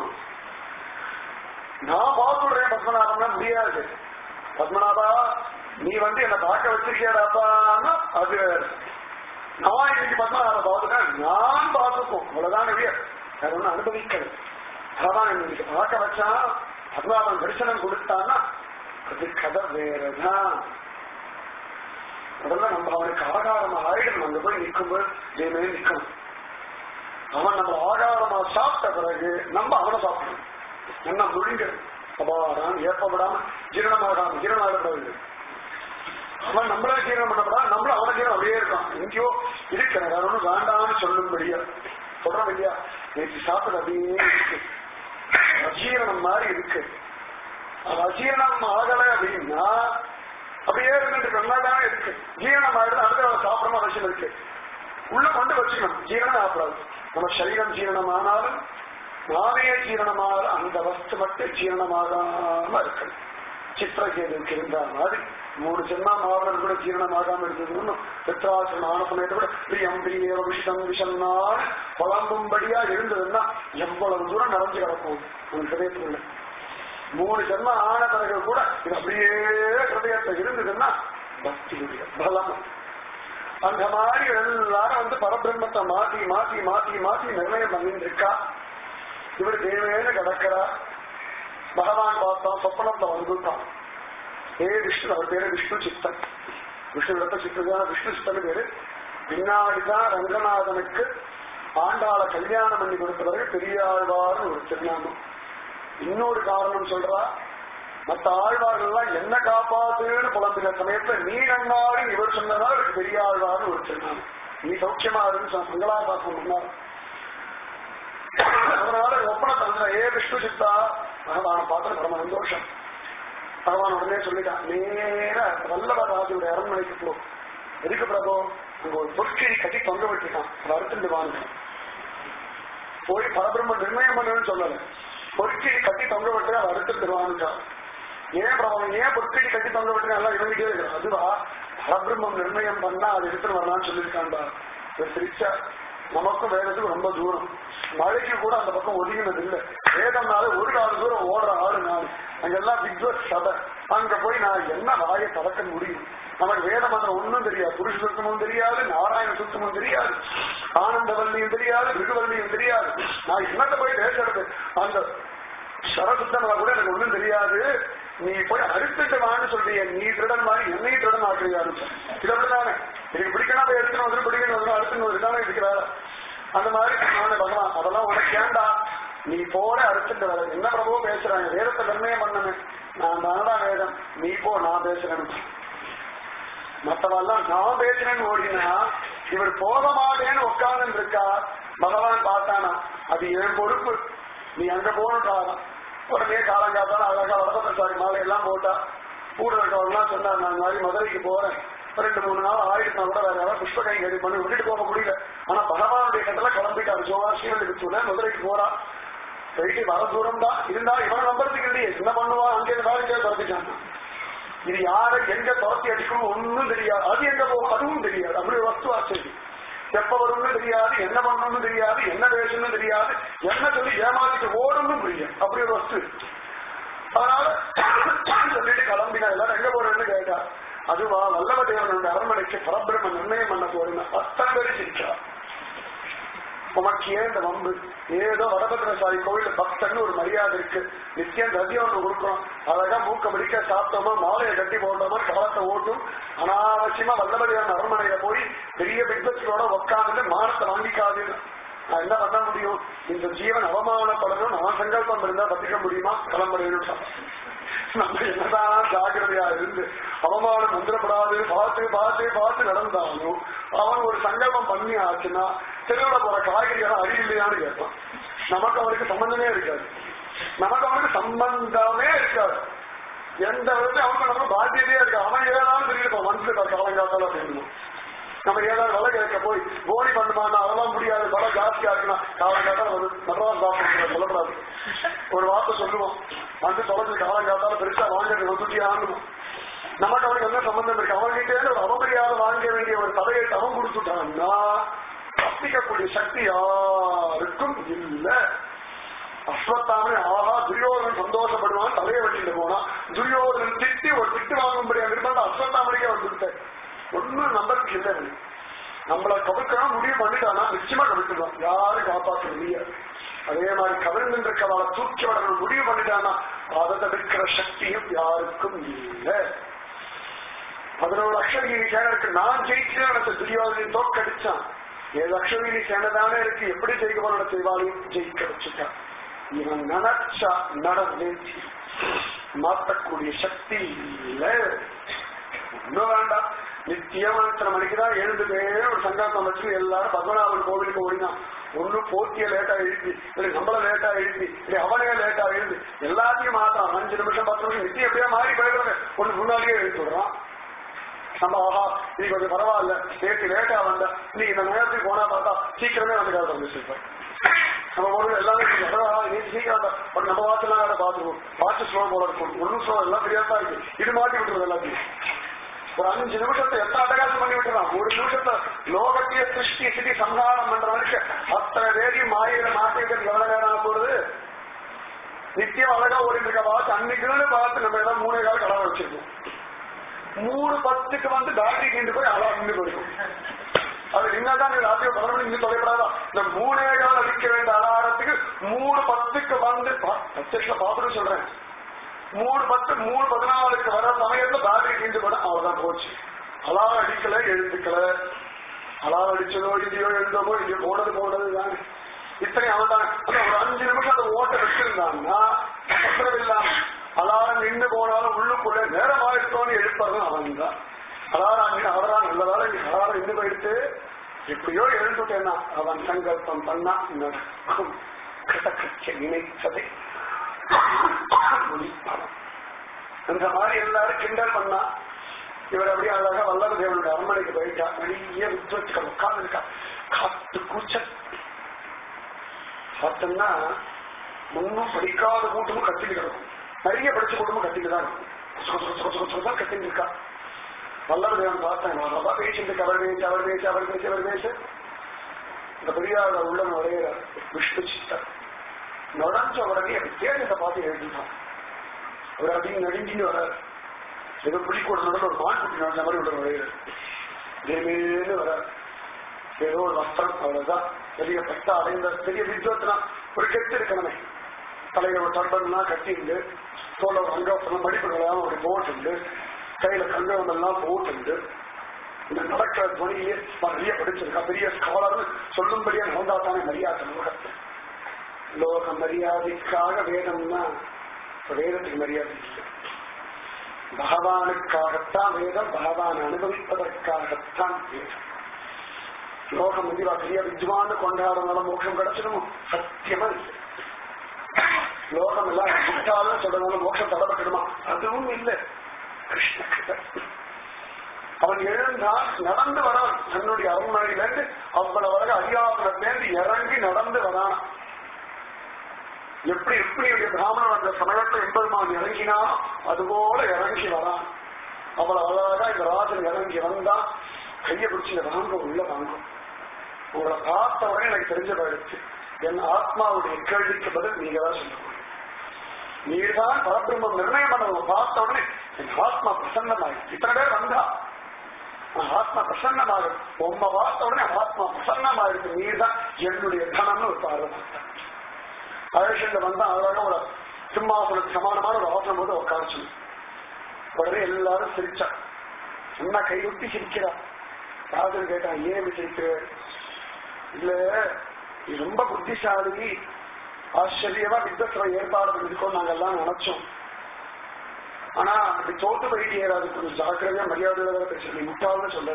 நான் பார்த்துடுறேன் பத்மநாபம்னா முடியாது பத்மநாபா நீ வந்து என்ன பார்க்க வச்சிருக்கியாடாப்பான்னா அது வேற. நான் இன்னைக்கு பத்மநாப பார்த்துட்டேன் நான் பார்த்துப்போம் அவ்வளவுதான் வெளிய வேற ஒன்றும் அனுபவிக்கல அதான் இன்னைக்கு பார்க்க வச்சா பத்மநாபன் தரிசனம் கொடுத்தான்னா அது கதை வேறதான் முதல்ல நம்ம அவனுக்கு ஆகாரமா ஆயிடும் அங்க போய் நிற்கும்போது ஜெயமே நிக்கணும் அவன் நம்ம ஆகாரமா சாப்பிட்ட பிறகு நம்ம அவனை சாப்பிடணும் என்ன முழுங்க அபாரம் ஏற்படாம ஜீரணமாகாம ஜீரணமாகக்கூடாது அவன் நம்மள ஜீரணம் பண்ணப்படா நம்மளும் அவன ஜீரணம் அப்படியே இருக்கான் எங்கேயோ இருக்கு வேற ஒன்றும் வேண்டாம்னு சொல்லும்படியா சொல்றோம் இல்லையா நேற்று சாப்பிட்டு அப்படியே இருக்கு அஜீரணம் மாதிரி இருக்கு அது அஜீரணம் ஆகல அப்படின்னா அப்படியே இருந்துட்டு நல்லா தானே இருக்கு ஜீரணம் ஆயிடுது அடுத்து அவன் சாப்பிடணும் அவசியம் இருக்கு உள்ள கொண்டு வச்சுக்கணும் ஜீரணம் ஆகக்கூடாது நம்ம சரீரம் ஜீரணம் ஆனாலும் நானே ஜீரணமாக அந்த வஸ்து மட்டும் ஜீரணமாகாம இருக்கணும் சித்திரகேதுக்கு இருந்த மாதிரி மூணு ஜென்மா மாவனர் கூட ஜீரணமாகாம இருந்ததுன்னு பித்ராசனம் ஆன சமயத்தை கூட பிரியம் பிரியேவ விஷம் விஷம்னால் புலம்பும்படியா இருந்ததுன்னா எவ்வளவு தூரம் நிறைஞ்சு கிடக்கும் உங்க ஹிரதயத்துக்குள்ள மூணு ஜென்ம ஆன பிறகு கூட இது அப்படியே ஹிருதயத்தை இருந்ததுன்னா பக்தியுடைய பலம் அந்த மாதிரி எல்லாரும் வந்து பரபிரம்மத்தை மாத்தி மாத்தி மாத்தி மாத்தி நிர்ணயம் பண்ணிட்டு இருக்கா இவர் தேவையான கிடக்கிறா பகவான் பார்த்தான் சொப்பனத்துல வந்துட்டான் ஏ விஷ்ணு அவர் பேரு விஷ்ணு சித்தன் விஷ்ணு விடத்த சித்தன் விஷ்ணு சித்தன் பேரு பின்னாடிதான் ரங்கநாதனுக்கு ஆண்டாள கல்யாணம் பண்ணி கொடுத்தவரு பெரியாழ்வார்னு ஒரு திருநாமம் இன்னொரு காரணம் சொல்றா மற்ற ஆழ்வார்கள்லாம் என்ன காப்பாத்துன்னு புலம்பின சமயத்துல நீ நன்னாடி இவர் சொன்னதா இவருக்கு பெரியாழ்வார்னு ஒரு திருநாமம் நீ சௌக்கியமா இருந்து மங்களாபாசம் பண்ணார் அதனால ஒப்பனை தந்த ஏ விஷ்ணு சித்தா பகவான பார்த்து பரம சந்தோஷம் பகவான் உடனே சொல்லிட்டான் நேர வல்லவராஜுடைய அரண்மனைக்கு போ எதுக்கு பிரபு அங்க ஒரு பொற்கிழி கட்டி தொங்க விட்டுட்டான் அதை அறுத்துட்டு வாங்க போய் பரபிரம்ம நிர்ணயம் பண்ணுன்னு சொல்லல பொற்கிழி கட்டி தொங்க விட்டு அதை அறுத்துட்டு வாங்கிட்டான் ஏன் பிரபலம் ஏன் பொற்கிழி கட்டி தொங்க விட்டு நல்லா இவங்கிட்டே இருக்கு அதுவா பரபிரம்மம் நிர்ணயம் பண்ணா அது எடுத்துட்டு வரலாம்னு சொல்லியிருக்காண்டா இவர் சிரிச்சா நமக்கும் வேதத்துக்கு ரொம்ப தூரம் மழைக்கு கூட அந்த பக்கம் ஒதுங்கினது இல்லை வேதம்னால ஒரு கால தூரம் ஓடுற ஆளு நான் அங்கெல்லாம் வித்வத் சபை அங்க போய் நான் என்ன வாயை தளர்க்க முடியும் நமக்கு வேத மந்திரம் ஒன்றும் தெரியாது புருஷ சுத்தமும் தெரியாது நாராயண சுத்தமும் தெரியாது ஆனந்தவல்லியும் தெரியாது மிருகவல்லியும் தெரியாது நான் என்னத்தை போய் பேசுறது அந்த சரசுத்தமல கூட எனக்கு ஒண்ணும் தெரியாது நீ போய் அறுத்துட்டு வான்னு சொல்றிய நீ திருடன் மாதிரி என்னையும் திருடன் ஆக்குறியாரு இது அப்படிதானே எனக்கு பிடிக்கணும் போய் எடுத்துன்னு வந்து பிடிக்கணும் வந்து அறுத்துன்னு வந்து இருக்கிறாரு அந்த மாதிரி நானே பகவான் அதெல்லாம் உனக்கு ஏண்டா நீ போற அறுத்துட்டு வர என்ன பிரபு பேசுறாங்க வேதத்தை நிர்ணயம் பண்ணனே நான் தானடா வேதம் நீ போ நான் பேசுறேன் மத்தவெல்லாம் நான் பேசுறேன்னு ஓடினா இவர் போக மாட்டேன்னு உட்கார்ந்து இருக்கா பகவான் பார்த்தானா அது என் பொறுப்பு நீ அங்க போகணும் உடனே காலங்காத்தால அழகா வரதசாரி மாலை எல்லாம் போட்டா கூட இருக்கவங்கலாம் சொன்னாங்க நான் இந்த மாதிரி மதுரைக்கு போறேன் ரெண்டு மூணு நாள் ஆயிடுச்சுனா கூட வேற யாராவது புஷ்ப கை கறி பண்ணி விட்டுட்டு போக முடியல ஆனா பகவானுடைய கட்டளை கிளம்பிட்டாரு சோகாசியம் விட்டுல மதுரைக்கு போறா போயிட்டு வர தூரம் தான் இருந்தா இவன் நம்புறதுக்கு இல்லையே என்ன பண்ணுவான் அங்கே வேற எங்கேயோ துரத்திட்டான் இது யாரை எங்க துரத்தி அடிக்கணும் ஒன்னும் தெரியாது அது எங்க போகும் அதுவும் தெரியாது அப்படி ஒரு வஸ்து ஆச்சரியம் எப்ப வரும்னு தெரியாது என்ன பண்ணணும்னு தெரியாது என்ன பேசணும்னு தெரியாது என்ன சொல்லி ஏமாத்திட்டு ஓடணும் புரியும் அப்படி ஒரு வஸ்து அதனால சொல்லிட்டு கிளம்பினா எல்லாரும் எங்க போறேன்னு கேட்டா அதுவா வல்லவதேவன் அரண்மனைக்கு பரபிரம நிர்ணயம் பண்ண போறேன் அத்தனை பேர் சிரிச்சா உமக்கு ஏன் இந்த வம்பு ஏதோ வடபத்திரசாரி கோவில் பக்தன்னு ஒரு மரியாதை இருக்கு நித்தியம் தத்தியம் ஒன்று கொடுக்குறோம் அழகா மூக்க பிடிக்க சாப்பிட்டோமா மாலையை கட்டி போட்டோமா காலத்தை ஓட்டும் அனாவசியமா வல்லபதியான அரண்மனையில போய் பெரிய பிக்பஸ்களோட உட்காந்துட்டு மானத்தை வாங்கிக்காது நான் என்ன பண்ண முடியும் இந்த ஜீவன் அவமானப்படணும் நான் சங்கல்பம் இருந்தா பத்திக்க முடியுமா கிளம்புறேன்னு நம்ம என்னதான் ஜாக்கிரதையா இருந்து அவமானம் வந்துடப்படாது பார்த்து பார்த்து பார்த்து நடந்தாலும் அவன் ஒரு சங்கல்பம் பண்ணி ஆச்சுன்னா தெருவில் போற காய்கறிகள் அறிவில்லையான்னு கேட்பான் நமக்கு அவனுக்கு சம்பந்தமே இருக்காது நமக்கு அவனுக்கு சம்பந்தமே இருக்காது எந்த விதத்தையும் அவனுக்கு நம்ம பாத்தியதே இருக்கு அவன் ஏதாவது தெரியல மனசுல காலங்காத்தால அப்படின்னு நம்ம ஏதாவது விலை கேட்க போய் போனி பண்ணுமானா அதெல்லாம் முடியாது விலை ஜாஸ்தியா இருக்குன்னா காலங்காத்தால ஒரு நடராஜ் டாக்டர் சொல்லப்படாது ஒரு வார்த்தை சொல்லுவோம் வந்து தொலைஞ்சு காலங்காத்தால பெருசா வாங்குறது வந்துட்டி ஆகணும் நமக்கு அவனுக்கு என்ன சம்பந்தம் இருக்கு அவன்கிட்ட இருந்து ஒரு அவமரியாதை வாங்க வேண்டிய ஒரு தலையை அவன் கொடுத்துட்டான்னா தப்பிக்கக்கூடிய சக்தி யாருக்கும் இல்லை அஸ்வத்தாமே ஆஹா துரியோதனன் சந்தோஷப்படுவான் தலையை வெட்டிட்டு போனா துரியோதனன் திட்டி ஒரு திட்டு வாங்கும்படியா விரும்பல அஸ்வத்தாமனுக்கே வந்துவிட்டேன் ஒன்னும் நம்பருக்கு இல்லை அவனுக்கு. நம்மளை கவிழ்க்கணும் முடிவு பண்ணிட்டானா நிச்சயமா கவிழ்த்துடும் யாரும் காப்பாற்ற முடியாது அதே மாதிரி கவிழ்ந்து இருக்கவாளை தூக்கி விடணும் முடிவு பண்ணிட்டானா அதை தடுக்கிற சக்தியும் யாருக்கும் இல்லை பதினோரு அக்ஷரகிரி சேனை இருக்கு நான் ஜெயிக்கிறேன் நினைச்ச துரியோதனை தோக்கடிச்சான் ஏழு அக்ஷரகிரி சேனை தானே இருக்கு எப்படி ஜெயிக்க போன செய்வாளையும் ஜெயிக்க வச்சுட்டான் இவன் நினைச்சா நடந்தே தீரும். மாற்றக்கூடிய சக்தி இல்லை ஒன்னும் வேண்டாம் நித்தியம் இத்தனை மணிக்கு தான் எழுந்துட்டே ஒரு சங்கல்பம் வச்சு எல்லாரும் பத்மநாபன் கோவிலுக்கு ஓடினான் ஒண்ணு போட்டிய லேட்டா எழுப்பி இல்லை நம்மள லேட்டா எழுப்பி இல்லை அவனே லேட்டா எழுந்து எல்லாத்தையும் மாத்தான் அஞ்சு நிமிஷம் பத்து நிமிஷம் நித்தியம் எப்படியா மாறி போயிடுறது ஒண்ணு முன்னாடியே எழுத்து விடுறான் நம்ம ஆஹா இன்னைக்கு கொஞ்சம் பரவாயில்ல நேற்று லேட்டா வந்த இன்னைக்கு இந்த நேரத்துக்கு போனா பார்த்தா சீக்கிரமே வந்துக்காது வந்து நம்ம பொருள் எல்லாமே நேற்று சீக்கிரம் வந்தா. ஒரு நம்ம வாட்செல்லாம் வேற பாத்துருவோம் வாட்ச் ஸ்லோ போல இருக்கும் ஒன்னும் ஸ்லோ எல்லாம் தெரியாதா இருக்கு இது மாட்டி விட்டுருது எல்லாத்தையும் ஒரு அஞ்சு நிமிஷத்தை எத்தனை அட்டகாசம் பண்ணி விட்டுறான் ஒரு நிமிஷத்துல லோகத்தைய சிருஷ்டி சிட்டி சம்ஹாரம் பண்ற மனுஷன் அத்தனை வேதி மாயில மாட்டிக்கிறது எவ்வளவு நேரம் ஆக போறது நித்தியம் அழகா ஓடிட்டு இருக்க பார்த்து அன்னைக்குன்னு பார்த்து நம்ம ஏதாவது மூணே கால கலவை வச்சிருக்கோம் மூணு பத்துக்கு வந்து பேட்டரி கீண்டு போய் அழகா நின்று போயிருக்கும் அது என்னதான் நீ ராத்திரி பதினொரு மணி இங்க தொலைப்படாதா இந்த மூணே கால் அடிக்க வேண்டிய அலாரத்துக்கு மூணு பத்துக்கு வந்து பிரத்யட்ச பாத்துட்டு சொல்றேன் மூணு பத்து மூணு பதினாலுக்கு வர சமயத்துல பேட்டரி கீண்டு போட அவ்வளவுதான் போச்சு அலாரம் அடிக்கல எழுந்துக்கல அலாரம் அடிச்சதோ இல்லையோ எழுந்தோமோ இல்லையோ போனது போனது தான் இத்தனை அவன் தான் ஆனா ஒரு அஞ்சு நிமிஷம் அந்த ஓட்ட வச்சிருந்தான்னா அப்புறம் இல்லாம அலாரம் நின்று போனாலும் உள்ளுக்குள்ள நேரம் ஆயிட்டோன்னு எழுப்பறதும் அவன் தான் அலாரம் நின்று அவரா நல்லதால நீ அலாரம் நின்று போயிட்டு எப்படியோ எழுந்துட்டேன்னா அவன் சங்கல்பம் பண்ணா நடக்கும் கடக்கச்ச நினைத்ததை முடிப்பான் அந்த மாதிரி எல்லாரும் கிண்டல் பண்ணா இவர் அப்படியே அழகா வல்லப தேவனுடைய அரண்மனைக்கு போயிட்டா நிறைய வித்வத்துக்கள் உட்கார்ந்து இருக்கா காத்து கூச்சல் பார்த்தோம்னா முன்னும் படிக்காத கூட்டமும் கத்திட்டு கிடக்கும் நிறைய படிச்ச கூட்டமும் கத்திட்டு தான் இருக்கும் சொ- சொ- சொ- சொ- சொ- தான் கத்திட்டு இருக்கா வல்லப தேவன் பார்த்தேன் நான் ரொம்ப பேசிட்டு இருக்கு அவர் பேச்சு அவர் பேச்சு அவர் பேச்சு அவர் பேச்சு இந்த பெரியாரோட உள்ள நுழையிற விஷ்ணு சித்தர் நுழைஞ்ச உடனே அவர் தேஜத்தை பார்த்து எழுதிட்டான் அவர் அப்படின்னு நடுங்கின்னு வர்றார் ஏதோ புலிக்கூட நடுவில் ஒரு மான் குட்டி நுழைஞ்ச மாதிரி உள்ள நுழையிறார் தேமேன்னு வர்றார் ஏதோ ஒரு வஸ்திரம் அவ்வளவுதான் பெரிய பட்டா அடைந்த பெரிய வித்வத்னா ஒரு கெட்டு இருக்கணுமே தலையில ஒரு தண்டன்லாம் கட்டிண்டு தோல ஒரு அங்கவசனம் மடிப்புகளாம் ஒரு போட்டுண்டு கையில கங்கவம் எல்லாம் போட்டுண்டு இந்த நடக்கிற துணியிலே நிறைய படிச்சிருக்கா பெரிய ஸ்காலர் சொல்லும்படியா நோந்தா தானே மரியாதை லோகத்தில் லோக மரியாதைக்காக வேதம்னா வேதத்துக்கு மரியாதை இல்லை பகவானுக்காகத்தான் வேதம் பகவான் அனுபவிப்பதற்காகத்தான் வேதம் லோகம் வந்து இவா பெரிய வித்வான்னு கொண்டாடுறதுனால மோட்சம் கிடைச்சிடும் சத்தியமா இல்லை லோகம் எல்லாம் விட்டாலும் சொல்றதுனால மோட்சம் தடப்பட்டுடுமா அதுவும் இல்லை கிருஷ்ண கிருபை. அவன் எழுந்தான் நடந்து வரான் தன்னுடைய அரண்மனையிலிருந்து அவ்வளவு வரை அதிகாரத்திலிருந்து இறங்கி நடந்து வரான் எப்படி எப்படி இவருடைய பிராமணன் அந்த சமயத்தில் எம்பெருமான் இறங்கினா அதுபோல இறங்கி வரான் அவ்வளவு அழகா இந்த ராஜன் இறங்கி வந்தா கையை பிடிச்சி இந்த வாங்க உள்ள வாங்கும் உங்களை பார்த்த உடனே எனக்கு தெரிஞ்ச போயிடுச்சு என் ஆத்மாவுடைய கேள்விக்கு பதில் நீங்க தான் சொல்ல முடியும் நீர்தான் பரபிரம்மம் நிர்ணயம் பண்ண பார்த்த உடனே என் ஆத்மா பிரசன்னமாயிடுச்சு இத்தனை பேர் வந்தா ஆனா ஆத்மா பிரசன்னமாகும் உம்ம பார்த்த உடனே ஆத்மா பிரசன்னமாயிருக்கு நீர் தான் என்னுடைய தனம்னு ஒரு பார்வை பார்த்தார் அழகிட்ட வந்தா அழகாக ஒரு சிம்மாசனத்துக்கு சமானமான ஒரு ஆசனம் போது உட்காரச்சு உடனே எல்லாரும் சிரிச்சா அண்ணா கையொட்டி சிரிக்கிறா ராஜன் கேட்டான் ஏன் இப்படி சிரிக்கிற இல்ல நீ ரொம்ப புத்திசாலி ஆச்சரியமா வித்தஸ்வரம் ஏற்பாடு பண்ணிருக்கோம் நாங்க எல்லாம் நினைச்சோம் ஆனா அப்படி தோத்து போயிட்டே அது கொஞ்சம் ஜாக்கிரதையா மரியாதையோட பேசுறது நீ முட்டாள்னு சொல்ல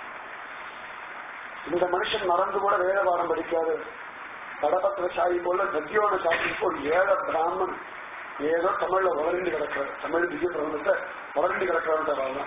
இந்த மனுஷன் மறந்து கூட வேத பாடம் படிக்காது படபத்திர சாயி போல தத்தியோன சாயி போல் ஏழ பிராமன் ஏதோ தமிழ்ல வளர்ந்து கிடக்கிறார் தமிழ் திவ்ய பிரபந்தத்தை வளர்ந்து கிடக்கிறார்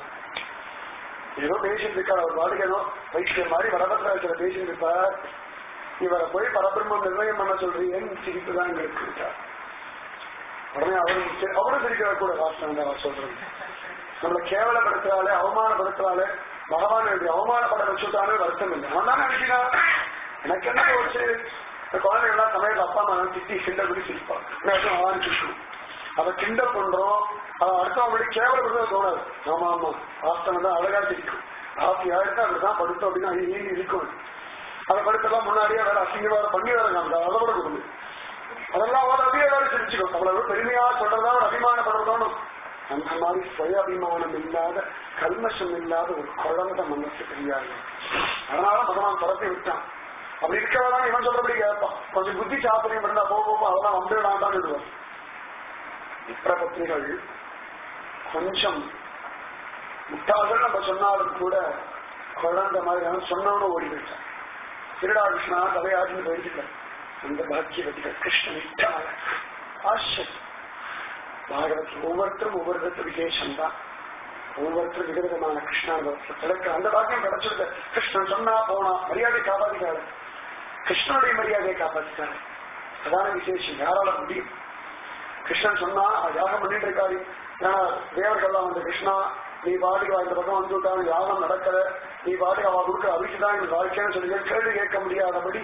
ஏதோ பேசிட்டு இருக்கார் அவர் பாட்டுக்கு ஏதோ வைத்தியம் மாதிரி வடபத்திராட்சியில பேசிட்டு இருப்பார் இவரை போய் பரபிரம்மம் நிர்ணயம் பண்ண சொல்றீங்கன்னு சிரிப்பு தான் இங்க இருக்கார் உடனே அவரும் சி- அவரும் சிரிக்கிற கூட வாசனம் அவர் சொல்றது நம்மளை கேவலப்படுத்துறாளே அவமானப்படுத்துறாளே பகவான் இப்படி அவமானப்பட வச்சுட்டாலே வருத்தம் இல்லை அவன் தான் நினைக்கிறான் எனக்கு என்ன போச்சு இந்த குழந்தைங்க எல்லாம் சமயத்தில் அப்பா அம்மா எல்லாம் திட்டி கிண்டல் பண்ணி சிரிப்பான் அவன் சிரிக்கும் அதை கிண்டல் பண்றோம் அதை அடுத்தவங்க கேவலப்படுறது தோணாது ஆமா ஆமா வாஸ்தவம் தான் அழகா சிரிக்கும் ஆசை ஆயிடுச்சு அப்படிதான் படுத்தோம் அப்படின்னா ஏன் இருக்கும் அதை படுத்தெல்லாம் முன்னாடியே வேற அசிங்க வேற பண்ணி வேற காமிச்சா அதை கூட கொடுங்க அதெல்லாம் ஒரு அப்படியே வேற சிரிச்சுக்கணும் அவ்வளவு பெருமையா சொல்றதா ஒரு அபிமானப்படுறதோனும் அந்த மாதிரி சுய அபிமானம் இல்லாத கல்மஷம் இல்லாத ஒரு குழந்தை மனசு தெரியாது அதனால பகவான் பரப்பி விட்டான் அப்படி இருக்கவதான் இவன் சொல்றபடி கேட்பான் கொஞ்சம் புத்தி சாத்திரியம் இருந்தா போக போக அதெல்லாம் வந்து வேண்டாம் விடுவான் விப்ரபத்னிகள் கொஞ்சம் முட்டாள்கள் நம்ம சொன்னாலும் கூட குழந்தை மாதிரி அவன் சொன்னவனும் ஓடி போயிட்டான் திருடா கிருஷ்ணா கதையாடின்னு போயிருக்கார் அந்த பாக்கியவதிகள் கிருஷ்ணன் இட்டால ஆச்சரியம் பாகவத்தில் ஒவ்வொருத்தரும் ஒவ்வொரு விதத்து விசேஷம் தான் ஒவ்வொருத்தரும் விதவிதமான கிருஷ்ணானுபவத்தில் கிடைக்க அந்த பாக்கியம் கிடைச்சிருக்க கிருஷ்ணன் சொன்னா போனா மரியாதை காப்பாத்திக்காரு கிருஷ்ணனுடைய மரியாதையை காப்பாத்திக்காரு அதான விசேஷம் யாரால முடியும் கிருஷ்ணன் சொன்னா அவர் யாகம் பண்ணிட்டு இருக்காரு ஏன்னா தேவர்கள்லாம் வந்து கிருஷ்ணா நீ பாட்டுக்கு வா, இந்த பக்கம் வந்து விட்டாங்க யாகம் நடக்கல நீ பாட்டுக்கு அவ கொடுக்குற அபிஷேதான் என் வாழ்க்கைன்னு சொல்லி கேள்வி கேட்க முடியாதபடி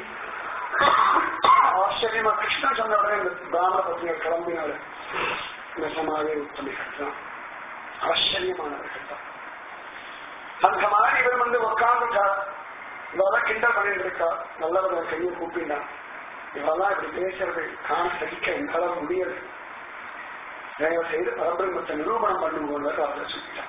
ஆச்சரியமா கிருஷ்ணன் சொன்ன உடனே இந்த பிராமண பத்திரிகை கிளம்பினாரு நிஜமாவே உத்தமிகள் தான் ஆச்சரியமானவர்கள் தான் அந்த மாதிரி இவர் வந்து உட்கார்ந்துட்டா இவெல்லாம் கிண்டல் பண்ணிட்டு இருக்கா நல்லவர் கையை கூப்பிட்டான் இவெல்லாம் இப்படி பேசுறது காண சகிக்க என்னால முடியாது தயவு செய்து பரபிரம்மத்தை நிரூபணம் பண்ணுவோம் அவரை சொல்லிட்டான்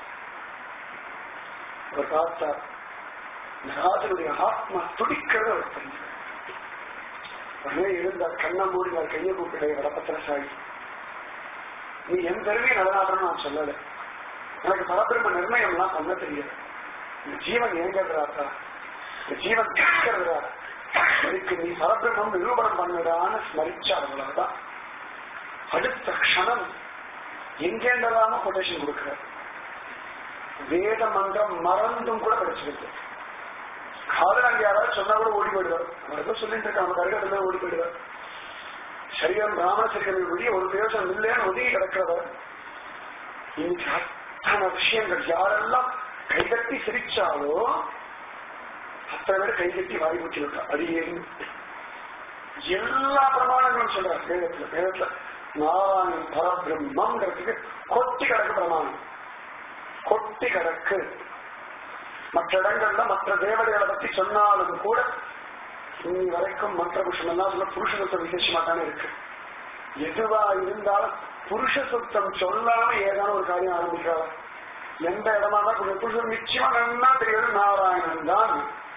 அவர் பார்த்தார் இந்த ராஜனுடைய ஆத்மா துடிக்கிறது அவர் தெரிஞ்சார் உடனே இருந்தார் கண்ணை மூடினார் கையை கூப்பிட வடப்பத்திர சாயி நீ என் பெருமையை நடனாடுறன்னு நான் சொல்லல எனக்கு பரபிரம்ம நிர்ணயம் எல்லாம் பண்ண தெரியாது இந்த ஜீவன் ஏங்கிறதா இந்த ஜீவன் கேட்கிறதா அதுக்கு நீ பரபிரம்மம் நிரூபணம் பண்ணுடான்னு ஸ்மரிச்சா அவ்வளவுதான் அடுத்த க்ஷணம் எங்கேண்டதாம கொட்டேஷன் கொடுக்கிறார் வேத மந்திரம் மறந்தும் கூட படிச்சிருக்கு காதல் அங்க யாராவது சொன்னா கூட ஓடி போயிடுவார் அவர் ஏதோ சொல்லிட்டு இருக்காங்க நம்ம கருகத்துல ஓடி போயிடுவார் சரீரம் ராம சரீரம் வெளியே ஒரு பிரயோஜனம் இல்லைன்னு ஒதுங்கி கிடக்கிறவர் இன்னைக்கு அத்தனை விஷயங்கள் யாரெல்லாம் கைகட்டி சிரிச்சாலோ அத்தனை பேர் கைகட்டி வாய் ஊற்றி விட்டா அது ஏன் எல்லா பிரமாணங்களும் சொல்றார் வேதத்துல வேதத்துல நாராயணன் பரபிரம்மங்கிறதுக்கு கொட்டி கிடக்கு பிரமாணம் கொட்டி கிடக்கு மற்ற இடங்கள்ல மற்ற தேவதைகளை பத்தி சொன்னாலும் கூட இன்னி வரைக்கும் மற்ற புருஷன் எல்லாம் சொல்ல புருஷ சுத்தம் விசேஷமா தானே இருக்கு எதுவா இருந்தாலும் புருஷ சுத்தம் சொல்லாம ஏதாவது ஒரு காரியம் ஆரம்பிக்கிறார் எந்த இடமா தான் கொஞ்சம் புருஷன் நிச்சயமா நன்னா தெரியாது நாராயணன் தான்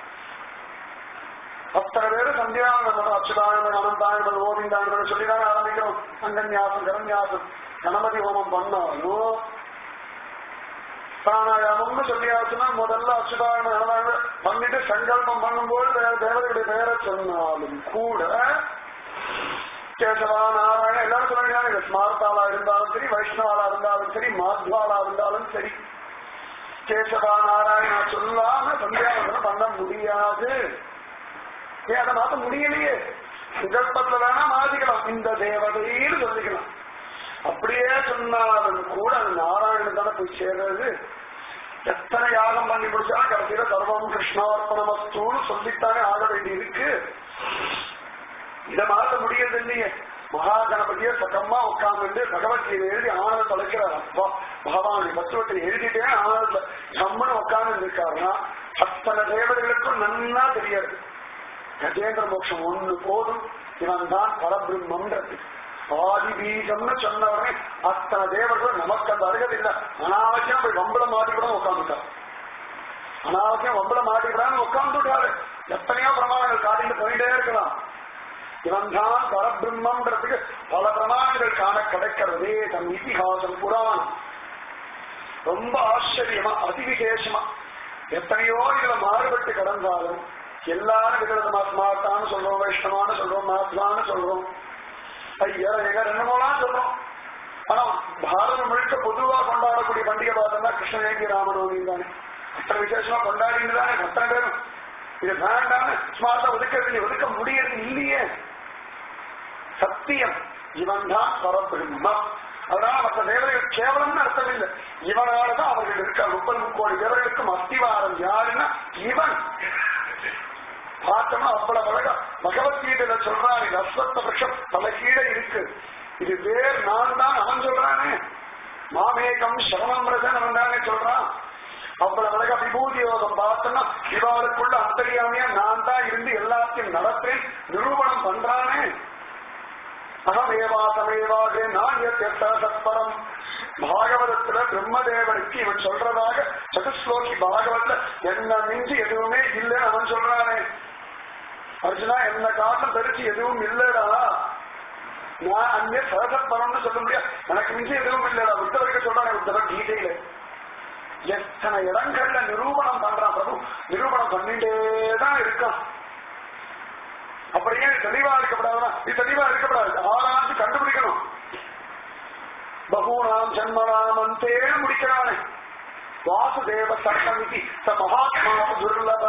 அத்தனை பேரு சந்தியானந்தம் அச்சுதானந்தம் அனந்தானந்தம் ஓவிந்தானந்தம் சொல்லிதான் ஆரம்பிக்கிறோம் அங்கன்யாசம் கரன்யாசம் கணபதி ஹோமம் பண்ணாலும் பிராணாயாமம்னு சொல்லியாச்சுன்னா முதல்ல அச்சுதானந்தம் அனந்தானந்தம் பண்ணிட்டு சங்கல்பம் பண்ணும்போது வேற தேவதையுடைய பெயரை சொன்னாலும் கூட கேசவா நாராயண எல்லாரும் சொல்றாங்க ஸ்மார்த்தாலா இருந்தாலும் சரி வைஷ்ணவாலா இருந்தாலும் சரி மாத்வாலா இருந்தாலும் சரி கேசவா நாராயணா சொல்லாம சந்தியாவந்தனம் பண்ண முடியாது ஏன் அதை மாத்த முடியலையே சங்கல்பத்துல வேணா மாத்திக்கலாம் இந்த தேவதைன்னு சொல்லிக்கலாம் அப்படியே சொன்னாலும் கூட அது நாராயணன் தானே போய் சேர்றது எத்தனை யாகம் பண்ணி முடிச்சா கடைசியில சர்வம் கிருஷ்ணார்ப்பணமஸ்தூன்னு சொல்லித்தானே ஆக வேண்டி இருக்கு இதை மாற்ற முடியறது இல்லையே மகா கணபதியை பக்கமா உட்கார்ந்து பகவத்கீதை எழுதி ஆனந்த தொலைக்கிறார் அப்பா பகவானுடைய தத்துவத்தை எழுதிட்டே ஆனந்த ஜம்முன்னு உட்கார்ந்து இருக்காருன்னா அத்தனை தேவதைகளுக்கும் நன்னா தெரியாது கஜேந்திர மோட்சம் ஒண்ணு போதும் இவன் தான் பரபிரம்மன்றது ஆதி பீஜம்னு சொன்னவரே அத்தனை தேவர்கள் நமக்கு அந்த அருகது இல்ல அனாவசியம் போய் வம்பள மாட்டிக்கூட உட்காந்துட்டார் அனாவசியம் வம்பள மாட்டிக்கிறான்னு உட்காந்துட்டாரு எத்தனையோ பிரமாணங்கள் காட்டிட்டு போயிட்டே இருக்கலாம் இவன் தான் பரபிரம்மன்றதுக்கு பல பிரமாணங்கள் காண கிடைக்கிறதே தன் இதிகாசம் புராணம் ரொம்ப ஆச்சரியமா அதிவிசேஷமா எத்தனையோ இதுல மாறுபட்டு கிடந்தாலும் எல்லாரும் விதவிதமா ஸ்மார்ட்டான்னு சொல்றோம் வைஷ்ணவான்னு சொல்றோம் மாத்மான்னு சொல்றோம் ஐயா எங்க என்னமோலாம் சொல்றோம் ஆனா பாரதம் முழுக்க பொதுவா கொண்டாடக்கூடிய பண்டிகை பார்த்தோம்னா கிருஷ்ண ஜெயந்தி ராமநவமி தானே அத்தனை விசேஷமா கொண்டாடிட்டு தானே அத்தனை பேரும் இது வேண்டாம் ஸ்மார்ட்டா ஒதுக்கிறது ஒதுக்க முடியறது இல்லையே சத்தியம் இவன் தான் பரபிரம்மம் அதனால மற்ற தேவர்கள் கேவலம்னு அர்த்தம் இல்லை இவனாலதான் அவர்கள் இருக்க முப்பது முக்கோடி தேவர்களுக்கும் அஸ்திவாரம் யாருன்னா இவன் பார்த்தோம்னா அவ்வளவு அழகா பகவத்கீதையில சொல்றான் இது அஸ்வத்த பட்சம் தலை கீழே இருக்கு இது வேர் நான் தான் அவன் சொல்றானே மாமேகம் சரணம்ரதன் அவன் தானே சொல்றான் அவ்வளவு அழகா விபூதி யோகம் பார்த்தோம்னா இவாளுக்குள்ள அந்தரியாமையா நான் தான் இருந்து எல்லாத்தையும் நடப்பேன் நிரூபணம் பண்றானே அகமேவாசமேவாக நான் சத்பரம் பாகவதத்துல பிரம்மதேவனுக்கு இவன் சொல்றதாக சதுஸ்லோகி பாகவத்ல என்ன மிஞ்சி எதுவுமே இல்லைன்னு அவன் சொல்றானே அர்ஜுனா என்ன காரணம் தெரிச்சு எதுவும் இல்லடா நான் அங்கே சரசத்பரம்னு சொல்ல முடியாது எனக்கு மிஞ்சி எதுவும் இல்லடா உத்தவருக்கு சொல்றானே உத்தவர் கீதையில எத்தனை இடங்கள்ல நிரூபணம் பண்றான் பிரபு நிரூபணம் பண்ணிட்டே தான் இருக்கான் அப்படியே தெளிவா இருக்கப்படாதுன்னா இது தெளிவா இருக்கப்படாது ஆராய்ச்சி கண்டுபிடிக்கணும் பகூனாம் ஜன்மனாம் அந்தேன்னு முடிக்கிறானே வாசுதேவ சர்மமிதி ச மகாத்மா துர்லப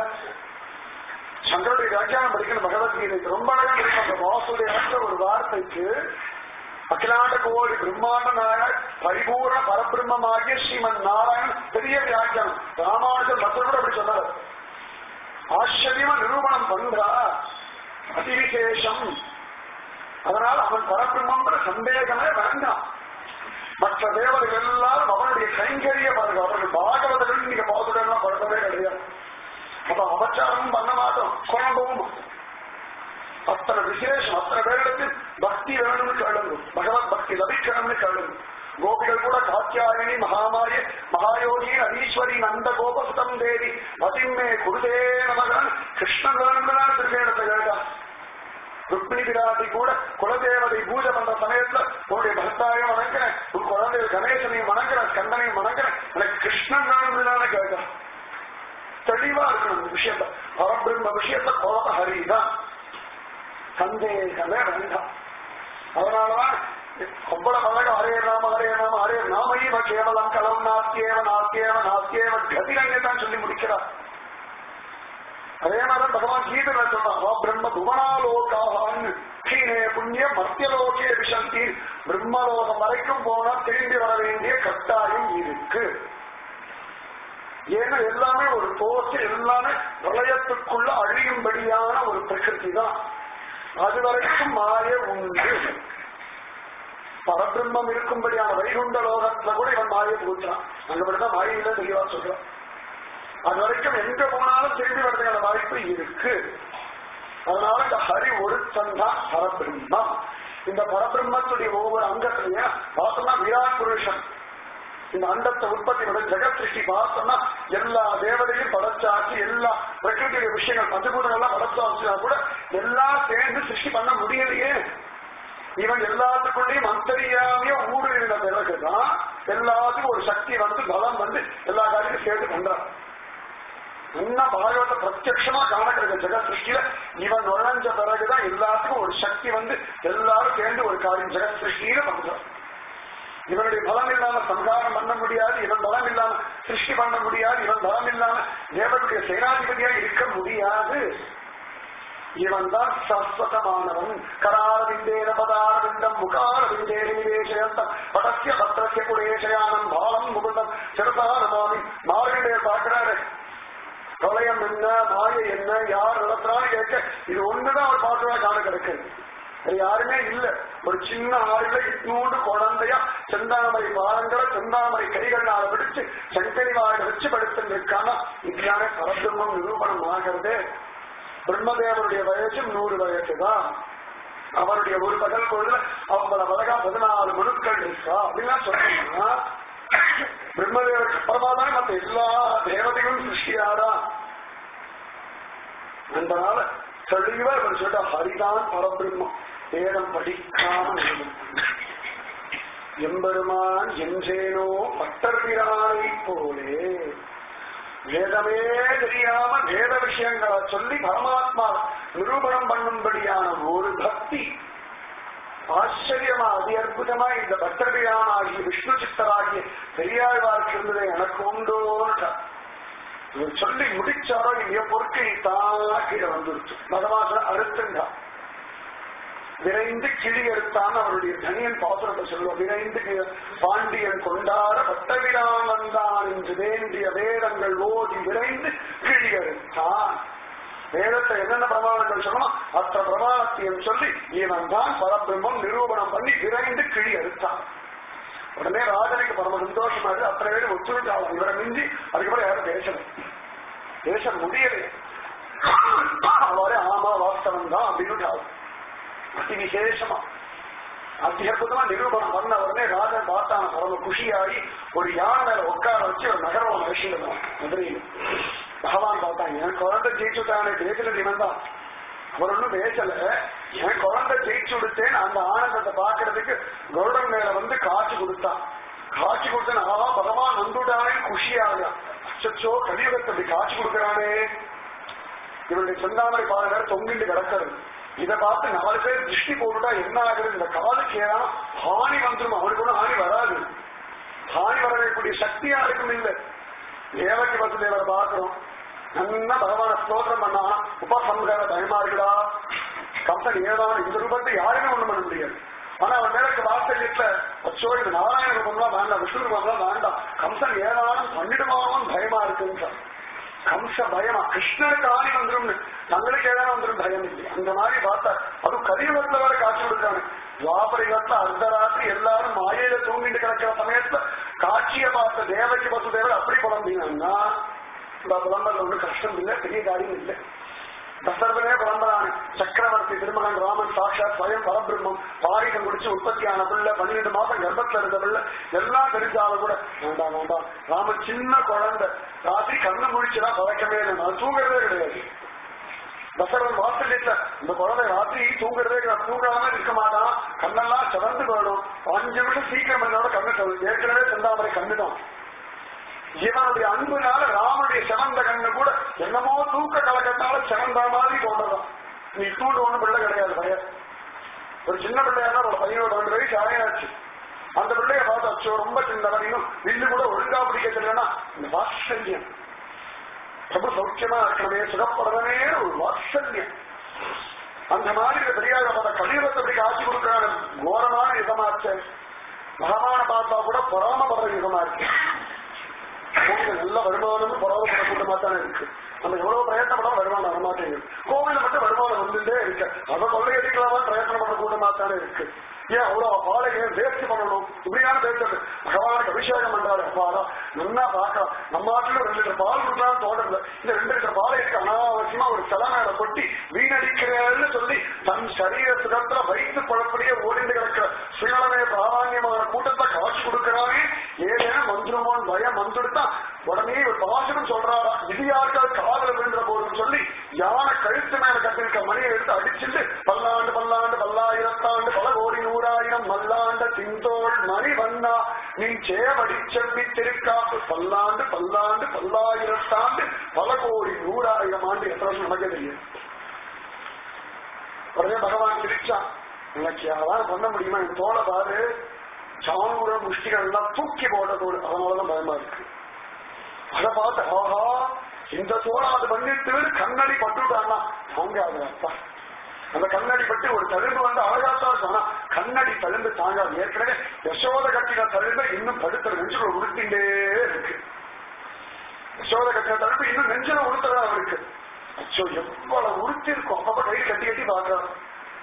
சங்கருடைய வியாக்கியானம் படிக்கணும் பகவத்கீதைக்கு ரொம்ப அழகா இருக்கும் அந்த வாசுதேவன்ற ஒரு வார்த்தைக்கு அகிலாண்ட கோடி பிரம்மாண்ட நாயர் பரிபூர்ண பரபிரம்மமாகிய ஸ்ரீமன் நாராயணன் பெரிய வியாக்கியானம் ராமானுஜர் மற்றவர் கூட அப்படி சொன்னார் ஆச்சரியமா நிரூபணம் பண்றா அதிவிசேஷம் அதனால் அவன் பரபிரம்மன்ற சந்தேகமே வேண்டாம் மற்ற தேவர்கள் எல்லாரும் அவனுடைய கைங்கரிய பாருங்க அவர்கள் பாகவதர்கள் நீங்க பாதுகாப்பு பழக்கமே கிடையாது அப்ப அபச்சாரமும் பண்ண மாட்டோம் குழம்பவும் மாட்டோம் அத்தனை விசேஷம் அத்தனை பேரிடத்தில் பக்தி வேணும்னு கேளுங்க பகவத் பக்தி லபிக்கணும்னு கேளுங்க கோபிகள் கூட காத்தியாயினி மகாமாரி மகாயோகி அதீஸ்வரி நந்த கோபசுதம் தேவி பதிமே குருதே நமகன் கிருஷ்ணன் வேணும்னு தான் திருவேடத்தை கேட்டான் ருக்மிணி பிராட்டி கூட குலதேவதை பூஜை பண்ற சமயத்துல உன்னுடைய பக்தாயம் வணங்குறேன் உன் குழந்தை கணேசனையும் வணங்குறேன் கந்தனையும் வணங்குறேன் எனக்கு கிருஷ்ணன் வேணும்னு தானே கேட்டான் தெளிவா இருக்கணும் இந்த விஷயத்த பரபிரம்ம விஷயத்த குழப்ப ஹரிதான் சந்தேகமே வேண்டாம் அதனாலதான் அவ்வளவு அழக ஹரே ராம ஹரே ராம ஹரே நாமைவ கேவலம் கலம் நாத்தியேவ நாத்தியேவ நாத்தியேவ கதிரங்க தான் சொல்லி முடிக்கிறார் அதே மாதிரி பகவான் கீதையில சொல்றான் வா பிரம்ம புவனாலோகான்னு கீழே புண்ணிய மத்தியலோகே விஷந்தி பிரம்மலோகம் வரைக்கும் போனா திரும்பி வர வேண்டிய கட்டாயம் இருக்கு ஏன்னா எல்லாமே ஒரு தோற்று எல்லாமே பிரளயத்துக்குள்ள அழியும்படியான ஒரு பிரகிருதி தான் அது வரைக்கும் மாய உண்டு பரபிரம்மம் இருக்கும்படியான வைகுண்ட லோகத்துல கூட இவன் மாயை பூச்சான் அங்கப்படிதான் மாயில தெளிவா சொல்றான் அது வரைக்கும் எங்க போனாலும் திரும்பி வரதுக்கான வாய்ப்பு இருக்கு அதனால இந்த ஹரி ஒருத்தன் தான் பரபிரம்மம் இந்த பரபிரம்மத்துடைய ஒவ்வொரு அங்கத்திலையும் பார்த்தோம்னா விராட் புருஷன் இந்த அண்டத்தை உற்பத்தி பண்ண ஜெகத் சிருஷ்டி பார்த்தோம்னா எல்லா தேவதையும் படைச்சாச்சு எல்லா பிரகிருதிய விஷயங்கள் பஞ்சபூதங்கள்லாம் படைச்சாச்சுனா கூட எல்லாம் சேர்ந்து சிருஷ்டி பண்ண முடியலையே இவன் எல்லாத்துக்குள்ளேயும் அந்தரியாமைய ஊடு இருந்த பிறகுதான் எல்லாத்துக்கும் ஒரு சக்தி வந்து பலம் வந்து எல்லா காரியத்தையும் சேர்த்து பண்றான் என்ன பாகவத பிரத்யட்சமா காணக்கிறது ஜெகத் சிருஷ்டியில இவன் நுழைஞ்ச பிறகுதான் எல்லாத்துக்கும் ஒரு சக்தி வந்து எல்லாரும் சேர்ந்து ஒரு காரியம் ஜெகத் சிருஷ்டியில பண்றான் இவனுடைய பலம் இல்லாம சம்ஹாரம் பண்ண முடியாது இவன் பலம் இல்லாம சிருஷ்டி பண்ண முடியாது இவன் பலம் இல்லாம தேவனுடைய சேனாதிபதியா இருக்க முடியாது இவன் தான் சாஸ்வதமானவன் கராரவிந்தேன பதாரவிந்தம் முகாரவிந்தே நிவேசயந்தம் படசிய பத்திரசிய குடேசயானம் பாலம் முகுந்தம் சிறசாரமாமி மார்கண்டே பார்க்கிறாரு பிரளயம் என்ன மாயை என்ன யார் நடத்துறான்னு கேட்க இது ஒண்ணுதான் அவர் பார்க்கிறா காண கிடக்கு அது யாருமே இல்ல ஒரு சின்ன ஆறுல இட்னூண்டு குழந்தையா செந்தாமரை பாதங்களை செந்தாமரை கைகளால பிடிச்சு சங்கரி வாயில வச்சு படுத்துட்டு இருக்காம இதுதானே பரபிரம்மம் நிரூபணம் ஆகிறது பிரம்மதேவருடைய வயசு நூறு வயசு தான் அவருடைய ஒரு பகல் பொழுதுல அவங்கள அழகா பதினாலு மனுக்கள் இருக்கா அப்படின்னா சொன்னீங்கன்னா பிரம்மதேவருக்கு அப்புறமா தான் மத்த எல்லா தேவதைகளும் சிருஷ்டியாரா அதனால தெளிவா இவர் சொல்ற ஹரிதான் பரபிரம்மம் வேதம் படிக்காம நிறுவனம் எம்பெருமான் என்றேனோ பட்டர்பிரானை போலே வேதமே தெரியாம வேத விஷயங்களை சொல்லி பரமாத்மா நிரூபணம் பண்ணும்படியான ஒரு பக்தி ஆச்சரியமா அதி அற்புதமா இந்த பட்டர்பிரானாகிய விஷ்ணு சித்தராகிய பெரியாழ்வார்க்கு இருந்ததை எனக்கு உண்டோன்னு இவர் சொல்லி முடிச்சாரோ இல்லையோ பொறுக்கை தானா கீழே வந்துருச்சு பகவான் அறுத்துண்டா விரைந்து கிளி எடுத்தான் அவருடைய தனியன் பாசுரத்தை சொல்லுவோம் விரைந்து கி- பாண்டியன் கொண்டாட பட்டவிரான் வந்தான் என்று வேண்டிய வேதங்கள் ஓடி விரைந்து கிளி எடுத்தான் வேதத்தை என்னென்ன பிரமாணங்கள் சொல்லணும் அத்த பிரமாணத்தையும் சொல்லி இவன் தான் பரபிரம்மம் நிரூபணம் பண்ணி விரைந்து கிளி எடுத்தான் உடனே ராஜனுக்கு பரம சந்தோஷமா இருக்கு அத்தனை பேர் ஒத்துழைச்சாலும் இவரை மிஞ்சி அதுக்கப்புறம் யாரும் பேசல பேச முடியலை அவரே ஆமா வாஸ்தவம் தான் அப்படின்னு அதி விசேஷமா அதி அற்புதமா நிரூபணம் பண்ண உடனே ராஜன் பார்த்தான் பரம குஷியாகி ஒரு யானை மேல உட்கார வச்சு ஒரு நகரம் மனுஷன் மதுரையில் பகவான் பார்த்தான் என் குழந்தை ஜெயிச்சுட்டானே பேசல இவன் தான் அவர் ஒன்றும் பேசல என் குழந்தை ஜெயிச்சு கொடுத்தேன் அந்த ஆனந்தத்தை பாக்குறதுக்கு கருடன் மேல வந்து காட்சி கொடுத்தான் காட்சி கொடுத்தேன் ஆஹா பகவான் வந்துட்டானே குஷியாக அச்சோ கலியுகத்தை அப்படி காட்சி கொடுக்கறானே இவருடைய செந்தாமரை பாதை வேற தொங்கிட்டு கிடக்கிறது இதை பார்த்து நாலு பேர் திருஷ்டி போட்டுட்டா என்ன ஆகுது இந்த காலுக்கு ஏதாவது ஹானி வந்துடும் அவனுக்கு ஒன்றும் ஹானி வராது ஹானி வரக்கூடிய சக்தி யாருக்கும் இல்லை தேவகி வசுதேவரை பார்க்கிறோம் நல்லா பகவான ஸ்தோத்திரம் பண்ணா உபசம்ஹார பயமா இருக்குடா கம்சன் ஏதாவது இந்த ரூபத்தை யாருமே ஒண்ணும் பண்ண முடியாது ஆனா அவன் மேலக்கு வார்த்தையில அச்சோ இது நாராயண ரூபம்லாம் வேண்டாம் விஷ்ணு ரூபம்லாம் வேண்டாம் கம்சன் ஏதாவது பண்ணிடுமாவும் பயமா இருக்குன்னு கம்ச பயமா கிருஷ்ணனுக்கு ஆணி வந்துடும் தங்களுக்கு ஏதாவது வந்துடும் பயம் இல்லை அந்த மாதிரி பார்த்தா அது கலியுகத்துல வர காட்சி கொடுக்காங்க துவாபரிகத்துல அர்த்தராத்திரி எல்லாரும் மாயையில தூங்கிட்டு கிடக்கிற சமயத்துல காட்சியை பார்த்த தேவகி வசுதேவர் அப்படி புலம்பினாங்கன்னா இந்த புலம்பல் ஒன்றும் கஷ்டம் இல்லை பெரிய காரியம் இல்லை தசரதனே புலம்பலான சக்கரவர்த்தி திருமகன் ராமன் சாட்சாத் ஸ்வயம் பரபிரம்மம் பாரிகம் குடிச்சு உற்பத்தியான பிள்ளை பன்னிரெண்டு மாசம் கர்ப்பத்துல இருந்த பிள்ளை எல்லாம் தெரிஞ்சாலும் கூட வேண்டாம் வேண்டாம் ராமன் சின்ன குழந்தை ராத்திரி கண்ணு முடிச்சுனா பழக்கமே இல்லை நான் தூங்குறதே கிடையாது தசரன் வாசல்ல இந்த குழந்தை ராத்திரி தூங்குறதே கிடையாது. தூங்காம இருக்க மாட்டான் கண்ணெல்லாம் சிவந்து போயிடும் அஞ்சு நிமிஷம் சீக்கிரம் என்னோட கண்ணு சிவந்து. ஏற்கனவே செந்தாமரை கண்ணுதான் இவனுடைய அன்புனால ராமனுடைய சிவந்த கண்ணு கூட என்னமோ தூக்க கலக்கத்தால சிவந்த மாதிரி தோன்றதான் நீ தூண்டு ஒண்ணும் பிள்ளை கிடையாது பையன் ஒரு சின்ன பிள்ளையா தான் ஒரு பையனோட ரெண்டு வயசு ஆயாச்சு அந்த பிள்ளைய பார்த்து அச்சோ ரொம்ப சின்னவன் இன்னும் வில்லு கூட ஒழுங்கா பிடிக்க தெரியலன்னா இந்த வாத்சல்யம் பிரபு சௌக்கியமா இருக்கவே சுகப்படவே ஒரு வாத்சல்யம் அந்த மாதிரி இந்த பெரியார பார்த்த கலியுகத்தை அப்படி காட்சி கொடுக்கிறான கோரமான யுகமாச்சு பகவான பார்த்தா கூட பொறாமப்படுற யுகமா இருக்கு கோவில் நல்ல வருமானம் பொறாமப்பட கூட்டமா தானே இருக்கு நம்ம எவ்வளவு பிரயத்தனம் வருமானம் வரமாட்டேங்குது கோவில மட்டும் வருமானம் வந்துட்டே இருக்கு அதை கொள்ளையடிக்கலாமா பிரயத்தனம் பண்ண கூட்டமா தானே இருக்கு ஏன் அவ்வளவு பாலையை வேஸ்ட் பண்ணணும் இப்படியான பேசுறது பகவானுக்கு அபிஷேகம் பண்றாரு அப்பாடா நல்லா பார்க்கலாம் நம்ம நாட்டுல ரெண்டு லிட்டர் பால் கொடுக்கலாம் தோட்டத்துல இந்த ரெண்டு லிட்டர் பாலை இருக்கு அனாவசியமா ஒரு சில மேல கொட்டி வீணடிக்கிறேன்னு சொல்லி தன் சரீர சுகத்துல வைத்து குழப்படியே ஓடிந்து கிடக்கிற சுயநலமே பிராதான்யமான கூட்டத்தை காட்சி கொடுக்கிறானே ஏதேனும் வந்துருமோன்னு பயம் வந்துடுத்தா உடனே ஒரு பாசனம் சொல்றாரா இது யாருக்காவது காதல விழுந்த போதுன்னு சொல்லி யானை கழுத்து மேல கட்டிருக்க மணியை எடுத்து அடிச்சுட்டு பல்லாண்டு பல்லாண்டு பல்லாயிரத்தாண்டு பல கோடி நூறாயிரம் மல்லாண்ட திந்தோள் மணி வண்ணா நீ சேவடி செவ்வி திருக்காப்பு பல்லாண்டு பல்லாண்டு பல்லாயிரத்தாண்டு பல கோடி நூறாயிரம் ஆண்டு எத்தனை வருஷம் நமக்கே தெரியும் உடனே பகவான் சிரிச்சான் எனக்கு யாராவது பண்ண முடியுமா என் தோலை பாரு சாணூர முஷ்டிகள் எல்லாம் தூக்கி போட்ட தோல் அதனாலதான் பயமா இருக்கு அதை பார்த்து ஆஹா இந்த தோலை அது பண்ணிட்டு கண்ணாடி பட்டுட்டான்னா தாங்காது அப்பா அந்த கண்ணாடி பட்டு ஒரு தழும்பு வந்து அழகாத்தான் இருக்கும் ஆனா கண்ணாடி தழும்பு தாங்காது ஏற்கனவே யசோத கட்டின தழும்பு இன்னும் படுத்துற நெஞ்சுல உடுத்திண்டே இருக்கு யசோத கட்டின தழும்பு இன்னும் நெஞ்சில உடுத்துறதா இருக்கு அச்சோ எவ்வளவு உறுத்தி இருக்கும் அப்பப்ப கை கட்டி கட்டி பாக்குறாரு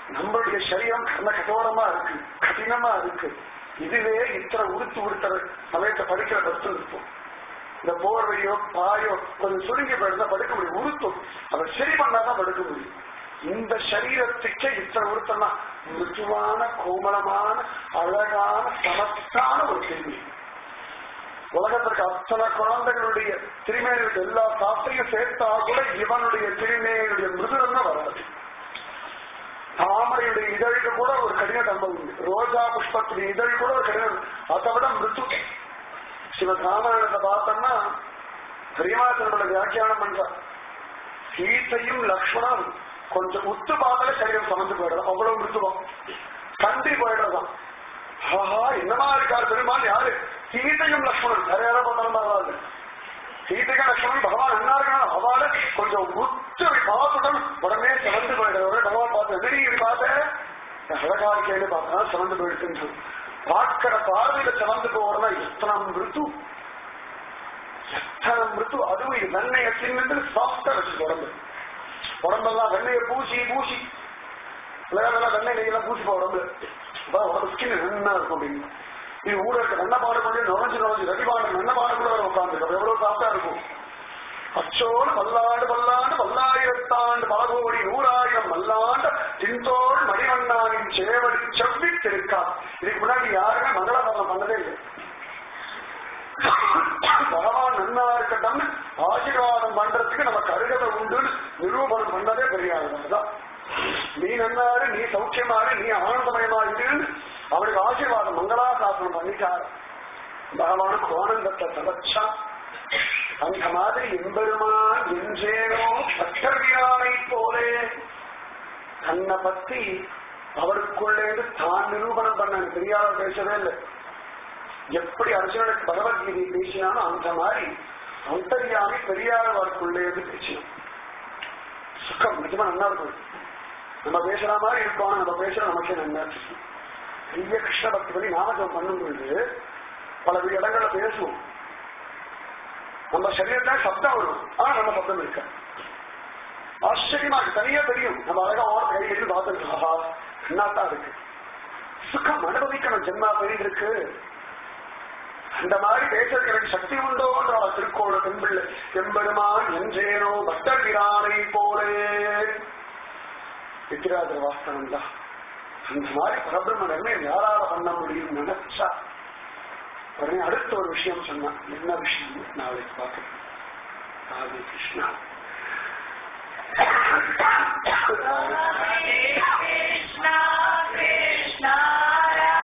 நம்மளுடைய சரீரம் கர்ண கட்டோரமா இருக்கு கடினமா இருக்கு இதுவே இத்தனை உடுத்து உடுத்துற சமயத்தை படிக்கிற பஸ்து இருக்கும் இந்த போர்வையோ பாயோ கொஞ்சம் சுருங்கி போயிருந்தா படுக்க முடியும் உருத்தும் அதை சரி பண்ணாதான் படுக்க முடியும் இந்த சரீரத்துக்கே இத்தனை உருத்தம்னா மிருதுவான கோமளமான அழகான சமத்தான ஒரு கேள்வி உலகத்திற்கு அத்தனை குழந்தைகளுடைய திருமேனியுடைய எல்லா சாஸ்திரையும் சேர்த்தா கூட இவனுடைய திருமேனியுடைய மிருதுரம் தான் வராது தாமரையுடைய இதழுக்கு கூட ஒரு கடின தன்மை உண்டு ரோஜா புஷ்பத்துடைய இதழ் கூட ஒரு கடினம் அதை விட மிருது சிவன் ராமாயணத்தை பார்த்தோம்னா பெரியமாச்சனோட வியாக்கியானம் பண்றார் சீத்தையும் லக்ஷ்மணன் கொஞ்சம் உத்து பார்த்தாலே சரீரம் சமந்து போயிடும் அவ்வளவு மிருத்துவம் கண்டி போயிடுறதான் ஆஹா என்னமா இருக்கார் பெருமாள் யாரு சீதையும் லக்ஷ்மணன் வேற யாரோ பார்த்தாலும் பரவாயில்ல சீதைக்கும் லக்ஷ்மணன் பகவான் என்ன இருக்கணும் அவளை கொஞ்சம் உத்து பார்த்துடன் உடனே சிறந்து போயிடுற பகவான் பார்த்து எதிரி இப்படி பார்த்த அழகா இருக்கேன்னு பார்த்தா சிறந்து போயிடுச்சுன்னு சொல்லி பார்க்கிற பார்வையில சிறந்து போறதா எத்தனை மிருத்து எத்தனை மிருத்து அதுவும் இது வெண்ணையை தின்னு சாஃப்டா வச்சு உடம்பு உடம்பெல்லாம் வெண்ணையை பூசி பூசி உலகமெல்லாம் வெண்ணெய் நெய்யெல்லாம் பூசி போ உடம்பு அதான் உடம்பு ஸ்கின் நல்லா இருக்கும் அப்படின்னு இது ஊட இருக்க வெண்ண பாடு பண்ணி நுழைஞ்சு நுழைஞ்சு ரெடி பாடு வெண்ண பாடு கூட உட்காந்துருக்கோம் எவ்வளவு சாப்பிட்டா இருக்கும் அச்சோடு பல்லாண்டு பல்லாண்டு பல்லாயிரத்தாண்டு பல கோடி நூறாயிரம் மல்லாண்டு தின்தோள் மணிவண்ணானின் சேவடி செவ்வி திருக்கா இதுக்கு முன்னாடி யாருமே மங்களாபரணம் பண்ணதே இல்லை பகவான் நன்னா இருக்கட்டும் ஆசீர்வாதம் பண்றதுக்கு நமக்கு அருகதை உண்டுன்னு நிரூபணம் பண்ணதே பெரிய தான் நீ நன்னாரு நீ சௌக்கியமாரு நீ ஆனந்தமயமா இருக்குன்னு அவனுக்கு ஆசீர்வாதம் மங்களாசாசனம் பண்ணிட்டார் பகவானுக்கு ஆனந்தத்தை தலச்சா அந்த மாதிரி எம்பெருமான் என்றேனோ பட்டர்வியானை போலே தன்னை பத்தி அவருக்குள்ளேந்து தான் நிரூபணம் பண்ண பெரியார் பேசவே இல்லை எப்படி அர்ஜுனனுக்கு பகவத்கீதை பேசினானோ அந்த மாதிரி அந்தரியாமி பெரியாரவருக்குள்ளேந்து பேசினான் சுக்கம் நிஜமா நல்லா இருக்கும் நம்ம பேசுற மாதிரி இருக்கோம் நம்ம பேசுற நமக்கே நல்லா இருக்கும் பெரிய கிருஷ்ண பக்தி பண்ணி நாமஜம் பண்ணும் பொழுது பல இடங்கள்ல பேசுவோம் நம்ம சரீரத்துல சப்தம் வரும் ஆனா நம்ம சப்தம் இருக்க ஆச்சரியமா இருக்கு தனியா தெரியும் நம்ம அழகா ஓர கை எடுத்து பார்த்துருக்கோம் ஆஹா என்னத்தான் இருக்கு சுகம் அனுபவிக்கணும் ஜென்மா பெரிய இருக்கு அந்த மாதிரி பேசுறதுக்கு எனக்கு சக்தி உண்டோன்ற திருக்கோள தெம்பிள்ளை எம்பெருமான் என்றேனோ பக்தர் விரானை போலே வித்திராஜர் வாஸ்தவம் தான் அந்த மாதிரி பரபிரம்ம நிர்ணயம் யாரால பண்ண முடியும் நினைச்சா உடனே அடுத்த ஒரு விஷயம் சொன்னான் என்ன விஷயம் நாளைக்கு பார்க்கணும் ராதே கிருஷ்ணா